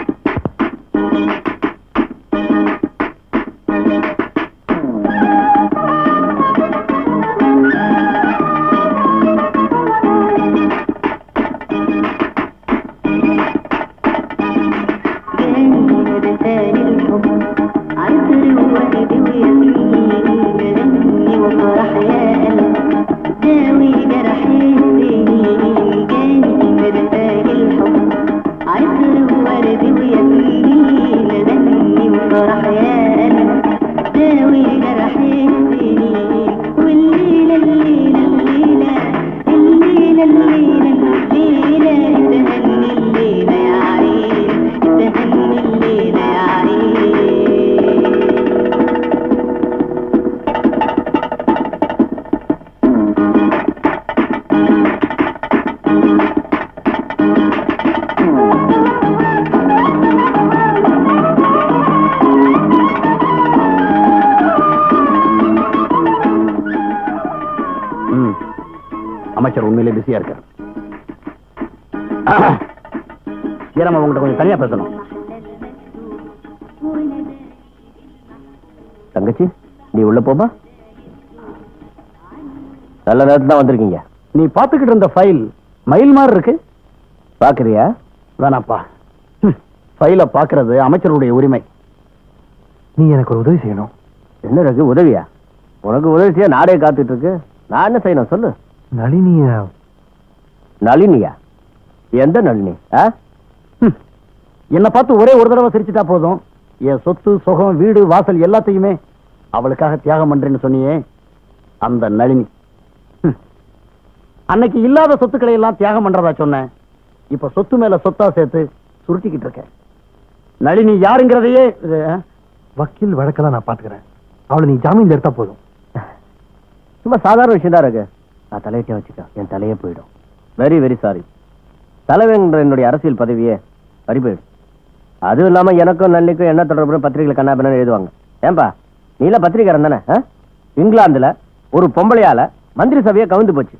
ம். அமைச்சர் உண்மையிலே பிஸியா இருக்கார் ஏறாம உங்ககிட்ட கொஞ்சம் தனியா பேசணும் தங்கச்சி நீ உள்ள போமா நல்ல நேரத்துல தான் வந்திருக்கீங்க நீ பாத்துக்கிட்டு இருந்த ஃபைல் மயில் மாதிரி இருக்கு பாக்குறியா வேணாப்பா ஃபைல பாக்குறது அமைச்சருடைய உரிமை நீ எனக்கு ஒரு உதவி செய்யணும் என்ன ரகு உதவியா உனக்கு உதவி செய்ய நாடே காத்துட்டு இருக்கு நான் என்ன செய்யணும் சொல்லு நளினிய நளினியா எந்த நளினி ஆ ஹம். என்னை பார்த்து ஒரே ஒரு தடவை சிரிச்சுட்டா போதும் என் சொத்து சுகம் வீடு வாசல் எல்லாத்தையுமே அவளுக்காக தியாகம் பண்றேன்னு சொன்னியே அந்த நளினி ஹம். அன்னைக்கு இல்லாத சொத்துக்களை எல்லாம் தியாகம் பண்றதா சொன்னேன் இப்ப சொத்து மேல சொத்தா சேர்த்து சுருட்டிக்கிட்டு இருக்கேன் நளினி யாருங்கிறதையே இது, ஆ? வக்கீல் வழக்கெல்லாம் நான் பாத்துக்கிறேன் அவளை நீ ஜாமீன்ல எடுத்தா போதும் சும்மா சாதாரண விஷயம் தான் இருக்கு நான் தலையிட்டே வச்சுக்க என் தலையே போயிடும் வெரி வெரி சாரி தலைவன்ற என்னுடைய அரசியல் பதவியே பறி போயிடும் அதுவும் இல்லாம எனக்கும் நல்லிக்கும் என்ன தொடர்பு பத்திரிகைகள் கண்ணா பின்னா எழுதுவாங்க ஏன்பா நீல பத்திரிகாரன் தானே ஆ? இங்கிலாந்துல ஒரு பொம்பளையால மந்திரி சபையை கவுந்து போச்சு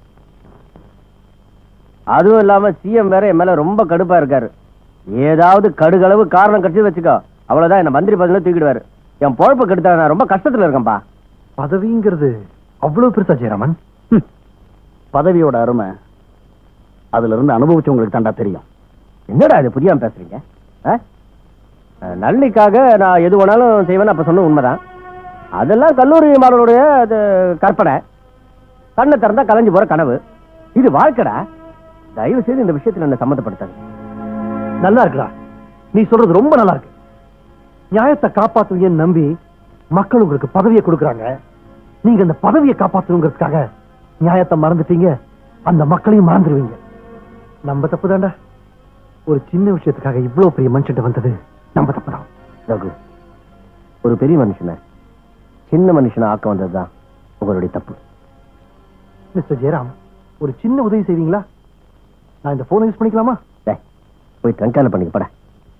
அதுவும் இல்லாம சிஎம் வேற என் மேல ரொம்ப கடுப்பா இருக்காரு ஏதாவது கடுகளவு காரணம் கட்டி வச்சுக்கோ அவ்வளவுதான் என்ன மந்திரி பதவியில தூக்கிடுவாரு என் பொழப்பு கெடுத்தா நான் ரொம்ப கஷ்டத்துல இருக்கேன்பா பதவிங்கிறது அவ்வளவு பெருசா ஜெயராமன் ஹம். பதவியோட அருமை அதுல இருந்து அனுபவிச்சவங்களுக்கு தாண்டா தெரியும் என்னடா இது புரியாம பேசுறீங்க ஆ? அஹ், நளினிக்காக நான் எது வேணாலும் செய்வேன்னு அப்ப சொன்ன உண்மைதான் அதெல்லாம் கல்லூரி மாணவருடைய அது கற்பனை கண்ணை திறந்தா கலைஞ்சு போற கனவு இது வாழ்க்கைடா தயவு செய்து இந்த விஷயத்துல என்ன சம்மந்தப்படுத்தாங்க நல்லா இருக்குடா நீ சொல்றது ரொம்ப நல்லா இருக்கு நியாயத்தை காப்பாத்துவீங்கன்னு நம்பி மக்கள் உங்களுக்கு பதவியை கொடுக்கறாங்க நீங்க அந்த பதவியை காப்பாத்தணுங்கிறதுக்காக நியாயத்தை மறந்துட்டீங்க அந்த மக்களையும் மறந்துடுவீங்க நம்ம தப்பு தாண்டா ஒரு சின்ன விஷயத்துக்காக இவ்வளவு பெரிய மனுஷன் வந்தது நம்ம தப்பு தான் ரகு ஒரு பெரிய மனுஷனை சின்ன மனுஷனை ஆக்க வந்ததுதான் உங்களுடைய தப்பு மிஸ்டர் ஜெயராம் ஒரு சின்ன உதவி செய்வீங்களா நான் இந்த போனை யூஸ் பண்ணிக்கலாமா டேய், போய் ட்ரங்கால பண்ணிக்க பட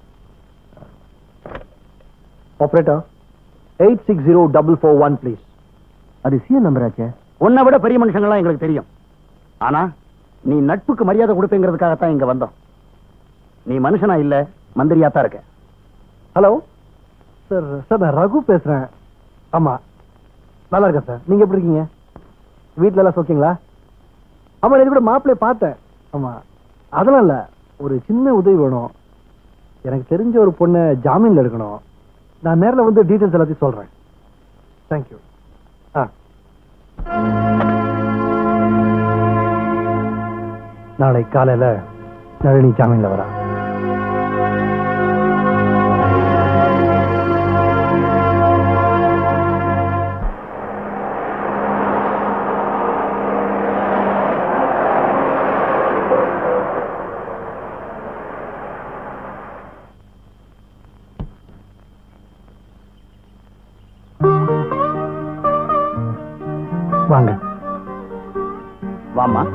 operator eight six zero double four one please அது சிஎம் நம்பர் ஆச்சே உன்னை விட பெரிய மனுஷங்கள்லாம் எங்களுக்கு தெரியும் ஆனா நீ நட்புக்கு மரியாதை கொடுப்பேங்கிறதுக்காகத்தான் இங்க வந்தோம் நீ மனுஷனா இல்ல மந்திரியா தான் இருக்க ஹலோ சார் சார் நான் ரகு பேசுறேன் ஆமா நல்லா இருக்கேன் சார் நீங்க எப்படி இருக்கீங்க வீட்ல எல்லாம் சோக்கிங்களா ஆமா இது கூட மாப்பிள்ளைய பார்த்தேன் ஆமா அதெல்லாம் இல்ல ஒரு சின்ன உதவி வேணும் எனக்கு தெரிஞ்ச ஒரு பொண்ணை ஜாமீன்ல எடுக்கணும் நான் நேர்ல வந்து டீடைல்ஸ் எல்லாத்தையும் சொல்றேன் தேங்க்யூ ஆ நாளை காலையில நளினி ஜாமீன்ல வரா வாங்க வாமா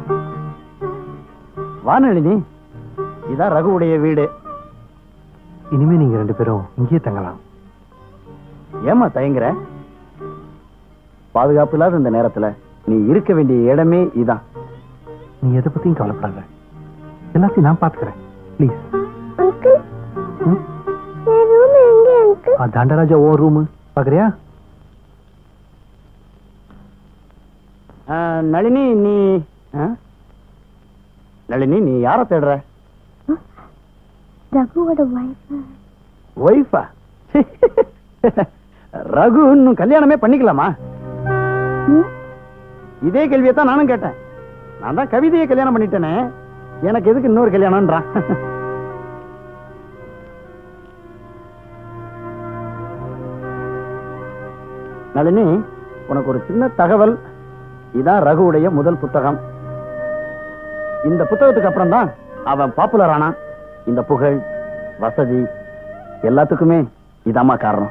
வா நளினி இதான் ரகுவுடைய வீடு இனிமே நீங்க ரெண்டு பேரும் இங்கேயே தங்கலாம் ஏமா தயங்குற பாதுகாப்பு இல்லாத இந்த நேரத்துல நீ இருக்க வேண்டிய இடமே இதான் நீ எதை பத்தியும் கவலைப்படாத எல்லாத்தையும் நான் பாத்துக்கிறேன் ப்ளீஸ் அங்கிள் என் ரூம் எங்க அங்கிள் தண்டராஜா ஓ ரூமு பாக்குறியா நளினி நீ ஆ? நளினி நீ யார தேடுற ரகுவோட ஒய்ஃப் ஒய்ஃபா ரகு இன்னும் கல்யாணமே பண்ணிக்கலாமா இதே கேள்வியை தான் நானும் கேட்டேன் நான் தான் கவிதையை கல்யாணம் பண்ணிட்டேனே எனக்கு எதுக்கு இன்னொரு கல்யாணம்ன்றான் நளினி உனக்கு ஒரு சின்ன தகவல் இதான் ரகுவுடைய முதல் புத்தகம் இந்த புத்தகத்துக்கு அப்புறம் தான் அவன் பாப்புலர் ஆனான் இந்த புகழ் வசதி எல்லாத்துக்குமே இதாம்மா காரணம்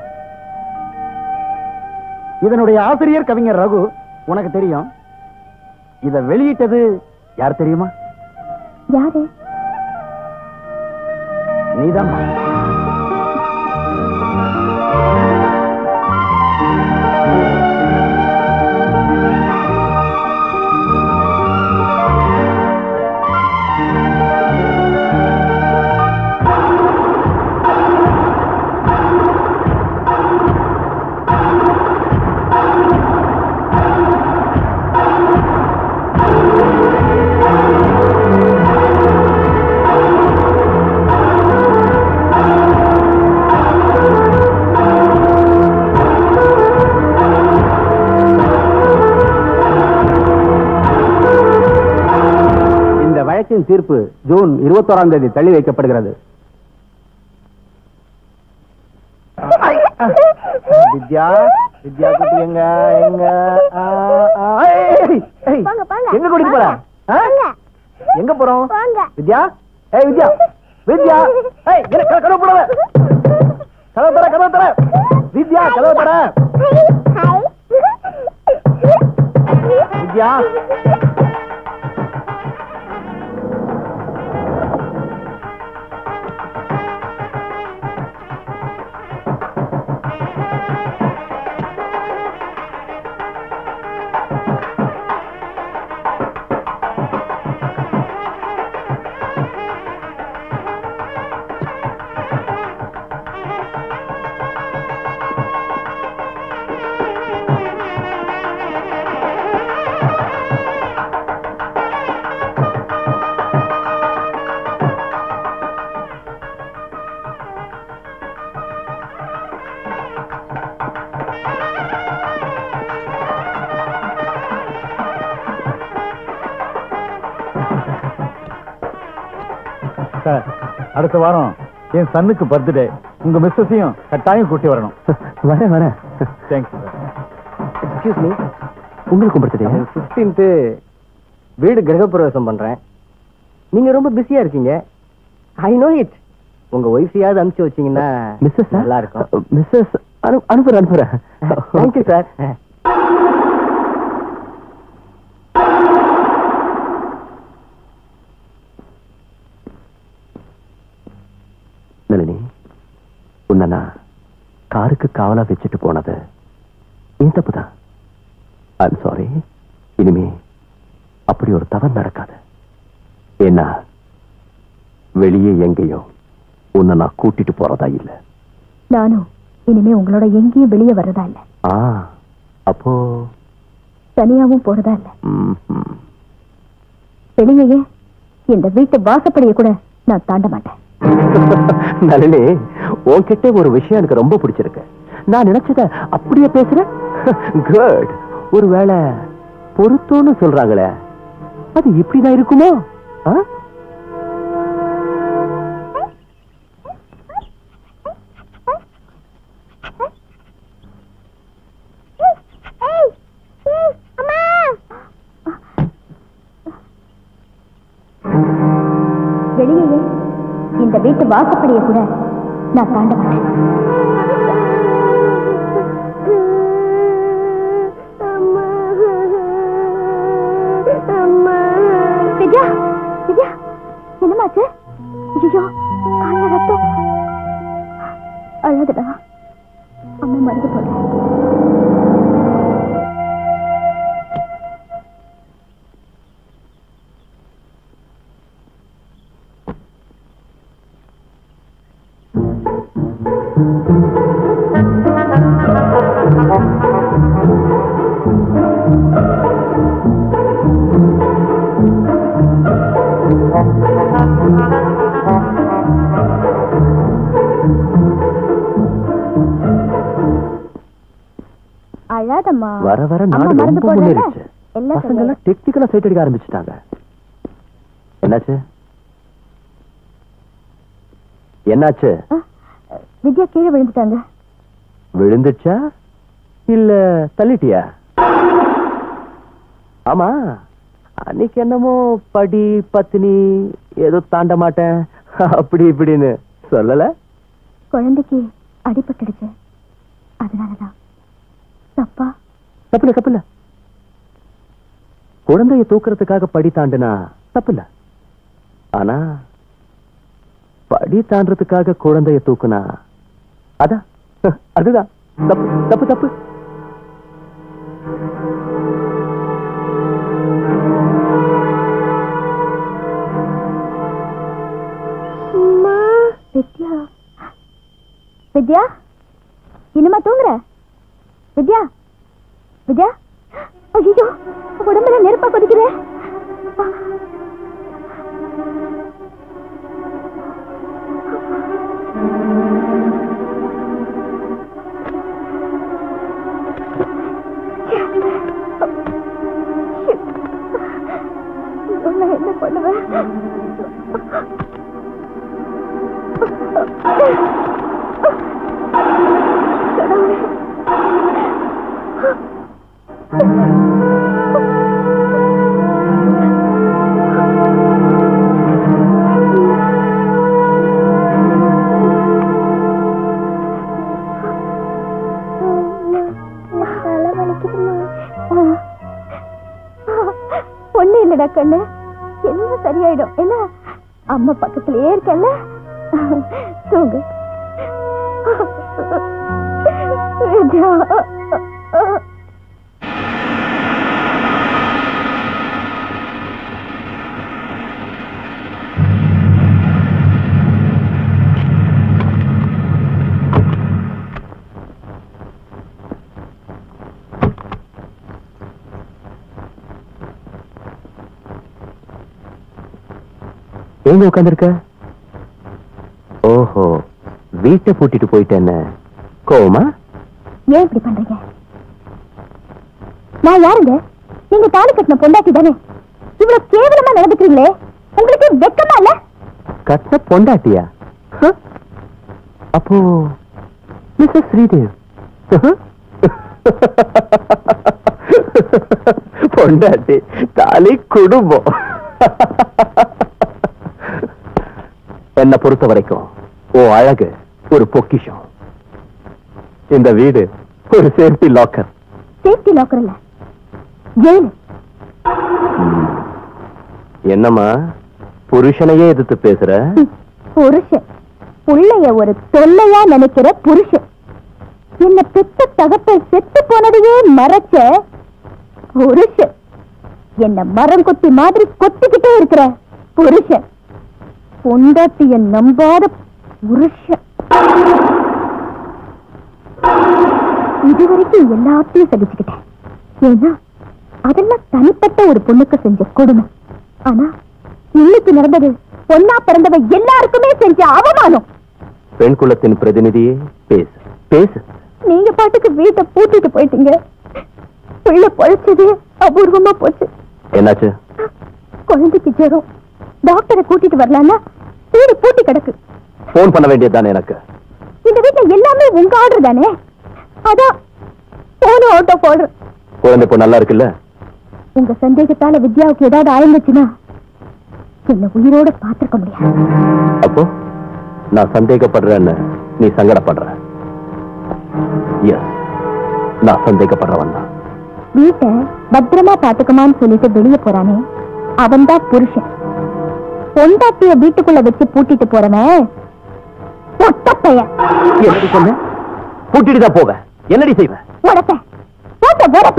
இதனுடைய ஆசிரியர் கவிஞர் ரகு உனக்கு தெரியும் இத வெளியிட்டது யார் தெரியுமா யாரு நீதாம்மா இந்த வழக்கின் தீர்ப்பு ஜூன் இருபத்தோராம் தேதி தள்ளி வைக்கப்படுகிறது வித்யா வித்யா குட்டி எங்க எங்க ஆ, ஆ, ஏய், ஏய், போங்க, போங்க. எங்க கூட்டிட்டு போற ஆ? போங்க. எங்க போறோம் போங்க. வித்யா ஏய் வித்யா வித்யா ஏய் என்ன கதவு கதவு போடாத கதவு தர கதவு தர வித்யா கதவு தர வித்யா சார் அடுத்த வாரம் என் சன்னுக்கு பர்த்டே உங்க மிஸ்ஸஸையும் கட்டாயம் கூட்டி வரணும் வரேன் வரேன் தேங்க்யூ சார் எக்ஸ்கியூஸ் மீ உங்களுக்கு பர்த்டே ஃபிஃப்டீன்த்து வீடு கிரகப்பிரவேசம் பண்றேன் நீங்க ரொம்ப பிஸியா இருக்கீங்க ஐ நோ இட் உங்க ஒய்ஃபையாவது அனுப்பிச்சு வச்சீங்கன்னா மிஸ்ஸஸ் நல்லா இருக்கும் மிஸ்ஸஸ் அனுப்புறேன் அனுப்புறேன் தேங்க்யூ சார் நளினி உன்னை நான் காருக்கு காவலா வச்சுட்டு போனது ஏன் தப்புதான் ஐம் சாரி இனிமே அப்படி ஒரு தவறு நடக்காது ஏன்னா வெளியே எங்கேயும் உன்னை நான் கூட்டிட்டு போறதா இல்ல நானும் இனிமே உங்களோட எங்கேயும் வெளியே வர்றதா இல்ல ஆ அப்போ தனியாவும் போறதா இல்ல ம், ம். வெளியே இந்த வீட்டு வாசப்படியை கூட நான் தாண்ட மாட்டேன் நளினி உன்கிட்ட ஒரு விஷயம் எனக்கு ரொம்ப பிடிச்சிருக்கு நான் நினைச்சத அப்படியே பேசுறேன் குட் ஒருவேளை பொருத்தம்னு சொல்றாங்களே அது இப்படிதான் இருக்குமோ ஆ? வெளியே இந்த வீட்டு வாசப்படியை கூட நான் தாண்ட மாட்டேன் அம்மா மருந்து போடுறேன் அழாதம்மா வர வர அம்மா நாடு மருந்து ரொம்ப போடுறேன்ல? முன்னேறிச்சு எல்லாம் பசங்க எல்லாம் டெக்னிக்கலா சைட் அடிக்க ஆரம்பிச்சுட்டாங்க என்னாச்சு என்னாச்சு ஆ, வித்யா கீழே விழுந்துட்டாங்க விழுந்துச்சா இல்ல தள்ளிட்டியா ஆமா அன்னைக்கு என்னமோ படி பத்தினி ஏதோ தாண்ட மாட்டேன் அப்படி இப்படின்னு சொல்லல குழந்தைக்கு அடிபட்டுடுச்சு அதனாலதான் தப்பா தப்பில்ல தப்பில்ல குழந்தைய தூக்குறதுக்காக படி தாண்டுனா தப்பில்ல ஆனா படி தாண்டறதுக்காக குழந்தைய தூக்குனா அதான் அதுதான் தப்பு தப்பு தப்பு வித்யா வித்யா இனிமா தூங்குற வித்யா வித்யா ஐயோ உடம்புல நெருப்பா கொதிக்குதே நான் என்ன பண்ணுவேன் கடவுளே. ஒண்ணு இல்லடா கண்ணு எல்லாம் சரியாயிடும் என்ன அம்மா பக்கத்திலேயே இருக்கல்ல தூங்கு வித்யா. எங்க உட்காந்துருக்க ஓஹோ வீட்டை பூட்டிட்டு போயிட்டேன்னு கோவமா ஏன் இப்படி பண்றீங்க நான் யாருங்க நீங்க தாலி கட்டின பொண்டாட்டி தானே இவ்வளவு கேவலமா நடந்துக்கிறீங்களே உங்களுக்கு வெக்கமா இல்ல கட்ட பொண்டாட்டியா ஹ? அப்போ மிஸ்ஸஸ் ஸ்ரீதேவ் பொண்டாட்டி தாலி குடும்பம் என்ன பொறுத்த வரைக்கும் ஓ அழகு ஒரு பொக்கிஷம் இந்த வீடு ஒரு சேஃப்டி லாக்கர் சேஃப்டி லாக்கர் இல்ல ஜெயிலு என்னம்மா புருஷனையே எதிர்த்து பேசுற ம், புருஷன் புள்ளைய ஒரு தொல்லையா நினைக்கிற புருஷன் என்ன பெத்த தகப்பன் செத்து போனதையே மறைச்ச புருஷன் என்ன மரம் கொத்தி மாதிரி கொத்திக்கிட்டே இருக்கிற புருஷன் பொண்டாட்டிய நம்பாத புருஷன் இதுவரைக்கும் எல்லாத்தையும் சகிச்சுக்கிட்டேன் ஏன்னா அதெல்லாம் தனிப்பட்ட ஒரு பொண்ணுக்கு செஞ்ச கொடுமை ஆனா இன்னைக்கு நடந்தது பொண்ணா பிறந்தவ எல்லாருக்குமே செஞ்ச அவமானம் பெண் குலத்தின் பிரதிநிதியே பேசு பேசு நீங்க பாட்டுக்கு வீட்டை பூட்டிட்டு போயிட்டீங்க பிள்ளை பொழைச்சது அபூர்வமா போச்சு என்னாச்சு குழந்தைக்கு ஜுரம் டாக்டரை கூட்டிட்டு வரலான்னா வீடு பூட்டி கிடக்கு போன் பண்ண வேண்டியதுதானே எனக்கு இந்த வீட்டுல எல்லாமே உங்க ஆர்டர் தானே அதான் போன ஆட்டோ போடுறேன் குழந்தை இப்போ நல்லா இருக்குல்ல உங்க சந்தேகத்தால வித்யாவுக்கு ஏதாவது ஆயிருந்துச்சுன்னா என்ன உயிரோட பார்த்திருக்க முடியாது அப்போ நான் சந்தேகப்படுறேன்னு நீ சங்கடப்படுற எஸ் நான் சந்தேகப்படுறவன் தான் வீட்டை பத்திரமா பாத்துக்கமான்னு சொல்லிட்டு வெளியே போறானே அவன்தான் புருஷன் பொண்டாட்டிய வீட்டுக்குள்ள வச்சு பூட்டிட்டு போறவன் பொட்ட பையன் என்னடி சொன்ன பூட்டிட்டு தான் போக என்னடி செய்வ உடப்ப போட்ட உடப்ப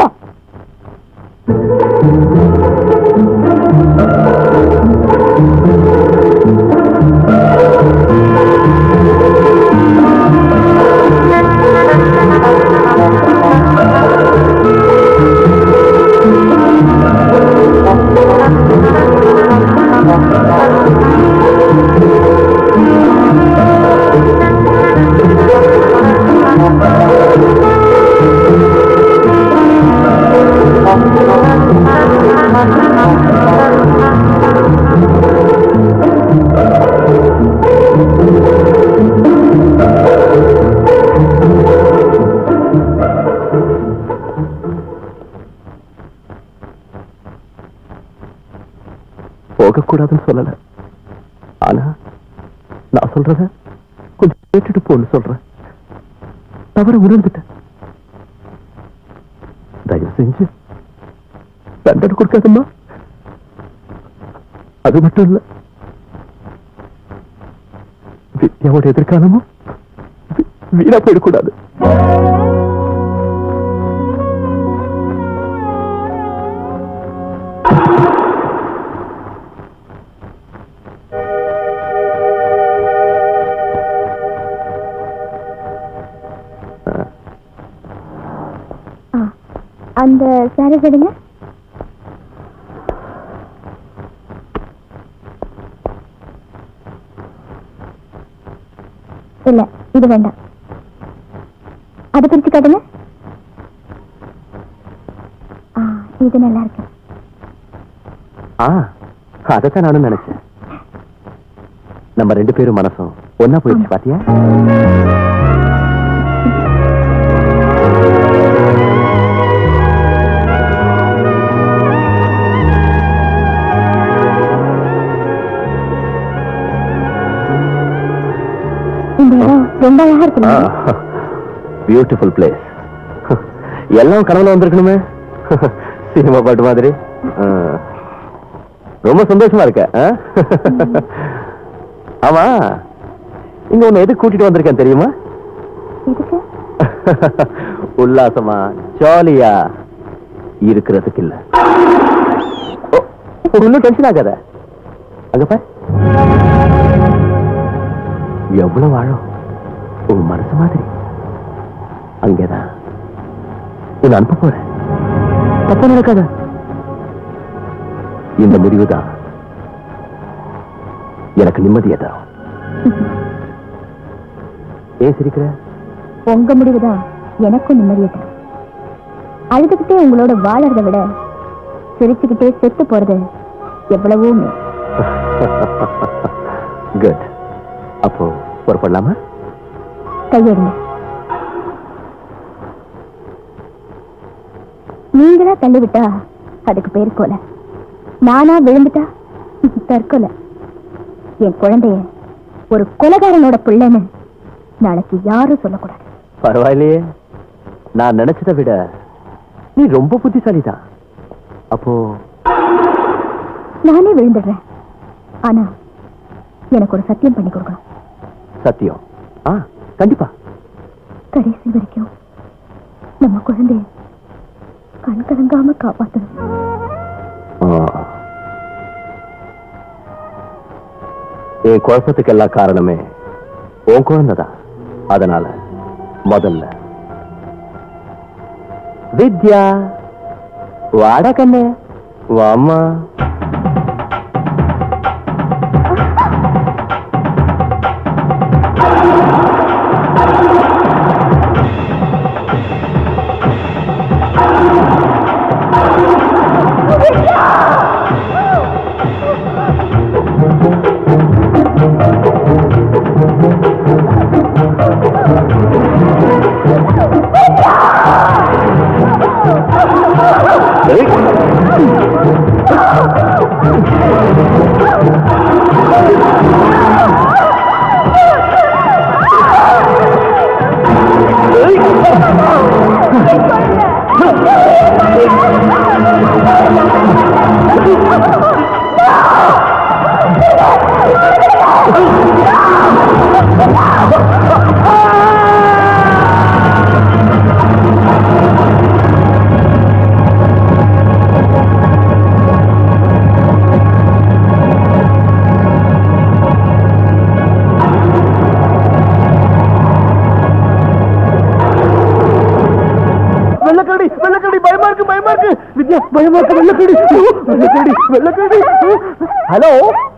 போகக்கூடாதுன்னு சொல்லல ஆனா நான் சொல்றத கொஞ்சம் கேட்டுட்டு போன்னு சொல்றேன் தவற உணர்ந்துட்டேன் தயவு செஞ்சு தண்டனை கொடுக்காதம்மா அது மட்டும் இல்ல வித்யாவோட எதிர்காலமும் வீ- வீணா போயிடக்கூடாது ஆ, அந்த சாரி எடுங்க இல்ல இது வேண்டாம் அதை பிரிச்சு காட்டுங்க ஆ, இது நல்லா இருக்கு ஆ அதைத்தான் நானும் நினைச்சேன் நம்ம ரெண்டு பேரும் மனசும் ஒன்னா போயிடுச்சு பாத்தியா இந்த இடம் ரொம்ப அழகா இருக்குல்ல பியூட்டிஃபுல் பிளேஸ் எல்லாம் கனவுல வந்திருக்கணுமே சினிமா பாட்டு மாதிரி ஆ. ரொம்ப சந்தோஷமா இருக்க ஆ? ஆமா இங்க உன்னை எதுக்கு கூட்டிட்டு வந்திருக்கேன் தெரியுமா எதுக்கு உல்லாசமா ஜாலியா இருக்கிறதுக்கு இல்ல ஓ, ஒண்ணும் டென்ஷன் ஆகாத அங்க பார் எவ்வளவு ஆழம் உன் மனசு மாதிரி அங்கேதான் உன்னை அனுப்ப போறேன் தப்பா நடக்காத இந்த முடிவுதான் எனக்கு நிம்மதியை தரும் ஏன் சிரிக்கிற உங்க முடிவுதான் எனக்கும் நிம்மதியை தரும் அழுதுகிட்டே உங்களோட வாழறதை விட சிரிச்சுக்கிட்டே செத்து போறது எவ்வளவோ மேல். குட் அப்போ புறப்படலாமா கையெடுங்க நீங்களா தள்ளி விட்டா அதுக்கு பேர் கொலை நானா விழுந்துட்டா தற்கொலை என் குழந்தைய ஒரு கொலைகாரனோட பிள்ளைன்னு நாளைக்கு யாரும் சொல்லக்கூடாது பரவாயில்லையே நான் நினைச்சதை விட நீ ரொம்ப புத்திசாலிதான் அப்போ நானே விழுந்துடுறேன் ஆனா எனக்கு ஒரு சத்தியம் பண்ணி கொடுக்கணும் சத்தியம் ஆ கண்டிப்பா கடைசி வரைக்கும் நம்ம குழந்தைய கண் கலங்காம காப்பாத்தணும் ஆ. என் குழப்பத்துக்கெல்லாம் காரணமே உன் குழந்தைதான் அதனால முதல்ல வித்யா வாடா கண்ணு வாம்மா வெள்ளக்கடி வெள்ளக்கடி பயமா இருக்கு பயமா இருக்கு வித்யா பயமா இருக்கு வெள்ளக்கடி ஐயோ, வெள்ளக்கடி வெள்ளக்கடி ஹலோ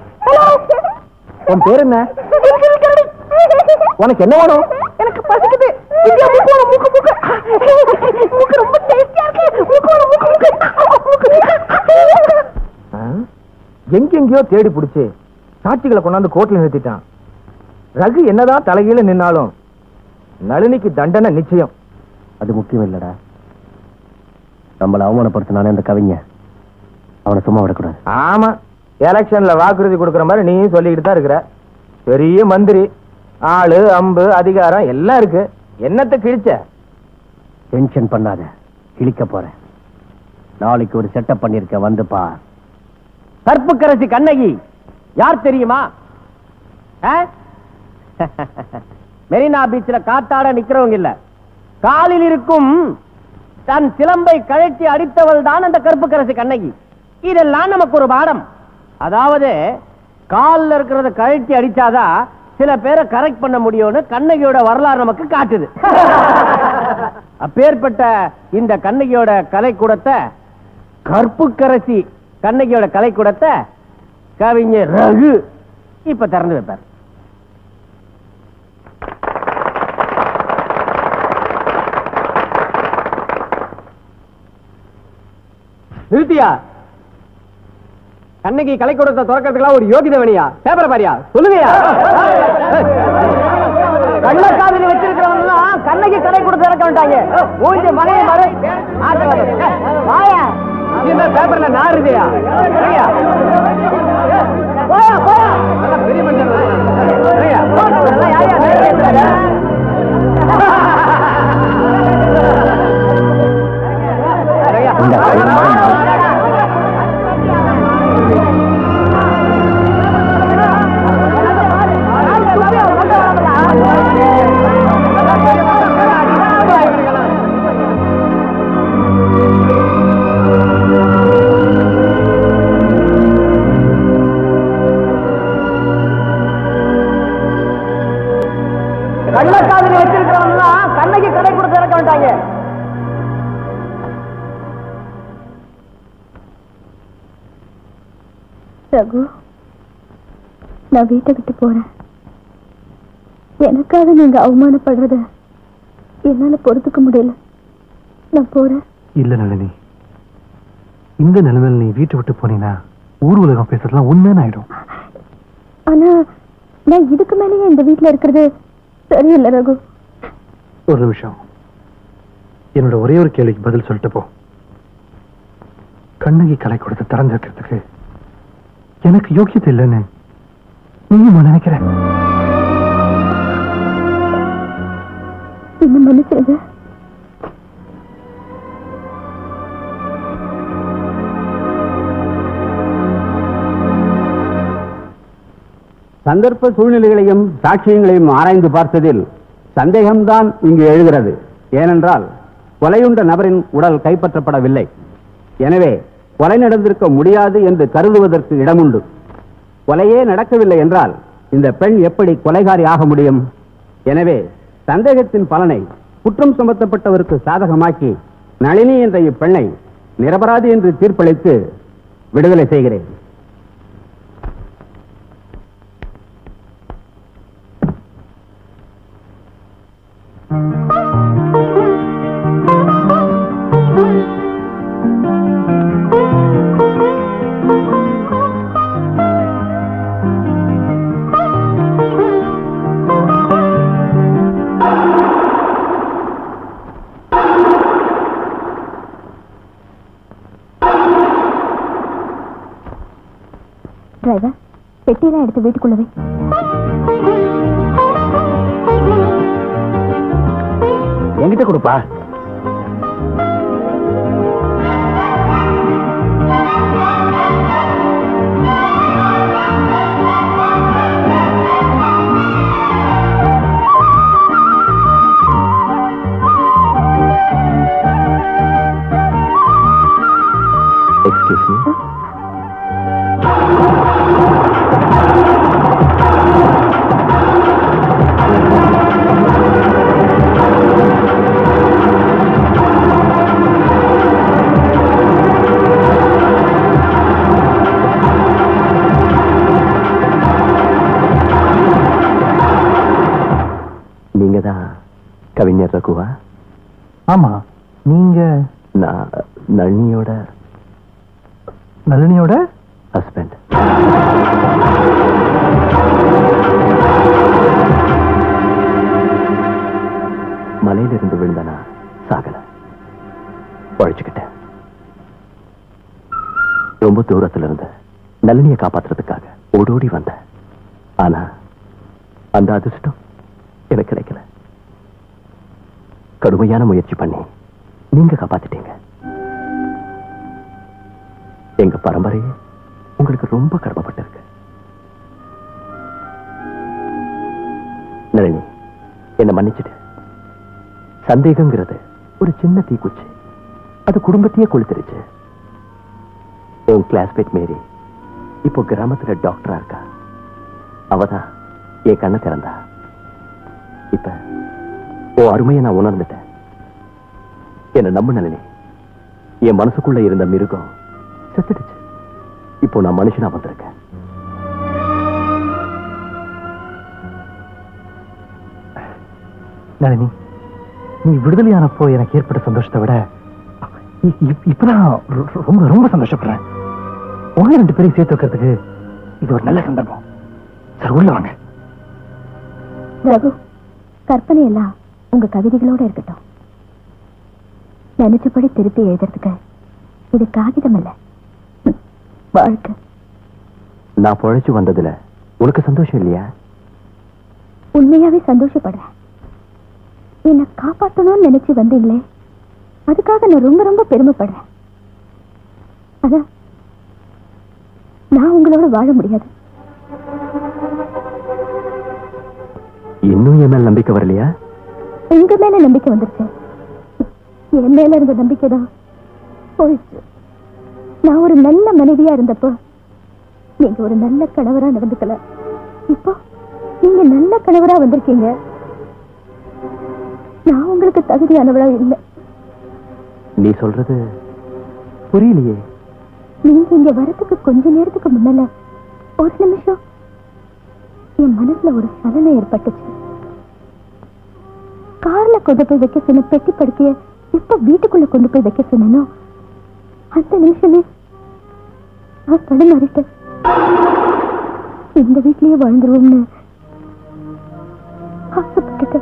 உன் பேர் என்ன உனக்கு என்ன வேணும் எனக்கு பசிக்குது வித்யா மூக்கு வேணும், மூக்கு மூக்கு மூக்கு ரொம்ப டேஸ்டியா இருக்கு மூக்கு வேணும், மூக்கு மூக்கு ஆ? எங்கெங்கயோ தேடி புடிச்சு சாட்சிகளை கொண்டாந்து கோர்ட்ல நிறுத்திட்டான் ரகு என்னதான் தலைகீழ நின்னாலும் நளினிக்கு தண்டனை நிச்சயம் அது முக்கியம் இல்லடா நம்மளை அவமானப்படுத்தினானே அந்த கவிஞன் அவனை சும்மா விடக்கூடாது ஆமா எலெக்ஷன்ல வாக்குறுதி கொடுக்கற மாதிரி நீயும் சொல்லிக்கிட்டு தான் இருக்கிற பெரிய மந்திரி ஆளு அம்பு அதிகாரம் எல்லாம் இருக்கு என்னத்தை கிழிச்ச டென்ஷன் பண்ணாத கிழிக்க போறேன் நாளைக்கு ஒரு செட்டப் பண்ணிருக்க வந்து பார் கற்புக்கரசி கண்ணகி யார் தெரியுமா ஆ? மெரினா பீச்ல காத்தாட நிக்கிறவங்க இல்ல காலில் இருக்கும் தன் சிலம்பை கழட்டி அடித்தவள் தான் அந்த கற்புக்கரசி கண்ணகி இதெல்லாம் நமக்கு ஒரு பாடம் அதாவது கால்ல இருக்கிறத கழட்டி அடிச்சாதான் சில பேரை கரெக்ட் பண்ண முடியும்னு கண்ணகியோட வரலாறு நமக்கு காட்டுது அப்பேற்பட்ட இந்த கண்ணகியோட கலைக்கூடத்தை கற்புக்கரசி கண்ணகியோட கலைக்கூடத்தை கவிஞர் ரகு இப்ப திறந்து வைப்பார் நிறுத்தியா கண்ணகி கலைக்கூடத்தை திறக்கிறதுக்கெல்லாம் ஒரு யோகிதை வேணியா பேப்பரை பாரியா சொல்லுங்கயா கள்ளக்காதலி வச்சிருக்கிறவங்க கண்ணகி கலை கொடுத்து திறக்க வேண்டாங்க மூஞ்சி மலையை மறை வாயா இந்த பேப்பர்ல நான் இருந்தியா போயா போயா நல்லா பெரிய மனுஷன் சரியா? இதெல்லாம் யார் யார் நேர்ல இருக்கிறாங்க? சரியா? கள்ளக்காதலி வச்சிருக்கிறவங்க கண்ணகி கடை கொடுத்து இறக்க வேண்டாங்க ரகு நான் வீட்டை விட்டு போறேன் எனக்காக நீங்க அவமானப்படுறத என்னால பொறுத்துக்க முடியல நான் போறேன் இல்ல நளினி இந்த நிலைமையில நீ வீட்டை விட்டு போனீங்கன்னா ஊர் உலகம் பேசுறதுலாம் உண்மையான ஆயிடும் ஆனா நான் இதுக்கு மேலேயே இந்த வீட்டுல இருக்கிறது சரியில்லை ரகு ஒரு நிமிஷம் என்னோட ஒரே ஒரு கேள்விக்கு பதில் சொல்லிட்டு போ கண்ணகி கலை கொடுத்து திறந்து வைக்கிறதுக்கு எனக்கு யோக்கியத்தை இல்லைன்னு நீயும் நினைக்கிற என்ன மன்னிச்சிருங்க சந்தர்ப்ப சூழ்நிலைகளையும் சாட்சியங்களையும் ஆராய்ந்து பார்த்ததில் சந்தேகம்தான் இங்கு எழுகிறது ஏனென்றால் கொலையுண்ட நபரின் உடல் கைப்பற்றப்படவில்லை எனவே கொலை நடந்திருக்க முடியாது என்று கருதுவதற்கு இடமுண்டு கொலையே நடக்கவில்லை என்றால் இந்த பெண் எப்படி கொலைகாரி ஆக முடியும் எனவே சந்தேகத்தின் பலனை குற்றம் சுமத்தப்பட்டவருக்கு சாதகமாக்கி நளினி என்ற இப்பெண்ணை நிரபராதி என்று தீர்ப்பளித்து விடுதலை செய்கிறேன் டிரைவர் பெட்டியெல்லாம் எடுத்து வீட்டுக்குள்ளவே என்கிட்ட கொடுப்பா எக்ஸ்கியூஸ் மீ ஆ ஆமா நீங்க நான் நளினியோட நளினியோட ஹஸ்பண்ட் மலையிலிருந்து விழுந்தனா சாகல பழைச்சுக்கிட்டேன் ரொம்ப தூரத்துல இருந்து நளினியை காப்பாத்துறதுக்காக ஓடோடி வந்தேன் ஆனா அந்த அதிர்ஷ்டம் எனக்கு கிடைக்கல கடுமையான முயற்சி பண்ணி நீங்க காப்பாத்திட்டீங்க எங்க பரம்பரையே உங்களுக்கு ரொம்ப கடமைப்பட்டிருக்கு நளினி என்ன மன்னிச்சிடு சந்தேகங்கிறது ஒரு சின்ன தீக்குச்சி அது குடும்பத்தையே கொளுத்திருச்சு உன் கிளாஸ்மேட் மேரி இப்போ கிராமத்துல டாக்டரா இருக்கா அவதான் என் கண்ணை திறந்தா இப்ப உன் அருமையை நான் உணர்ந்துட்டேன் என்ன நம்பு நளினி என் மனசுக்குள்ள இருந்த மிருகம் செத்துடுச்சு இப்போ நான் மனுஷனா வந்திருக்கேன் நளினி நீ விடுதலையானப்போ எனக்கு ஏற்பட்ட சந்தோஷத்தை விட இ- இ- இப்பதான் ரொ- ரொம்ப ரொம்ப சந்தோஷப்படுறேன் உங்க ரெண்டு பேரையும் சேர்த்து வைக்கிறதுக்கு இது ஒரு நல்ல சந்தர்ப்பம் சார் உள்ள வாங்க ரகு கற்பனை எல்லாம் உங்க கவிதைகளோட இருக்கட்டும் நினைச்சபடி திருப்பி எழுதுறதுக்கு இது காகிதம் இல்ல ம், வாழ்க்கை நான் பொழைச்சு வந்ததுல உனக்கு சந்தோஷம் இல்லையா உண்மையாவே சந்தோஷப்படுறேன் என்னை காப்பாத்தணும்னு நினைச்சு வந்தீங்களே அதுக்காக நான் ரொம்ப ரொம்ப பெருமைப்படுறேன் ஆனா நான் உங்களோட வாழ முடியாது இன்னும் என் மேல் நம்பிக்கை வரலையா உங்க மேல நம்பிக்கை வந்துருச்சு என் மேல இருந்த நம்பிக்கை தான் போயிடுச்சு நான் ஒரு நல்ல மனைவியா இருந்தப்போ நீங்க ஒரு நல்ல கணவரா நடந்துக்கல இப்போ நீங்க நல்ல கணவரா வந்திருக்கீங்க நான் உங்களுக்கு தகுதியானவளா இல்லை நீ சொல்றது புரியலையே நீங்க இங்க வரதுக்கு கொஞ்ச நேரத்துக்கு முன்னால ஒரு நிமிஷம் என் மனசுல ஒரு சலனம் ஏற்பட்டுச்சு கார்ல கொண்டு போய் வைக்க சொன்ன பெட்டி படுக்கைய இப்ப வீட்டுக்குள்ள கொண்டு போய் வைக்க சொன்னனோ அந்த நிமிஷமே நான் தடுமாறிட்டேன் இந்த வீட்லயே வாழ்ந்துருவோம்னு ஆசைப்பட்டுட்டேன்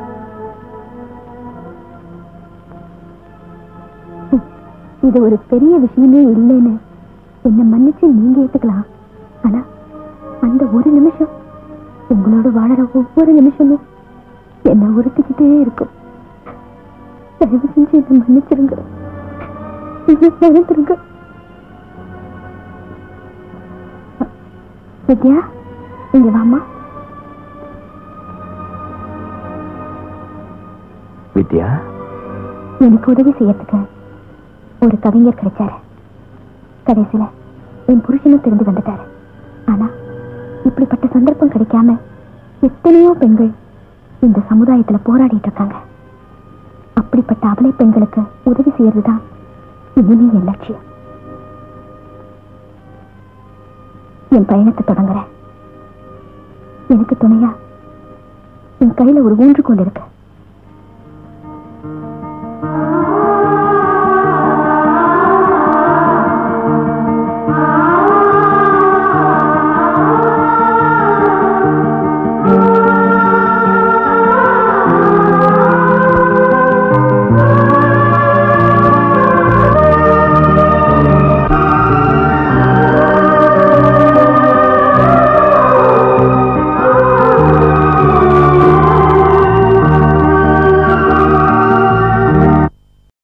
இது ஒரு பெரிய விஷயமே இல்லைன்னு என்ன மன்னிச்சு நீங்க ஏத்துக்கலாம் ஆனா அந்த ஒரு நிமிஷம் உங்களோட வாழற ஒவ்வொரு நிமிஷமும் என்ன உறுத்திக்கிட்டே இருக்கும் தயவு செஞ்சு என்ன மன்னிச்சிருங்க என்ன மன்னிச்சிருங்க வித்யா இங்க வாமா வித்யா எனக்கு உதவி செய்யறதுக்கு ஒரு கவிஞர் கிடைச்சாரு கடைசியில என் புருஷனும் திரும்பி வந்துட்டாரு ஆனா இப்படிப்பட்ட சந்தர்ப்பம் கிடைக்காம எத்தனையோ பெண்கள் இந்த சமுதாயத்துல போராடிட்டு இருக்காங்க அப்படிப்பட்ட அபலை பெண்களுக்கு உதவி செய்யறதுதான் இனிமே என் லட்சியம் என் பயணத்தை தொடங்குறேன் எனக்கு துணையா என் கையில ஒரு ஊன்றுகோல் இருக்கு